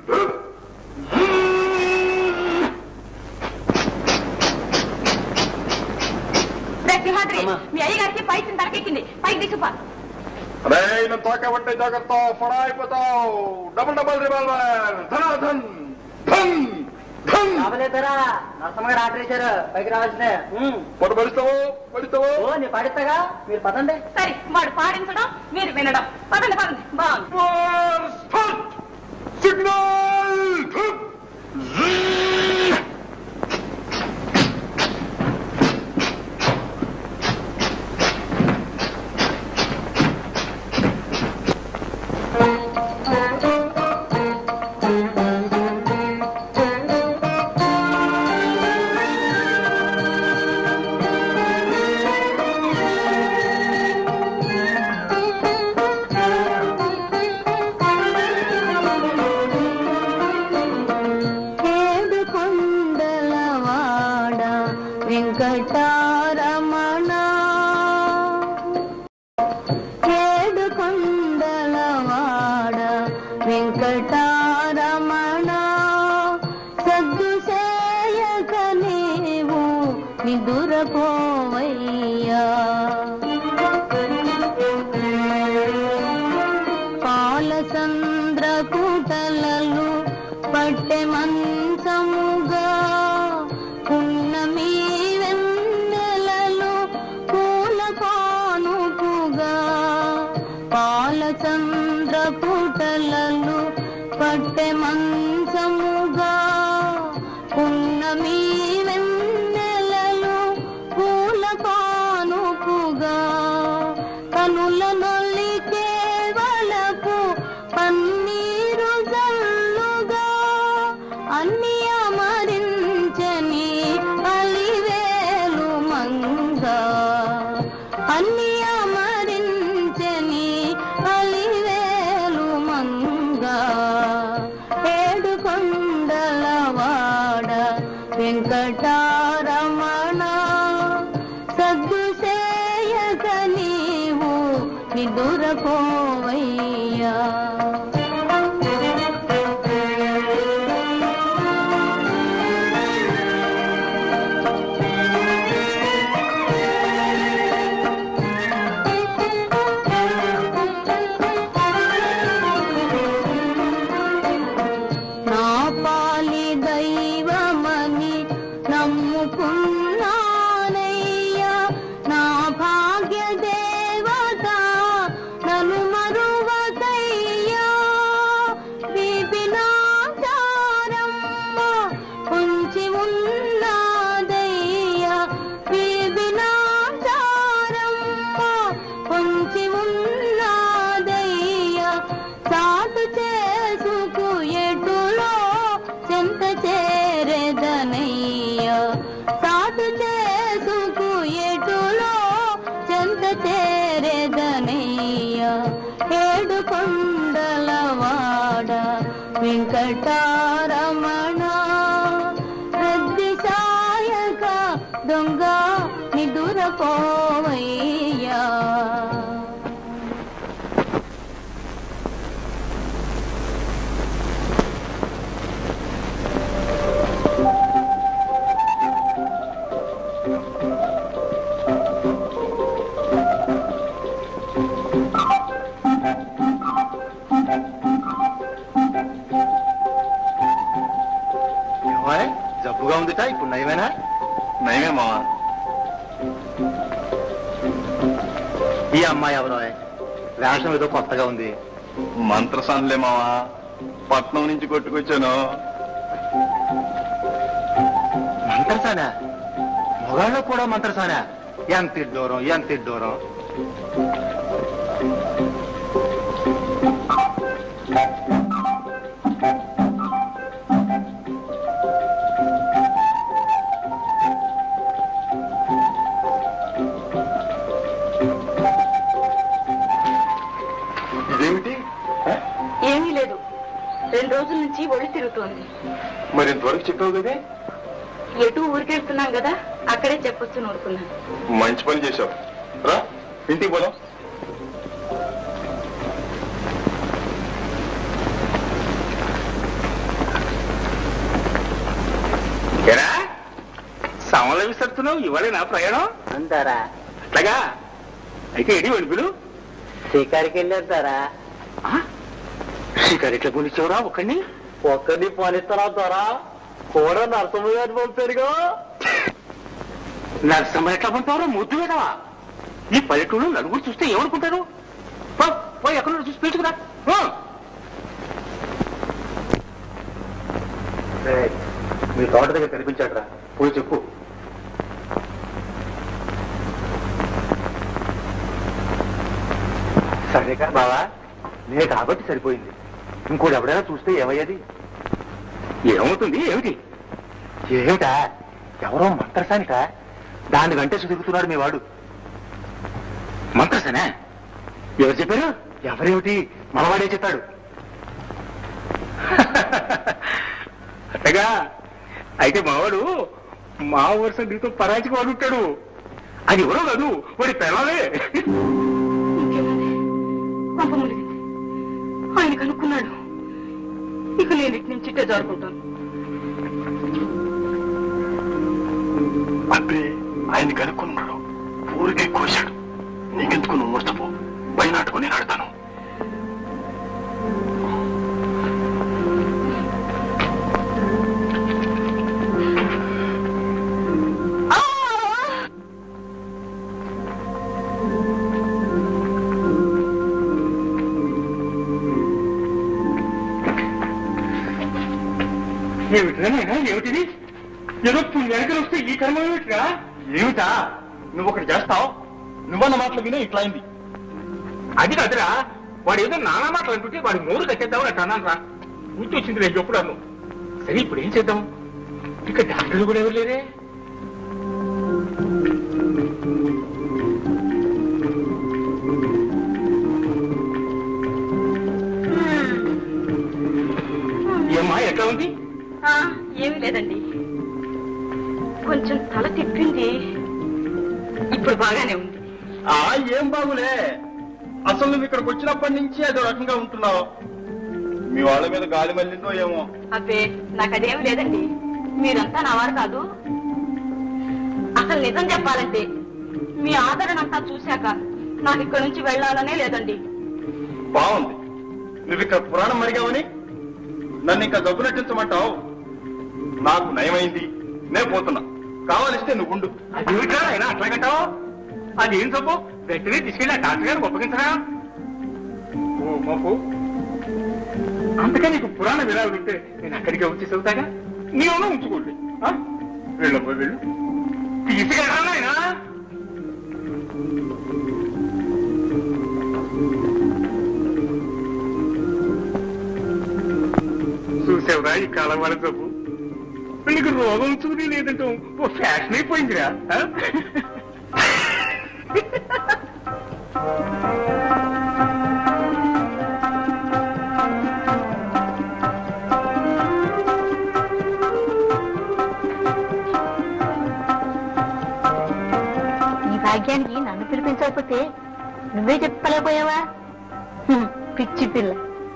రే సింహాద్రి మీ అయ్యగారికి పైసిన తలకెక్కింది పైకి తీసుకుపా అరే నేను తోకబట్టే జాగ్రత్త ఫడా అయిపోతావు డబుల్ డబుల్ రివాల్వర్ ధనాధన్ ధన్ ధన్ రావలేదరా నరసమ్మ గారు ఆర్డర్ చేశారు పైకి రావాల్సిందే పొట్టు పడిస్తావు పడిస్తావు ఓ నేను పాడిస్తాగా మీరు పదండి సరే వాడు పాడించడం మీరు వినడం పదండి పదండి బాగుంది సిగ్నల్ ఏడు కొండలవాడ వెంకటారమణ ఏడు కొండలవాడ వెంకటారమణ సద్దు చేయక నీవు నిదురపోవయ్యా పాలచంద్ర కుటలలు పట్టె మంచముగా పున్నమి వెన్నెలలు పూల పానుపుగా పాలచంద్ర పుటలలు పట్టె మంచముగా పున్నమి వెన్నెలలు పూల పానుపుగా కనుల నొల్లికే వలపు పన్నీరు జల్లుగా అన్ని అమరించని అలివేలు మంగ అన్ని అమరించని అలివేలు మంగ ఏడు కొండల వాడ వెంకటారమణ సద్దు చేయక నీవు నిదురపోవయ్యా నా పాలి దైవమని నమ్ముకున్నానయ్యా నా భాగ్య దేవత నన్ను మరువకయ్యా విపినాచారమ్మ ఉంచి ఉన్నదయ్యా విపినాచారమ్మ ఉంచి ఉన్నదయ్యా సాటు చేసుకు ఎటులో చెంత చేరేదనయ్యా సాటు చేసుకు ఎటులో చెంత చేరేదనయ్యా ఏడు కొండల వాడ వెంకటారమణ రద్ది సాయక దొంగ నిదురపోవయ్యా ఏమాయ్ జబ్బుగా ఉందిట ఇప్పుడు నయమేనా నయమే మావా ఈ అమ్మాయి ఎవరో వేషం ఏదో కొత్తగా ఉంది మంత్రసానులే మావా పట్నం నుంచి కొట్టుకొచ్చాను మంత్రసానా మొగాళ్ళు కూడా మంత్రసానా ఎంత ఇడ్డోరం ఎంత ఇడ్డోరం ఇదేమిటి ఏమీ లేదు రెండు రోజుల నుంచి ఒళ్ళు తిరుగుతోంది మరి ఇంతవరకు చెప్పావు కదే ఎటు ఊరికెళ్తున్నాం కదా అక్కడే చెప్పొచ్చు నూరుకున్నాను మంచి పని చేశావు రా ఇంటికి పోదాం ఎరా సమల విసరుతున్నావు ఇవాళ నా ప్రయాణం అంటారా అట్లాగా అయితే ఎడి వెడుపులు షికారికి వెళ్ళారా షికారు ఎట్లా పోనిచ్చావురా ఒకడిని ఒక్కడిని పోనిస్తారా ద్వారా కూడా నరసింహ గారిని పంపారుగా నరసింహ ఎట్లా పంపావురా ముద్దు వేదవా ఈ పల్లెటూరు నలుగురు చూస్తే ఏమనుకుంటారు పో, పోయి ఎక్కడ చూసి పిలుచుకురా పో. మీ తోట దగ్గర కనిపించాడరా పోయి చెప్పు సరేగా బావా నే కాబట్టి సరిపోయింది ఇంకోటి ఎవడైనా చూస్తే ఏమయ్యేది ఏమవుతుంది ఏమిటి ఏమిటా ఎవరో మంత్రసానిట దాన్ని వెంటే తిరుగుతున్నాడు మీ వాడు మంత్రసేనా ఎవరు చెప్పారు ఎవరేమిటి మనవాడే చెప్పాడు అట్టగా అయితే మావాడు మా వరుస నీతో పరాచికి వాడు ఉంటాడు అది ఎవరో కాదు వాడి పిల్లలే కొంప ములిగింది ఆయన కనుక్కున్నాడు ఇక నేను ఇటు నుంచి ఇట్టే జారుకుంటాను అబ్బే ఆయన కనుక్కున్నాడు ఊరికే కోశాడు నీకెందుకు నువ్వు మోసపో బయనాటుకుని ఆడతాను ఏమిట్రా నాయనా ఏమిటిది ఏదో పుణ్యానికి వస్తే ఈ కర్మ ఏమిట్రా ఏమిటా నువ్వు ఒకటి చేస్తావు నువ్వన్న మాటలు వినే ఇట్లా అయింది అది కాదురా వాడు ఏదో నానా మాటలు అంటుంటే వాడి నోరు కట్టేద్దామని అట్లా అన్నాను రా గుర్తు వచ్చింది నేను ఎప్పుడు అన్ను సరే ఇప్పుడు ఏం చేద్దాం ఇక డాక్టర్లు కూడా ఎవరు లేరే ఏమ్మా ఎట్లా ఉంది ఆ, ఏమీ లేదండి కొంచెం తల తిప్పింది ఇప్పుడు బాగానే ఉంది ఆ ఏం బాగులే అసలు నువ్వు ఇక్కడికి వచ్చినప్పటి నుంచి అదో రకంగా ఉంటున్నావు మీ వాళ్ళ మీద గాలి మళ్ళిందో ఏమో అబ్బే నాకు అదేమి లేదండి మీరంతా నా వారు కాదు అసలు నిజం చెప్పాలంటే మీ ఆదరణ అంతా చూశాక నాకు ఇక్కడి నుంచి వెళ్ళాలనే లేదండి బాగుంది నువ్వు ఇక్కడ పురాణం మరిగావని నన్ను ఇంకా జబ్బు నటించమంటావు నాకు నయమైంది నేను పోతున్నా కావాలిస్తే నువ్వు ఉండు అదేమిట్రా అయినా అట్లా కట్టావు అది ఏం సబ్బు వెంటనే తీసుకెళ్ళి ఆ డాక్టర్ గారు ఒప్పగించరా ఓ మాకు అంతగా నీకు పురాణ విరాలు ఉంటే నేను అక్కడికే వచ్చి చదువుతాగా నీవున్నా ఉంచుకోండి ఆ? వెళ్ళమ్మా వెళ్ళు తీసుకెళ్ళరా నాయనా చూసావురా ఈ కాలం వాళ్ళ జబ్బు నీకు రోగం చూది లేదంటే ఓ ఫ్యాషన్ అయిపోయిందిరా ఆ? ఈ భాగ్యానికి నన్ను పిలిపించకపోతే నువ్వే చెప్పలేకపోయావా హ్మ్, పిచ్చి పిల్ల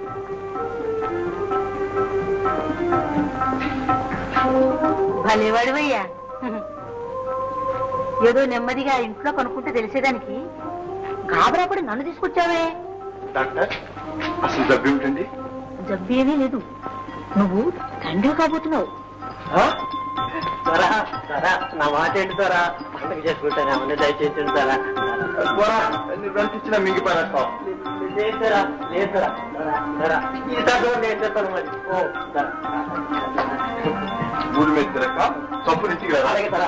భలేవాడివయ్యా హ్మ్. ఏదో నెమ్మదిగా ఇంట్లో కొనుక్కుంటే తెలిసేదానికి గాబరాపడి నన్ను తీసుకొచ్చావే డాక్టర్ అసలు జబ్బు ఏమిటండి జబ్బేమీ లేదు నువ్వు తండ్రి కాబోతున్నావు త్వరా త్వరా నా మాట ఏంటి త్వరా పండగ చేసుకుంటాను ఏమన్నా దయచేసి త్వరా పోరా, నువ్వు ఎంత ఇచ్చినా మింగిపోయేస్తావు లేదురా లేదురా త్వరా ఈసారి నేను చెప్తాను మరి ఓ త్వరా ఊరి మీద తిరక్క చంపు నుంచి అలాగే త్వరా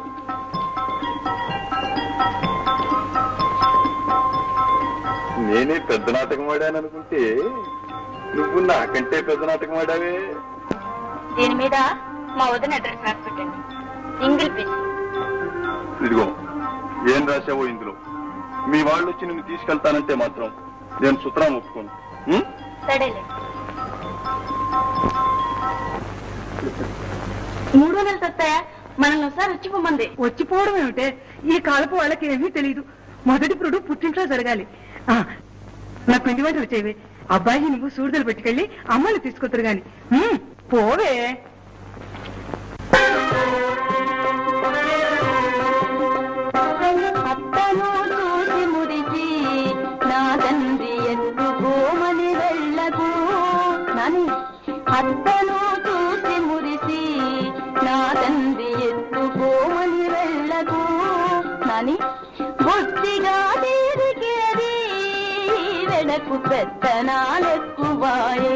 నేనే పెద్ద నాటకం ఆడాను అనుకుంటే నువ్వు నాకంటే పెద్ద నాటకం ఆడావే దీని మీద మా వదిన అడ్రస్ రాసి పెట్టండి సింగిల్ పీస్ ఇదిగో ఏం రాశావో ఇందులో మీ వాళ్ళు వచ్చి నిన్ను తీసుకెళ్తానంటే మాత్రం నేను సుతరాం ఒప్పుకోను ఉం? సరేలే మూడో నెల తత్తాయ మనల్ని ఒకసారి వచ్చిపోమంది వచ్చిపోవడం ఏమిటే ఈ కాలపు వాళ్ళకి ఏమీ తెలియదు మొదటి పురుడు పుట్టింట్లో జరగాలి ఆ, నా పిండి వంటలు చేయవే అబ్బాయి నువ్వు సూడిదలు పెట్టుకెళ్ళి అమ్మని తీసుకొత్తురు గాని ఉమ్, పోవే అత్తను చూసి మురిసి నా తండ్రి ఎత్తుకోమని వెళ్ళకు నాని అత్తను చూసి మురిసి నా తండ్రి ఎత్తుకోమని వెళ్ళకు నాని బొత్తిగా తీరికేది వెనకు పెత్తనాలెక్కువాయే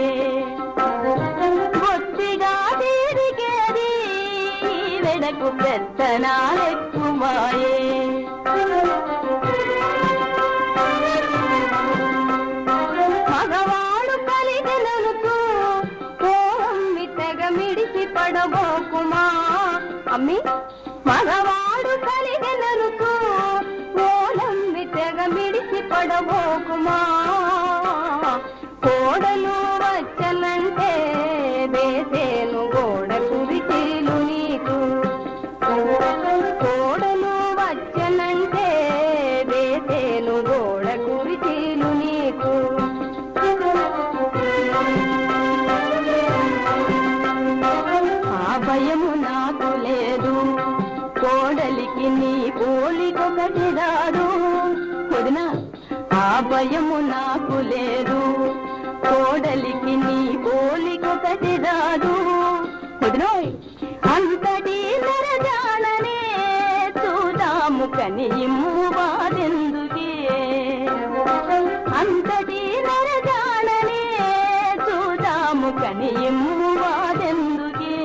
బొత్తిగా తీరికేది వెనకు పెత్తనాలెక్కువాయే మగవాడు కలిగెలనుతూ ఓమ్మి తెగ మిడిసి పడబోకుమా అమ్మి మగవాడు కలిగెలనుతూ ఓలమ్మి తెగ మిడిసి పడబోకుమా కోడలు వచ్చనంటే వేసేను గోడ కురిచీలు నీకు కోడలు వచ్చనంటే వేసేను గోడ కురిచీలు నీకు ఆ భయము నాకు లేదు కోడలికి నీ పోలికొకటి రాదు వదిన ఆ భయము నాకు లేదు కోడలికి నీ పోలికొకటి రాదు వదినోయ్ అంతటి నరజాననే చూదాము కని ఇమ్ము బాదెందుకే అంతటి నరజాననే చూదాము కని ఇమ్ము బాదెందుకే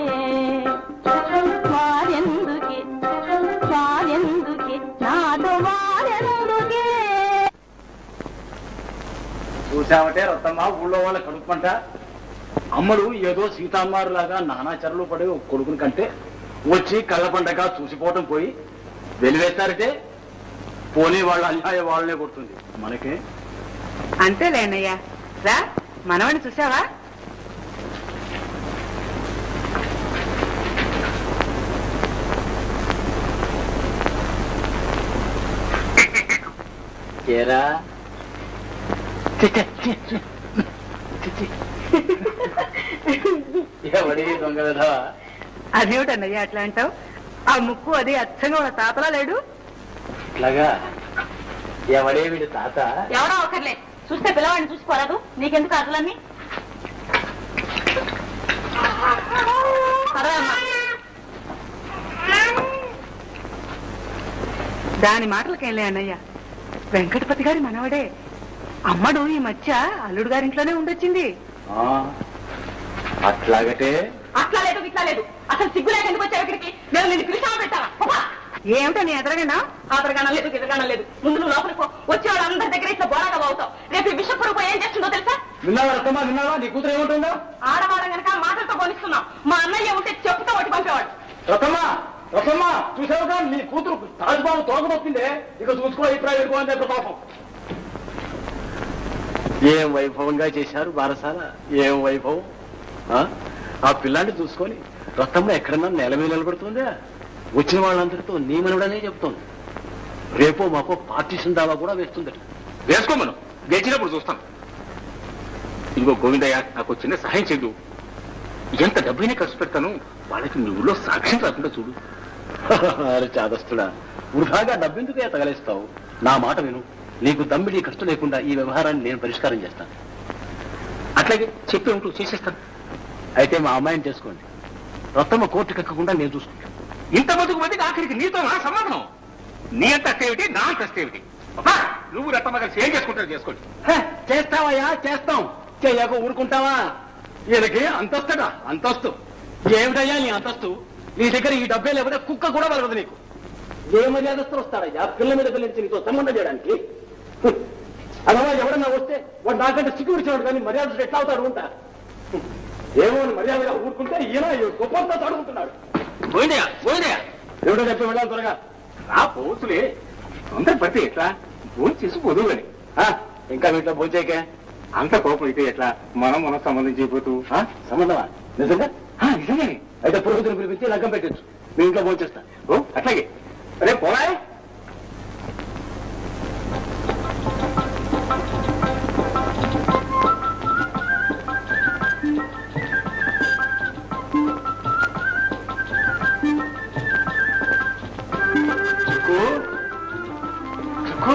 చూసావటే రత్తమ్మ ఊళ్ళో వాళ్ళ కడుపుమంట అమ్మడు ఏదో సీతామ్మారు లాగా నానాచరలు పడి ఒక కొడుకుని కంటే వచ్చి కళ్ళ పండగ చూసిపోవటం పోయి వెలివేస్తారంటే పోనీ వాళ్ళ అన్యాయ వాళ్ళనే కొడుతుంది మనకే అంతేలే అన్నయ్య రా మనవని చూసావా ఏరా ఎవడి దొంగ విధవా అదేమిటన్నయ్య అట్లా అంటావు ఆ ముక్కు అది అచ్చంగా ఉన్న తాతలా లేడు ఇట్లాగా ఎవడే వీడి తాత ఎవరో ఒకర్లే చూస్తే పిల్లవాడిని చూసుకోరాదు నీకెందుకు అసలన్నీ సరే అమ్మా దాని మాటలకేంలే అన్నయ్య వెంకటపతి గారి మనవడే అమ్మడు ఈ మధ్య అల్లుడు గారింట్లోనే ఉండొచ్చింది ఆ, అట్లాగటే అట్లా లేదు ఇట్లా లేదు అసలు సిగ్గు లేక ఎందుకు వచ్చావు ఇక్కడికి నేను నిన్ను పిలిచామా పెట్టావా పోపా. ఏమిటో నీ ఎదరగనా ఆదరగానం లేదు గిదరగానం లేదు ముందు నువ్వు లోపలికి పో వచ్చే వాళ్ళందరి దగ్గర ఇట్లా బోరాగా అవుతావు రేపు ఈ విషపురుగు ఏం చేస్తుందో తెలుసా విన్నావా రత్తమ్మా విన్నావా నీ కూతురు ఏముంటుందో ఆడవాళ్ళం గనక మాటలతో పోనిస్తున్నాం మా అన్నయ్య ఉంటే చెప్పుతో ఒకటి పంపేవాడు రత్తమ్మా రత్తమ్మా చూసావుగా నీ కూతురు తాజ్బాబు తోకదొప్పిందే ఇక చూసుకో అభిప్రాయం పెట్టుకోండి ప్రతాపం ఏం వైభవంగా చేశారు బారసాల ఏం వైభవం ఆ? ఆ పిల్లాన్ని చూసుకొని రత్తమ్మ ఎక్కడన్నా నేల మీద నిలబడుతుందా వచ్చిన వాళ్ళందరితో నీ మనవడనే చెప్తోంది రేపో మాపో పార్టీషన్ దావా కూడా వేస్తుందట వేసుకో మనం గెలిచినప్పుడు చూస్తాం ఇదిగో గోవిందయ్య నాకు చిన్న సహాయం చేయదు ఎంత డబ్బైనా ఖర్చు పెడతాను వాళ్ళకి మీ ఊళ్ళో సాక్ష్యం రాకుండా చూడు అరే చాదస్తుడా వృధాగా డబ్బెందుకే తగలేస్తావు నా మాట విను నీకు దమ్మిడి ఖర్చు లేకుండా ఈ వ్యవహారాన్ని నేను పరిష్కారం చేస్తాను అట్లాగే చెప్పి ఉంటూ చేసేస్తాను అయితే మా అమ్మాయిని చేసుకోండి రత్తమ్మ కోర్టుకి ఎక్కకుండా నేను చూసుకుంటాను ఇంత బతుకు మందికి ఆఖరికి నీతో నా సంబంధం నీ అంత అస్తేమిటి నా అంత అస్తేమిటి అబ్బా, నువ్వు రత్తమ్మ కలిసి ఏం చేసుకుంటారు చేసుకోండి హ, చేస్తావయ్యా చేస్తాం చెయ్యక ఊరుకుంటావా ఈయనకి అంతస్తుడా అంతస్తు ఏమిటయ్యా నీ అంతస్తు నీ దగ్గర ఈ డబ్బే లేకపోతే కుక్క కూడా వలగదు నీకు ఏ మర్యాదస్తులు వస్తాడయ్యా పిల్ల మీద పిల్లించి నీతో సంబంధం చేయడానికి హ్మ్. అదవా ఎవడన్నా వస్తే వాడు నాకంటే సిగ్గు విడిచేవాడు కానీ మర్యాద ఎట్లా అవుతాడు ఉంటా హ్మ్. ఏమో అని మర్యాదగా ఊరుకుంటే ఈయన గొప్పంతా తడుకుంటున్నాడు గోవిందయ్య గోవిందయ్య ఎవడో చెప్పి వెళ్ళాలి త్వరగా రా పోతులే తొందర పడితే ఎట్లా ఫోన్ చేసి పొదువు అని ఆ, ఇంకా వీటిలో భోజేకే అంత కోపం అయితే ఎట్లా మనం మనం సంబంధం చేయబోతూ ఆ, సంబంధమా నిజంగా నిజంగానే అయితే పురోహితుని పిలిపించి లగ్గం పెట్టచ్చు మీ ఇంట్లో భోజేస్తా ఓ అట్లాగే రే పోరా చిక్కు చిక్కు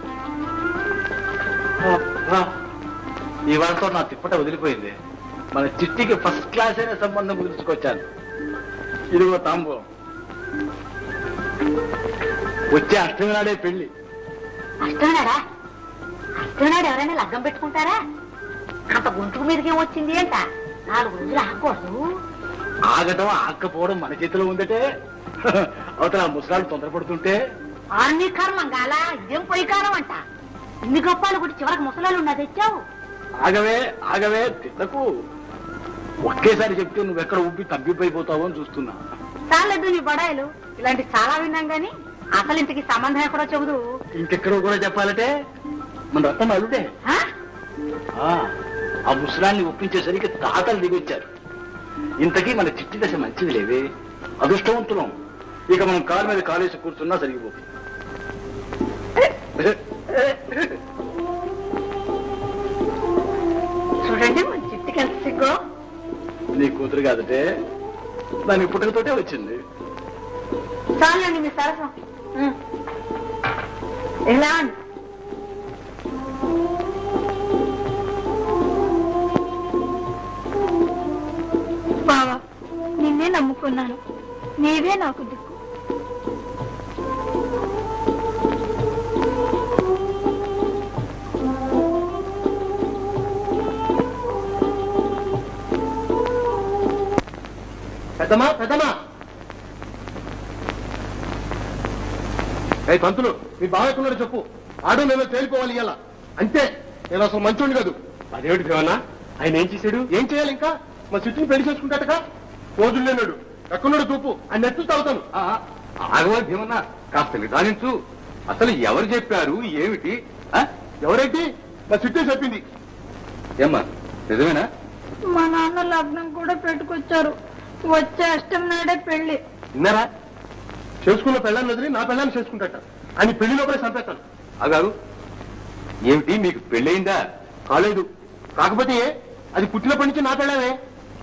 అబ్బా. ఈ వారంతో నా తిప్పట వదిలిపోయింది మన చిట్టికి ఫస్ట్ క్లాస్ అయిన సంబంధం కుదుర్చుకొచ్చాను ఇదిగో తాంబూలం వచ్చే అష్టమి నాడే పెళ్లి అష్టమనాడా అష్టమనాడు ఎవరైనా లగ్గం పెట్టుకుంటారా అంత గుంటుకు మీదకి వచ్చింది అంట నాలుగు రోజులు ఆగకూడదు ఆగటం ఆకపోవడం మన చేతిలో ఉందటే అవతల ఆ ముసలాళ్ళు తొందరపడుతుంటే ఆర్మీ కారం అంగాల ఇదేం పొయ్యి కారం అంట ఇన్ని గొప్పాలు కూడా చివరికి ముసలాలు ఉన్నా తెచ్చావు ఆగవే ఆగవే తిట్టకు ఒకేసారి చెప్తే నువ్వు ఎక్కడ ఉబ్బి తగ్గిపోయిపోతావు అని చూస్తున్నా చాలేదు నీ బడాయిలు ఇలాంటి చాలా విన్నాం గాని అసలు ఇంతకి సంబంధం ఎక్కడో చెబుదు ఇంకెక్కడో కూడా చెప్పాలంటే మన రత్నం అల్లుడే ఆ? ఆ, ఆ ముసలాన్ని ఒప్పించేసరికి తాతలు దిగొచ్చారు ఇంతకీ మన చిట్టి దశ మంచిది లేవే అదృష్టవంతులం ఇక మనం కాలు మీద కాలేసి కూర్చున్నా సరిగిపో చూడండి మన చిట్టుకి ఎంత సిగ్గో నీ కూతురు కాదటే దాని పుట్టుకతోటే వచ్చింది చాలండి మీ సరసం ఉం. ఇలా అండి బావా నిన్నే నమ్ముకున్నాను నీవే నాకు దిక్కు పెద్దమా పెద్దమా ఏ పంతులు మీ బావ ఎక్కడున్నాడు చెప్పు ఆడు నేను తేలిపోవాలి ఇలా అంతే నేను అసలు మంచోండి కాదు అదేమిటి భీమన్న ఆయన ఏం చేశాడు ఏం చేయాలి ఇంకా మా సిట్టిని పెళ్లి చేసుకుంటాటగా రోజులు లేనాడు ఎక్కడున్నాడు తూపు ఆయన నెత్తు తాగుతాను ఆగవా భీమన్న కాస్త నిదానించు అసలు ఎవరు చెప్పారు ఏమిటి ఆ? ఎవరైతే మా సిట్టి చెప్పింది ఏమ్మా నిజమేనా మా నాన్న లగ్నం కూడా పెట్టుకొచ్చారు వచ్చే అష్టం నాడే పెళ్లి విన్నారా చేసుకున్న పెళ్ళాన్ని వదిలి నా పెళ్ళాన్ని చేసుకుంటాట అని పెళ్లి లోపలే చంపేస్తాను ఆగారు ఏమిటి మీకు పెళ్ళయిందా కాలేదు కాకపోతే అది పుట్టినప్పటి నుంచి నా పెళ్ళామే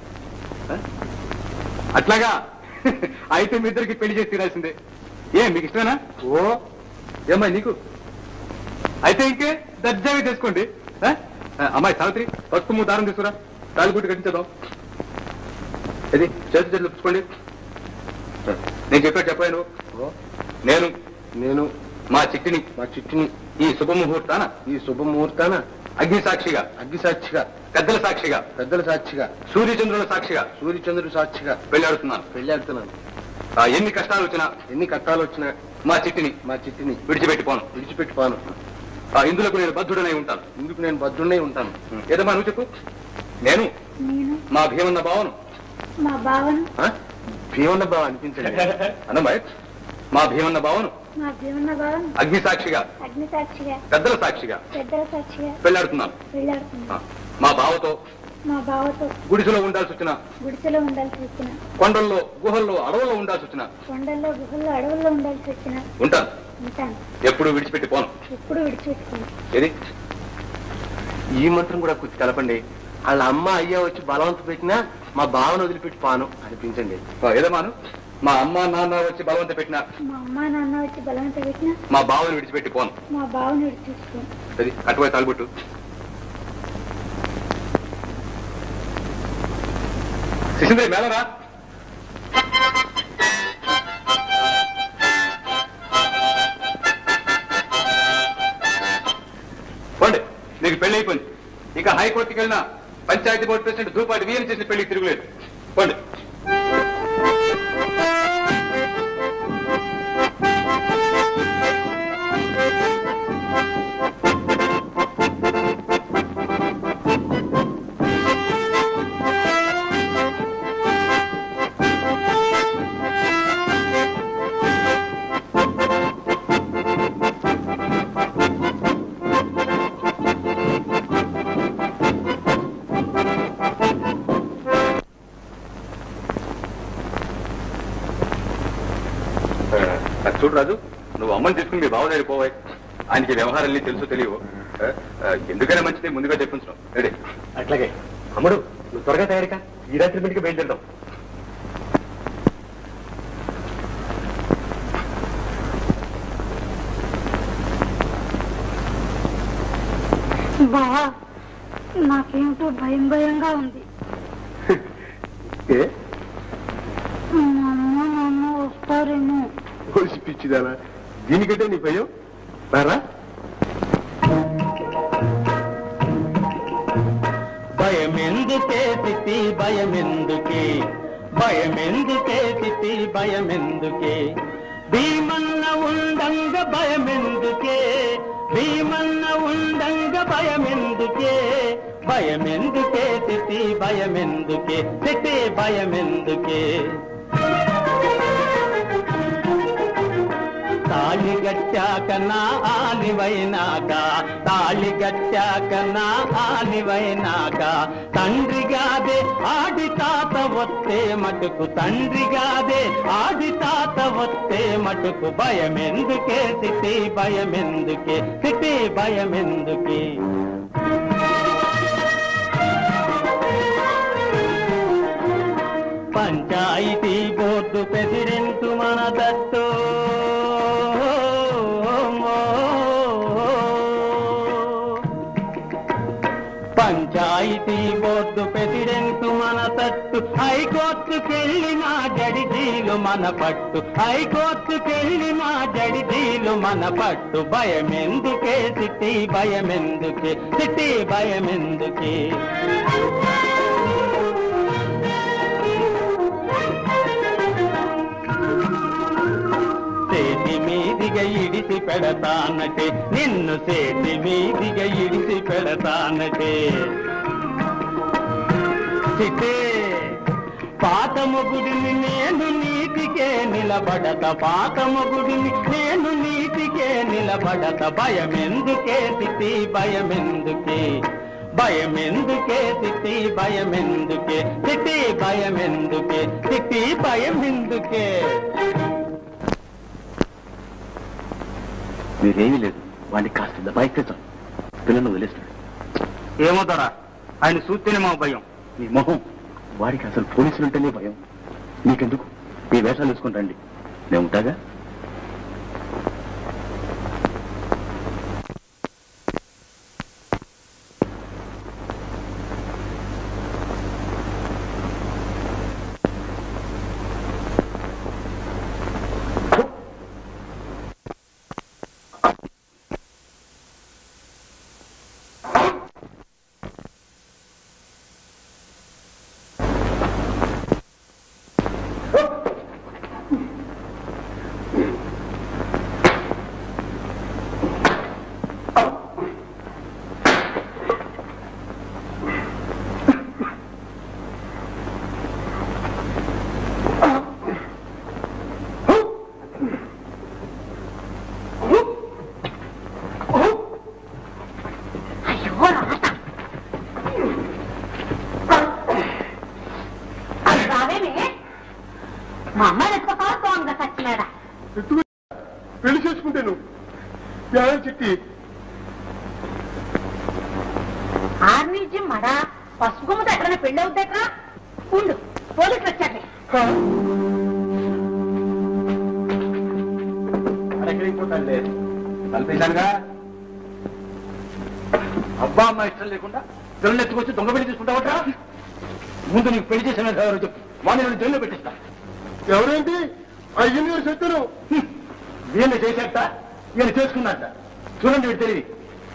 అట్లాగా అయితే మీ ఇద్దరికి పెళ్లి చేసి తీరాల్సిందే ఏ మీకు ఇష్టమేనా ఓ ఏమ్మా నీకు అయితే ఇంకే దర్జాగా చేసుకోండి ఆ? ఆ, అమ్మాయి సావిత్రి పసుపు మూడు దారం తీసుకురా తాలిగుట్టు కట్టించేద్దాం ఇది చేతి చేతులు పుచ్చుకోండి ఆ, నేను చెప్పాడు చెప్పాను నువ్వు నేను నేను మా చిట్టిని మా చిట్టిని ఈ శుభముహూర్తాన ఈ శుభముహూర్తాన అగ్ని సాక్షిగా అగ్గి సాక్షిగా పెద్దల సాక్షిగా పెద్దల సాక్షిగా సూర్యచంద్రుల సాక్షిగా సూర్యచంద్రుడు సాక్షిగా పెళ్ళాడుతున్నాను పెళ్ళాడుతున్నాను ఆ, ఎన్ని కష్టాలు వచ్చినా ఎన్ని కట్టాలు వచ్చినా మా చిట్టిని మా చిట్టిని విడిచిపెట్టిపోను విడిచిపెట్టిపాను ఆ, ఇందులకు నేను బద్ధుడనై ఉంటాను ఇందుకు నేను భద్రుడై ఉంటాను ఏదమ్మా నువ్వు చెప్పు నేను నేను మా భీమన్న భావను మా బావను భీమన్న బావ అనిపించండి అన్నమ్మాయి మా భీమన్న భావను మా జీవన బావను అగ్ని సాక్షిగా అగ్ని సాక్షిగా పెద్దల సాక్షిగా పెద్దల సాక్షిగా పెళ్ళాడుతున్నాను వెళ్ళాడుతున్నాను ఆ, మా బావతో మా బావతో గుడిసెలో ఉండాల్సి వచ్చిన గుడిసెలో ఉండాల్సి వచ్చిన కొండల్లో గుహల్లో అడవుల్లో ఉండాల్సి వచ్చిన కొండల్లో గుహల్లో అడవుల్లో ఉండాల్సి వచ్చిన ఉంటాను ఉంటాను ఎప్పుడు విడిచిపెట్టి పోను ఎప్పుడు విడిచిపెట్టుకున్నాను ఏది ఈ మంత్రం కూడా కుచ్చి కలపండి వాళ్ళ అమ్మ అయ్యా వచ్చి బలవంత పెట్టినా మా బావను వదిలిపెట్టి పాను అనిపించండి ఆ, ఏదమ్మాను మా అమ్మ నాన్న వచ్చి బలవంత పెట్టిన మా అమ్మ నాన్న వచ్చి బలవంత పెట్టినా మా బావను విడిచిపెట్టి పోను మా బావను విడిచిపెట్టుకోను అది అటువై తాలిబొట్టు శిశుంద్రి మేళరా పోండి నీకు పెళ్లి అయిపోయింది ఇక హైకోర్టుకి వెళ్ళిన పంచాయతీ బోర్డు ప్రెసిడెంట్ దూపాటి వీఎన్ చేసిన పెళ్లికి తిరుగులేదు పోండి ఆ, అది చూడు రాజు నువ్వు అమ్మని తీసుకుని మీ బావ దగ్గర పోవాయి ఆయనకి వ్యవహారాన్ని తెలుసు తెలియవు ఆ, ఆ, ఎందుకైనా మంచిది ముందుగా చెప్పించడం రెడీ అట్లాగే అమ్మడు నువ్వు త్వరగా తయారీకా ఈ రాత్రి మీటికి బయలుదేరదాం బావా నాకేమిటో భయం భయంగా ఉంది ఏ మా అమ్మ నాన్న వస్తారేమో కోసి పిచ్చిదానా దీనికంటే నీ భయం రారా భయమెందుకే తితి భయమెందుకే భయమెందుకే తితి భయమెందుకే భీమన్న ఉండంగ భయమెందుకే భీమన్న ఉండంగ భయమెందుకే భయమెందుకే తితి భయమెందుకే తితి భయమెందుకే తాళి గట్టాక నా ఆలివైనాక తాళి గట్టాక నా ఆలివైనాక తండ్రిగాదే ఆడి తాత వస్తే మటుకు తండ్రిగాదే ఆడి తాత వస్తే మటుకు భయమెందుకే సిటి భయమెందుకే సిటి భయమెందుకే పంచాయతీ బోర్డు ప్రెసిడెంట్ మన దత్తు పంచాయతీ బోర్డు ప్రెసిడెంట్ మన తట్టు హైకోర్టుకెళ్ళిన జడిజీలు మన పట్టు హైకోర్టుకెళ్ళిన జడిజీలు మన పట్టు భయమెందుకే సిటీ భయమెందుకే సిటీ భయమెందుకే చేతి మీదిగా ఇడిసి పెడతానటే నిన్ను చేతి మీదిగా ఇడిసి పెడతానటే చిట్టే పాత మొగుడిని నేను నీటికే నిలబడత పాత మొగుడిని నేను నీటికే నిలబడత భయమెందుకే తిట్టి భయమెందుకే భయమెందుకే తిట్టి భయమెందుకే తిట్టి భయమెందుకే తిట్టి భయమెందుకే మీరేమీ లేదు వాడిని కాస్త దబాయిస్తే చాలు పిల్లలు వదిలేస్తాడు ఏమవుతారా ఆయన చూస్తేనే మా భయం మీ మొహం వాడికి అసలు పోలీసులుంటేనే భయం నీకెందుకు మీ వేషాలు వేసుకుని రండి నేను ఉంటాగా అయ్యో రాత అది రావేమే మా అమ్మాయి ఎత్తుకోతా తోంగ సచ్చినాడా పెళ్లి చేసుకుంటాను న్యాయం చెట్టి ఆర్నీజీ మడా పసుపు గుమ్మతో ఎక్కడైనా పెళ్ళి అవుతాక ఉండు పోలీసులు వచ్చారు లేదు కల్పించానుగా అబ్బా అమ్మ ఇష్టం లేకుండా పిల్లలు ఎత్తుకొచ్చి దొంగ పెళ్లి తీసుకుంటావట ముందు నీకు పెళ్లి చేసిన ఎవరో చెప్పు వాడిని నేను జైల్లో పెట్టిస్తా ఎవరేంటి ఆ ఇంజనీర్ చెప్తాను వీళ్ళు చేసేట వీళ్ళు చేసుకున్నట్ట చూడండి వీడు తెలివి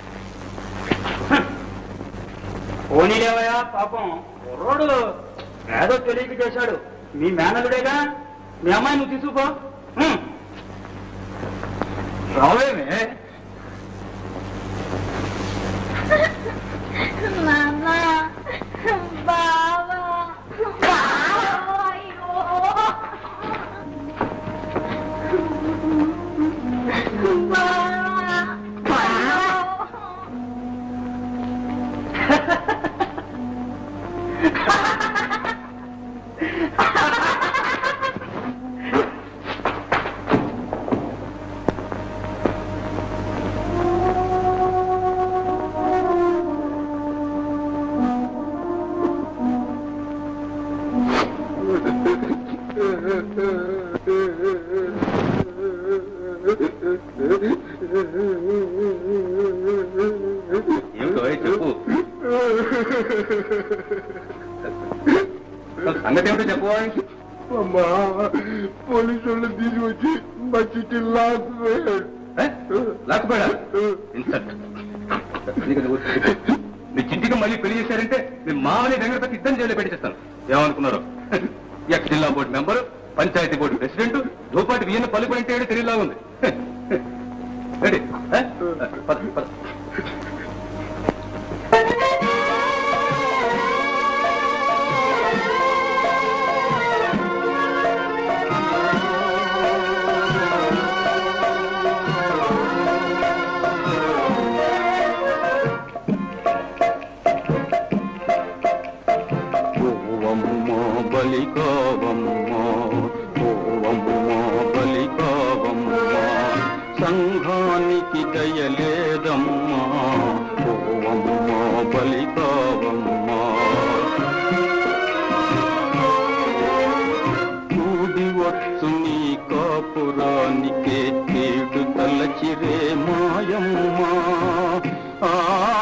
పోనీలేవయ్యా పాపం కుర్రోడు ఏదో తెలియక చేశాడు మీ మేనలుడేగా మీ అమ్మాయి నువ్వు తీసుకుపో హ్మ్. రావేమే నాన్న బావా ఏమిటో చెప్పు సంగతి ఏమిటో చెప్పు అమ్మా పోలీసు వాళ్ళు తీసుకొచ్చి మా చిట్టి లాక్కుపోయాడు లేకపోయా ఇన్సల్ట్ మీ చిట్టికి మళ్ళీ పెళ్లి చేశారంటే మీ మామని దగ్గర పెట్టి ఇద్దరు జైలు పెట్టిస్తాను ఏమనుకున్నారు ఎక్స్ జిల్లా board member panchayat board president Dhupati Viyyanna పలుకులంటే తెలియలా ఉంది రెడీ పద పద ఓవమ్మో బలికోవమ్మో ఓవమ్మో బలికోవమ్మో సంఘానికి దయలేదమ్మా ఓవమ్మో బలికోవమ్మా కూడి వచ్చు నీ కాపురానికే కీడు తలచిరే మాయమ్మా ఆ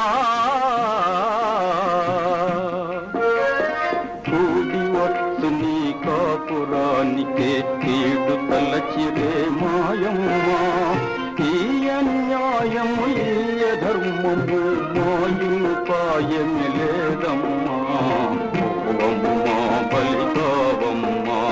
కూడి వచ్చు నీ కాపురానికే కీడు తలచిరే మాయమ్మా ఈ అన్యాయము ఈ ధర్మము మాయును పాయమి లేదమ్మా ఓవమ్మా బలికావమ్మా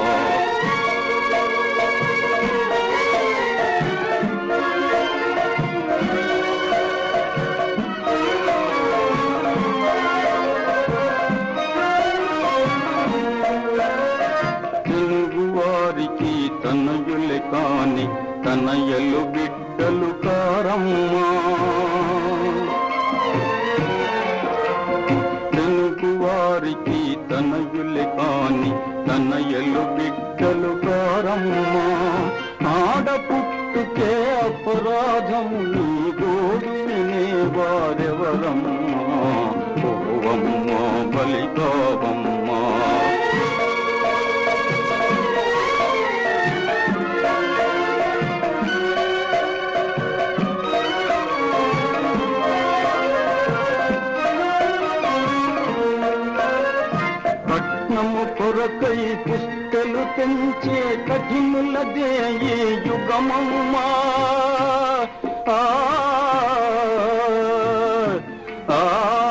తనయులే కాని తనయలు బిడ్డలు కారమ్మా తెలుగు వారికి తనయులే కాని తనయలు బిడ్డలు కారమ్మా ఆడపుట్టుకే అపరాధము నీ గోడు వినేవారెవరమ్మా ఓవమ్మా బలికావమ్మా పట్నము కొరకై పుస్తలు తెంచే కఠినులదే ఈ యుగమమ్మా ఆ, ఆ,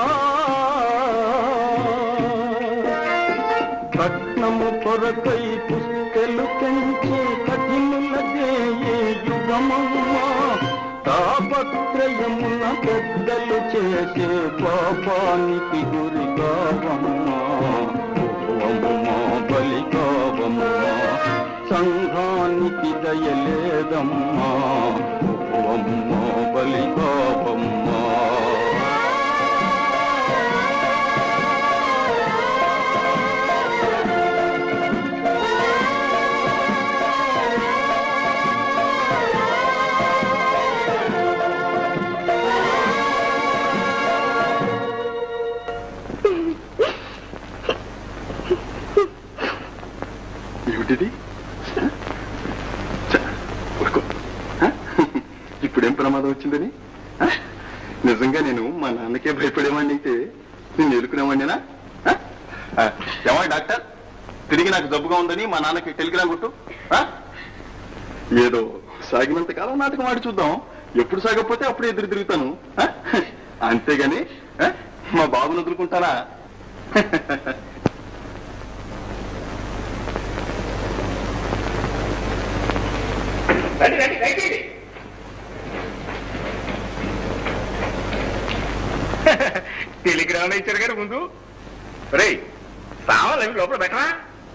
పట్నము కొరకై పుస్తలు తెంచే కఠినులదే ఈ యుగమమ్మా తాపత్రయమున పెద్దలు చేసే పాపానికి గురి కావమ్మా ఓవమ్మా బలి కావమ్మా సంఘానికి దయలేదమ్మా ఓవమ్మా బలి కావమ్మా ఏమిటిది ఛ, ఊరుకో. హ? ఇప్పుడేం ప్రమాదం వచ్చిందని హ? నిజంగా నేను మా నాన్నకే భయపడేవాడిని అయితే నేను ఎదుర్కొనేవాడినా ఏమో డాక్టర్ తిరిగి నాకు జబ్బుగా ఉందని మా నాన్నకి టెలిగ్రామ్ కొట్టు హ? ఏదో సాగినంత కాలం నాటకం ఆడి చూద్దాం ఎప్పుడు సాగకపోతే అప్పుడు ఎదురు తిరుగుతాను హ? అంతేగాని హ? మా బాబును వదులుకుంటానా రండి రండి రండి టెలిగ్రామ్ ఇచ్చారు గారు ముందు రే సామాన్లు అవి లోపల పెట్టరా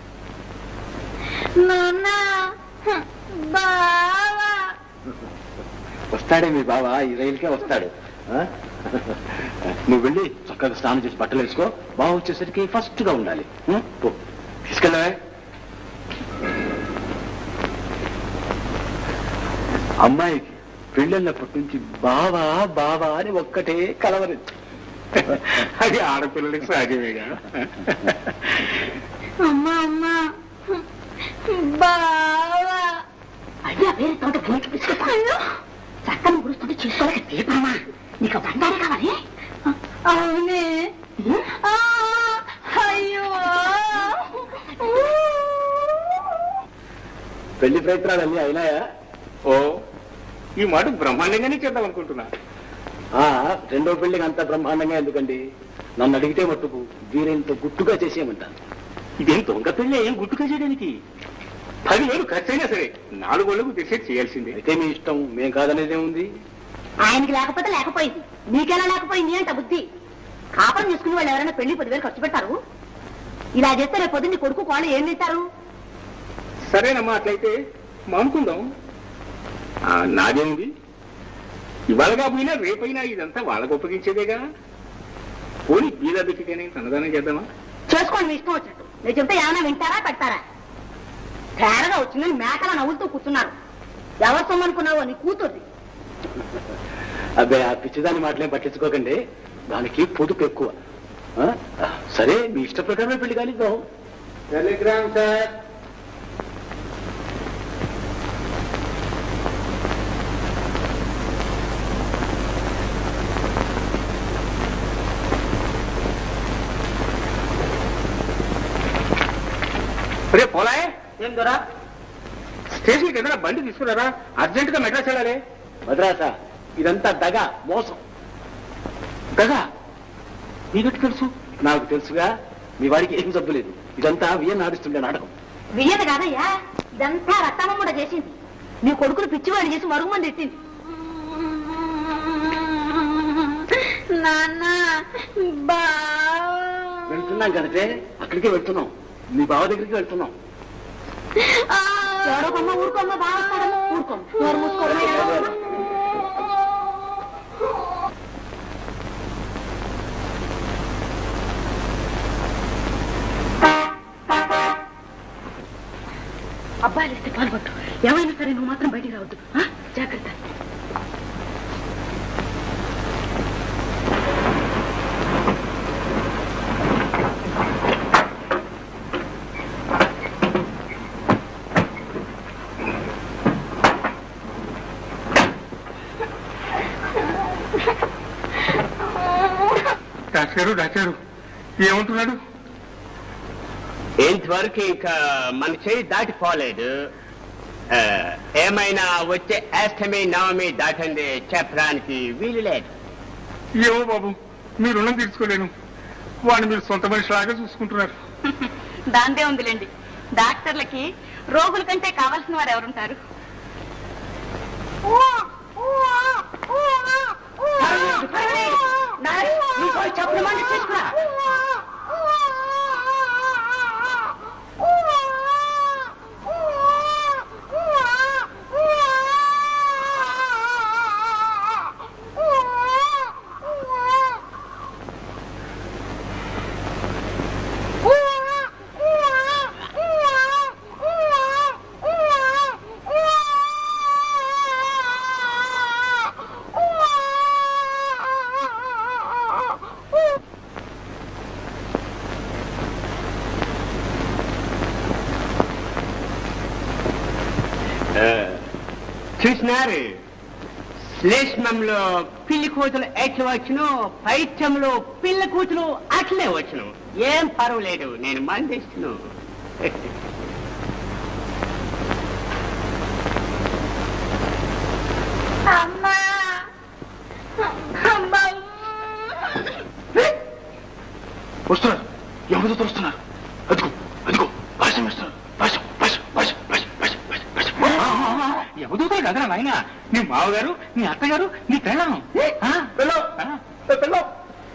నాన్న బావా వస్తాడే మీ బావ ఈ రైలుకే వస్తాడు ఆ? నువ్వు వెళ్ళి చక్కగా స్నానం చేసి బట్టలు వేసుకో బావ వచ్చేసరికి ఫస్ట్ గా ఉండాలి ఉం? పో తీసుకెళ్ళవే అమ్మాయికి పెళ్ళన్నప్పటి నుంచి బావా బావా అని ఒక్కటే కలవరించు అది ఆడపిల్లలకి సహజమేగా అమ్మా అమ్మా బావా అయ్యా వేరే తోట గేట్ పిసుకుతాను చక్కని గురుస్తుంటే చూసుకోలేక తీపరమా నీకు బండారే కావాలి అవునే ఆ, అయ్యో పెళ్లి ప్రయత్నాలు అన్ని అయినాయా ఓ ఈ మాట బ్రహ్మాండంగానే చేద్దాం అనుకుంటున్నా ఆ రెండో పెళ్లికి అంత బ్రహ్మాండంగా ఎందుకండి నన్ను అడిగితే మట్టుకు వీరేంత గుట్టుగా చేసేయమంటాను ఇదేం దొంగ పెళ్ళి ఏం గుట్టుగా చేయడానికి పదివేలు ఖర్చైనా సరే నాలుగు రోజులకు డిసైడ్ చేయాల్సిందే అయితే మీ ఇష్టం మేం కాదనేదే ఉంది ఆయనకి లేకపోతే లేకపోయింది నీకెలా లేకపోయింది అంట బుద్ధి కాపురం చేసుకుని వాళ్ళు ఎవరైనా పెళ్లి పదివేలు ఖర్చు పెట్టారు ఇలా చేస్తే రేపు పొద్దున్న నీ కొడుకు కోళ్ళు ఏం తింటారు సరేనమ్మా అట్లయితే మానుకుందాం ఆ, నాదేముంది ఇవాళ కాకపోయినా రేపైనా ఇదంతా వాళ్ళకు ఉపయోగించేదేగా పోనీ బీద దిక్కుకైనా అన్నదానం చేద్దామా చేసుకోండి మీ ఇష్టం వచ్చినట్టు నేను చెప్తే ఏమైనా వింటారా పెడతారా తేరగా వచ్చిందని మేకలా నవ్వులతో కూర్చున్నారు ఎవరు సొమ్మనుకున్నావో నీ కూతుర్ది అబ్బే ఆ పిచ్చిదాని మాటలేం పట్టించుకోకండి దానికి పొదుపు ఎక్కువ ఆ? సరే మీ ఇష్ట ప్రకారమే పెళ్లి కానిద్దాం టెలిగ్రామ్ సార్ రే పోలాయ్ ఏం దొరా స్టేషన్కి ఏదైనా బండి తీసుకున్నారా అర్జెంట్ గా మెడ్రాస్ వెళ్ళాలి మద్రాసా ఇదంతా దగ మోసం దగ మీకెట్టు తెలుసు నాకు తెలుసుగా మీ వాడికి ఏం జబ్బు లేదు ఇదంతా వియన్ ఆడిస్తుండే నాటకం వియ్యదు కాదయ్యా ఇదంతా రత్తమ్మ చేసింది నీ కొడుకును పిచ్చివాడిని చేసి మరుగుమంది ఎత్తింది నాన్న బావా వెళ్తున్నాం కదంటే అక్కడికే వెళ్తున్నాం మీ బావ దగ్గరికి వెళ్తున్నాం ఆ ఎవడోకమ్మ ఊరుకోమ్మ బాగా వస్తాడమ్మ ఊరుకోమ్మ ఎవరు మూసుకోవడం అబ్బాయిలు ఇస్తే పాల్గొట్టు ఏమైనా సరే నువ్వు మాత్రం బయటికి రావద్దు ఆ? జాగ్రత్త డాక్టర్ గారు డాక్టర్ గారు ఏమంటున్నాడు ఇంతవరకు ఇంకా మన చేయి దాటిపోలేదు ఆ, ఏమైనా వచ్చే అష్టమి నవమి దాటింది చెప్పడానికి వీలు లేదు ఏమో బాబు మీ రుణం తీర్చుకోలేను వాడిని మీరు సొంత మనిషిలాగా చూసుకుంటున్నారు దాందే ఉందిలేండి డాక్టర్లకి రోగుల కంటే కావాల్సిన వారు ఎవరుంటారు చెప్పిన మాట తీసుకురా ఆ, చూసినారు శ్లేష్మంలో పిల్లి కూతులు ఎట్లా వచ్చును పైత్యంలో పిల్ల కూతులు అట్లే వచ్చును ఏం పర్వాలేదు నేను మందిస్తును అమ్మా అమ్మా వస్తున్నారు ఎవరితో తరుస్తున్నారు అదిగో అదిగో భాషం వేస్తున్నారు భాషం భాషం భాషం భాషం భాషం భాషం భాషం ఎవరితో కదరా నాయన నీ మావగారు నీ అత్తగారు నీ పెళ్ళం పెళ్ళం పెళ్ళం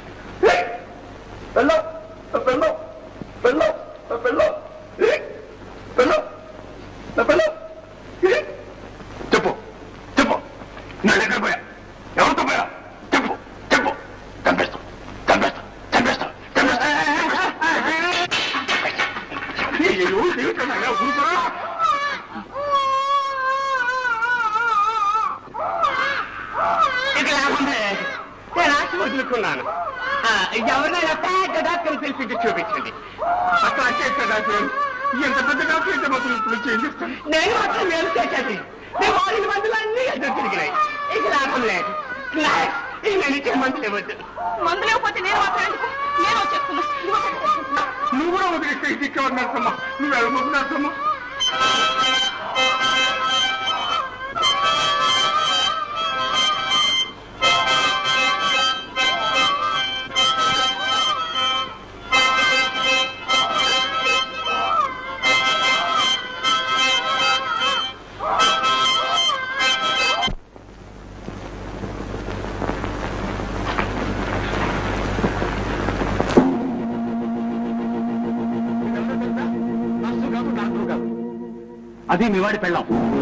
పెళ్ళం పెళ్ళం పెళ్ళం పెళ్ళం పెళ్ళం పెళ్ళం చెప్పు చెప్పు నా దగ్గర పోయా ఎవరితో పోయా చెప్పు చెప్పు చంపేస్తాం చంపేస్తాం చంపేస్తాం చంపేస్తాం అయ్యో దేవుడు ఊరుకోరా ఇక లాభమే నేను ఆశ వదులుకున్నాను ఆ, ఎవరినైనా పెద్ద డాక్టర్ పిలిపించి చూపించండి అట్లా చేస్తా డాక్టర్ ఎంత పెద్ద డాక్టర్ అయితే మాత్రం ఇప్పుడు చేంజ్ చేస్తాను నేను మాత్రం ఏం చేసేది నేను వాడిన మందులు అన్ని ఎదురు తిరిగినాయి ఇక లాభం లేదు క్లాస్ ఇక నేను ఇచ్చే మందులు ఇవ్వద్దు మందు లేకపోతే నేను మాత్రం ఎందుకు నేను వచ్చేస్తున్నా ఇదిగో పెట్టుకో. నువ్వు కూడా వదిలేస్తే ఇది ఇక్కడ నడుస్తామా నువ్వు వెళ్ళబోతు నడుస్తామా అది మీ వాడి పెళ్ళం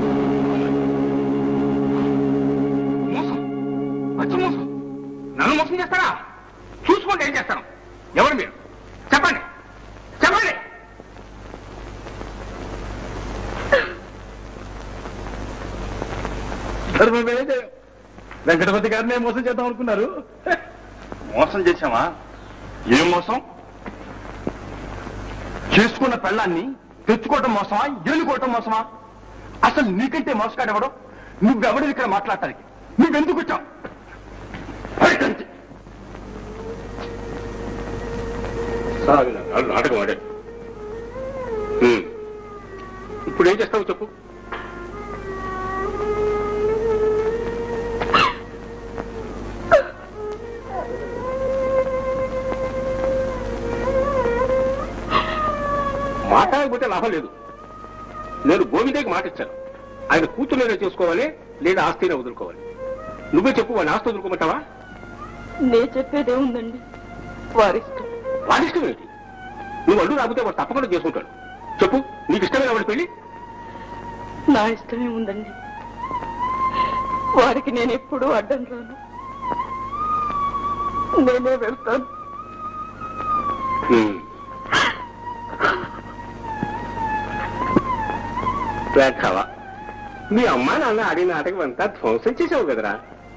మోసం పచ్చ మోసం నన్ను మోసం చేస్తారా చూసుకోండి ఏం చేస్తాను ఎవరు మీరు చెప్పండి చెప్పండి ధర్మమే జయం. వెంకటపతి గారినే మోసం చేద్దాం అనుకున్నారు మోసం చేశామా ఏం మోసం చేసుకున్న పెళ్ళాన్ని తెచ్చుకోవటం మోసమా ఏలుకోవటం మోసమా అసలు నీకంటే మోసగాడెవడం నువ్వెవడు ఇక్కడ మాట్లాడటానికి నువ్వెందుకు వచ్చావు బయటంచి. సాగిన నాలుగు నాటకం ఆడాడు హ్మ్. ఇప్పుడు ఏం చేస్తావు చెప్పు మాట్లాడకపోతే లాభం లేదు నేను గోవిందకి మాట ఇచ్చాను ఆయన కూతురునే చేసుకోవాలి లేదా ఆస్తినే వదులుకోవాలి నువ్వే చెప్పు వాడిని ఆస్తి వదులుకోమంటావా నే చెప్పేదే ఉందండి వారిష్టం వాడి ఇష్టం ఏంటి నువ్వు అడ్డు రాకపోతే వాడు తప్పకుండా చేసుకుంటాడు చెప్పు నీకు ఇష్టమైన వాడి పెళ్లి నా ఇష్టమే ఉందండి వారికి నేను ఎప్పుడూ అడ్డం రాను నేనే వెళ్తాను రాఘవ మీ అమ్మ నాన్న ఆడిన నాటకం అంతా ధ్వంసం చేసావు కదరా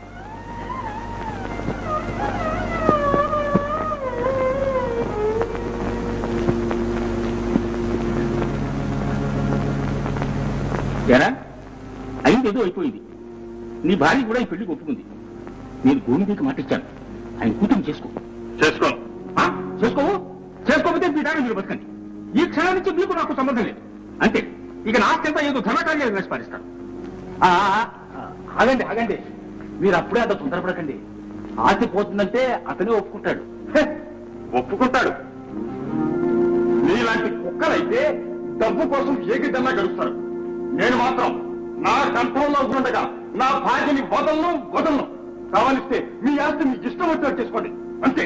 ఎరా అయింది ఏదో అయిపోయింది నీ భార్య కూడా ఈ పెళ్లికి ఒప్పుకుంది నేను గోవిందకి మాట ఇచ్చాను ఆయన కూతురు చేసుకో చేసుకోను ఆ? చేసుకోవు చేసుకోకపోతే మీ దాని మీరు బతకండి ఈ క్షణం నుంచి మీకు నాకు సంబంధం లేదు అంతే ఇక నా ఆస్తి ఏదో ధనకార్యాలు వేసి పారిస్తాను ఆ, ఆ, ఆ, ఆగండి ఆగండి మీరు అప్పుడే అంత తొందరపడకండి ఆస్తి పోతుందంటే అతనే ఒప్పుకుంటాడు హే, ఒప్పుకుంటాడు నీలాంటి కుక్కలైతే డబ్బు కోసం ఏకిదన్నా గడుస్తారు నేను మాత్రం నా కంట్రోల్లో ఉండగా నా భార్యని వదలను వదలను కావలిస్తే మీ ఆస్తి మీకు ఇష్టం వచ్చినట్టు చేసుకోండి అంతే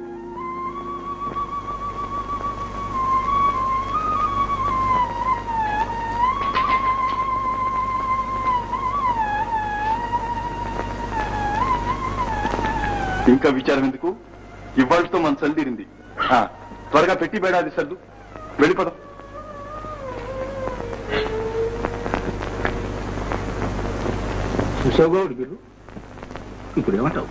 ఇంకా విచారం ఎందుకు ఇవాళతో మన చల్దిరింది ఆ, త్వరగా పెట్టి బేడాది సర్దు వెళ్ళిపోదాం చూసావుగా వాడి మీరు ఇప్పుడు ఏమంటావు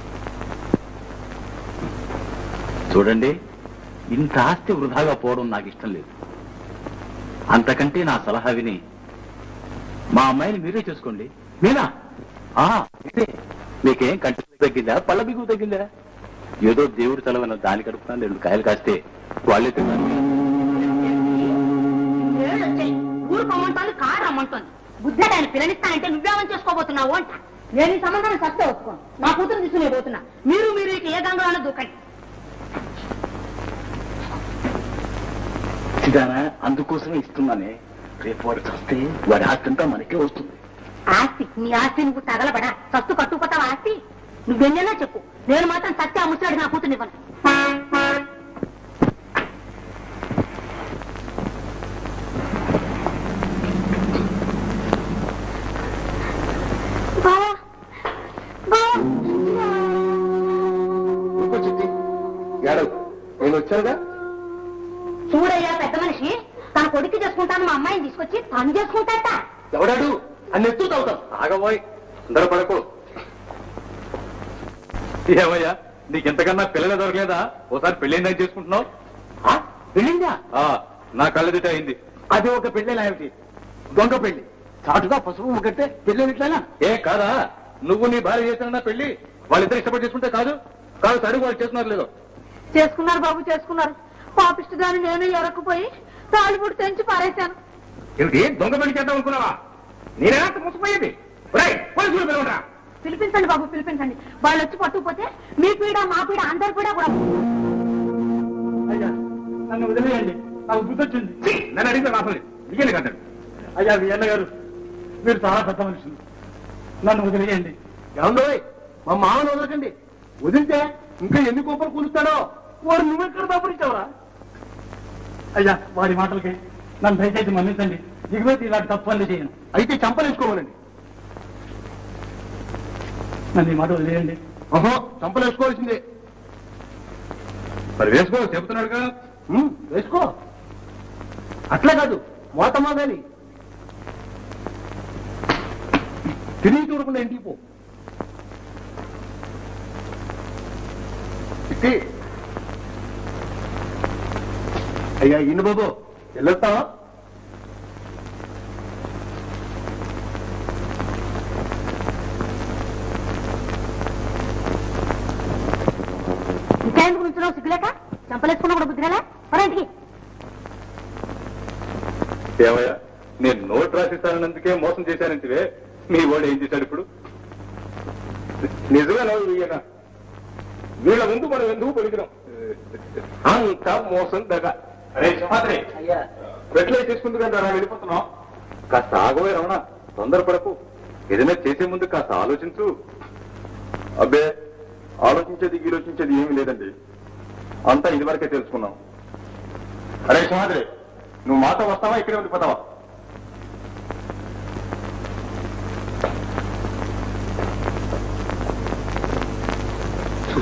చూడండి ఇంత ఆస్తి వృధాగా పోవడం నాకు ఇష్టం లేదు అంతకంటే నా సలహా విని మా అమ్మాయిని మీరే చేసుకోండి మీనా ఆ, మీరే. మీకేం కంటి తగ్గిందా పళ్ళ బిగువు తగ్గిందా ఏదో దేవుడు తలవన దాని కడుపున రెండు కాయలు కాస్తే వాళ్ళే తిన్నారు ఏళ్ళు వచ్చాయి ఊరు పొమ్మంటోంది కారు రమ్మంటోంది బుద్ధి ఆయన పిల్లనిస్తానంటే నువ్వేమని చేసుకోబోతున్నావు అంట నేను ఈ సంబంధాన్ని సస్తే ఒప్పుకోను నా కూతురు తీసుకునే పోతున్నా మీరు మీరు ఇక ఏ గంగలోనే దూకండి సిదానా అందుకోసమే ఇస్తున్నానే రేపు వాడు వస్తే వాడి ఆస్తి అంతా మనకే వస్తుంది ఆస్తి నీ ఆస్తి నువ్వు తగలబడా సత్తు కట్టుకుపోతావా ఆస్తి నువ్వెన్నైనా చెప్పు నేను మాత్రం సత్య ఆ ముసలాడు నా కూతుర్ని ఇవ్వను బావా బావా ఊరుకో చిట్టి ఏడవు నేను వచ్చానుగా చూడయ్యా పెద్ద మనిషి తన కొడుకు చేసుకుంటాను మా అమ్మాయిని తీసుకొచ్చి తను చేసుకుంటాట ఎవడాడు అన్ని ఎత్తు తాగుతాం ఆగబోయ్ అందరూ పడకు ఏమయ్యా నీకెంతకన్నా పిల్లలు దొరకలేదా ఓసారి పెళ్ళైందని చేసుకుంటున్నావు పెళ్ళిందా ఆ, నా కళ్ళదిట అయింది అది ఒక పెళ్ళేలా ఏమిటి దొంగ పెళ్లి చాటుగా పసుపు ముగ్గట్టే పెళ్ళి ఇట్లానా ఏ కాదా నువ్వు నీ భార్య చేసిన పెళ్లి వాళ్ళిద్దరు ఇష్టపడి చేసుకుంటే కాదు కాదు సరిగ్గా వాళ్ళు చేస్తున్నారు లేదో చేసుకున్నారు బాబు చేసుకున్నారు పాపిష్టి దాన్ని నేను ఎరక్కుపోయి తాళిపుడు తెంచి పారేశాను ఏమిటి దొంగ పెళ్లి చేద్దాం అనుకున్నావా నేనేనా ముసిపోయేది పోలీసులు పిలవరా పిలిపించండి బాబు పిలిపించండి వాళ్ళు వచ్చి పట్టుకుపోతే మీ పీడ మా పీడ అందరి పీడ కూడా అయ్యా నన్ను వదిలేయండి నాకు బుద్ధి వచ్చింది నన్ను అడిగితే లాభం లేదు నీకెందుకు కంటాడు అయ్యా మీ అన్నగారు మీరు చాలా పెద్ద మనుషులు నన్ను వదిలేయండి ఏమండోయ్ మా మామను వదలకండి వదిలితే ఇంకా ఎన్ని కోపలు కూలుస్తాడో వాడు నువ్వెక్కడ తప్పుడిచ్చావురా అయ్యా వాడి మాటలకి నన్ను దయచేసి మన్నించండి దిగుమతి ఇలాంటి తప్పు పనులు చేయను అయితే చంపలేసుకోవాలండి నన్ను ఈ మాట వదిలేయండి ఓహో చంపలేసుకోవాల్సిందే మరి వేసుకో చెబుతున్నాడుగా ఉమ్, వేసుకో అట్లా కాదు మోతమ్మా గాని తిరిగి చూడకుండా ఇంటికి పో చిట్టి అయ్యా ఇన్ని బాబు వెళ్ళొస్తావా ఇంకా ఎందుకు నుంచున్నావు సిగ్గులేక చంపలేసుకున్నా కూడా బుద్ధిరేలా పరా ఇంటికి ఏమయ్యా నేను నోట్ రాసిస్తానందుకే మోసం చేశానంటివే మీ వాడు ఏం చేశాడు ఇప్పుడు నిజమే నవ్వు ఈయన వీళ్ళ ముందు మనం ఎందుకు పలికినాం అంతా మోసం దగ అరే సింహాద్రి అయ్యా పెట్లే తీసుకుంది కదా వెళ్ళిపోతున్నాం కాస్త ఆగవే రమణ తొందరపడకు ఏదైనా చేసే ముందు కాస్త ఆలోచించు అబ్బే ఆలోచించేది గీలోచించేది ఏమీ లేదండి అంతా ఇదివరకే తెలుసుకున్నాం అరే సింహాద్రి నువ్వు మాతో వస్తావా ఇక్కడే ఉండిపోతావా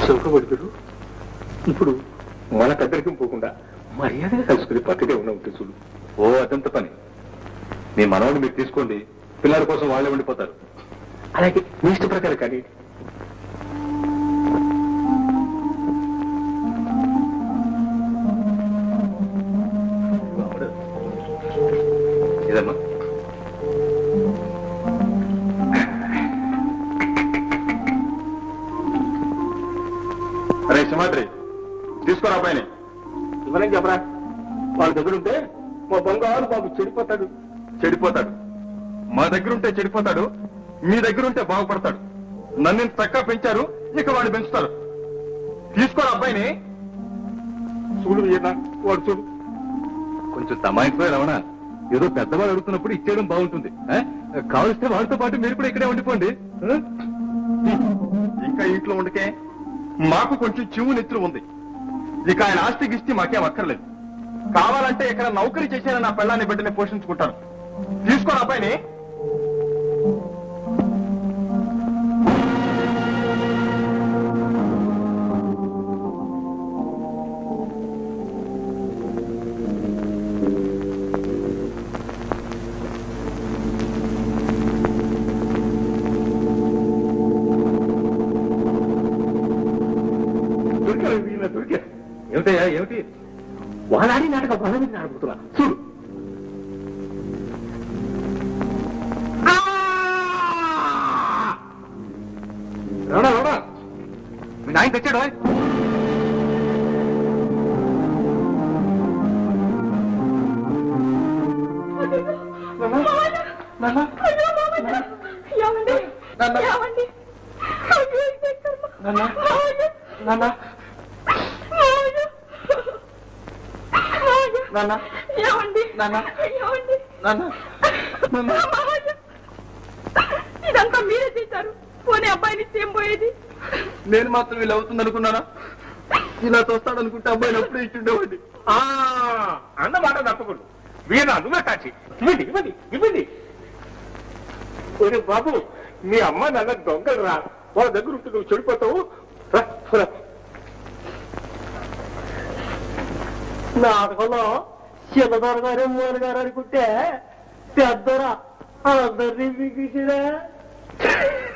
చూసావుగా వడిగారు ఇప్పుడు మన పెద్దరికం పోకుండా మర్యాదగా కలుసుకునే పద్ధతి ఉన్న ఉంటుంది చూడు ఓ అదంత పని మీ మనవాడిని మీరు తీసుకోండి పిల్లల కోసం వాళ్ళే ఉండిపోతారు అలాగే మీ ఇష్ట ప్రకారం కానీ ఇదమ్మా అరే సింహాద్రి తీసుకోరా అబ్బాయిని ఇవ్వలేం చెప్పరా వాళ్ళ దగ్గర ఉంటే మా బంగారు బాబు చెడిపోతాడు చెడిపోతాడు మా దగ్గర ఉంటే చెడిపోతాడు మీ దగ్గర ఉంటే బాగుపడతాడు నన్ను ఇంత చక్కగా పెంచారు ఇక వాడిని పెంచుతారు తీసుకోరా అబ్బాయిని చూడు వీణ వాడు చూడు కొంచెం తమాయించిపోయి రమణ ఏదో పెద్దవాళ్ళు అడుగుతున్నప్పుడు ఇచ్చేయడం బాగుంటుంది ఆ? కావలిస్తే వాళ్ళతో పాటు మీరు కూడా ఇక్కడే ఉండిపోండి ఆ? ఇంకా ఇంట్లో ఉండకే మాకు కొంచెం చివు నెత్తులు ఉంది ఇక ఆయన ఆస్తి గిస్తి మాకేం అక్కర్లేదు కావాలంటే ఇక్కడ నౌకరీ చేసిన నా పిల్లాన్ని బిడ్డని పోషించుకుంటాను తీసుకోరా అబ్బాయిని దొరికారు వీణ దొరికారు ఏమిటయ్యా ఏమిటి వాళ్ళాడి నాటకం వాళ్ళ మీద ఆడుతున్నా చూడు రమణ రమణ మీ నాయన తెచ్చాడు ఓయ్. ఏమండి ఏమండి అయ్యో, ఇదే కర్మ. మావయ్య. మావయ్య. మావయ్య. ఏమండి ఏమండి మావయ్య. ఇదంతా మీరే చేశారు పోనీ అబ్బాయిని ఏం పోయేది నేను మాత్రం వీళ్ళు అవుతుంది అనుకున్నానా ఇలా తోస్తాడు అనుకుంటే అబ్బాయిని అప్పుడే ఇచ్చిండేవాడి ఆ అన్నమాట తప్పకూడదు వీణ నువ్వే కాచి ఇవ్వండి ఇవ్వండి ఇవ్వండి ఒరే బాబు మీ అమ్మ నాన్న దొంగలు రా వాళ్ళ దగ్గర ఉంటే నువ్వు చెడిపోతావు రా, రా. నాటకంలో చిన్నదొర గారు మూల గారు అనుకుంటే పెద్దరా అందరినీ మిగిసిరా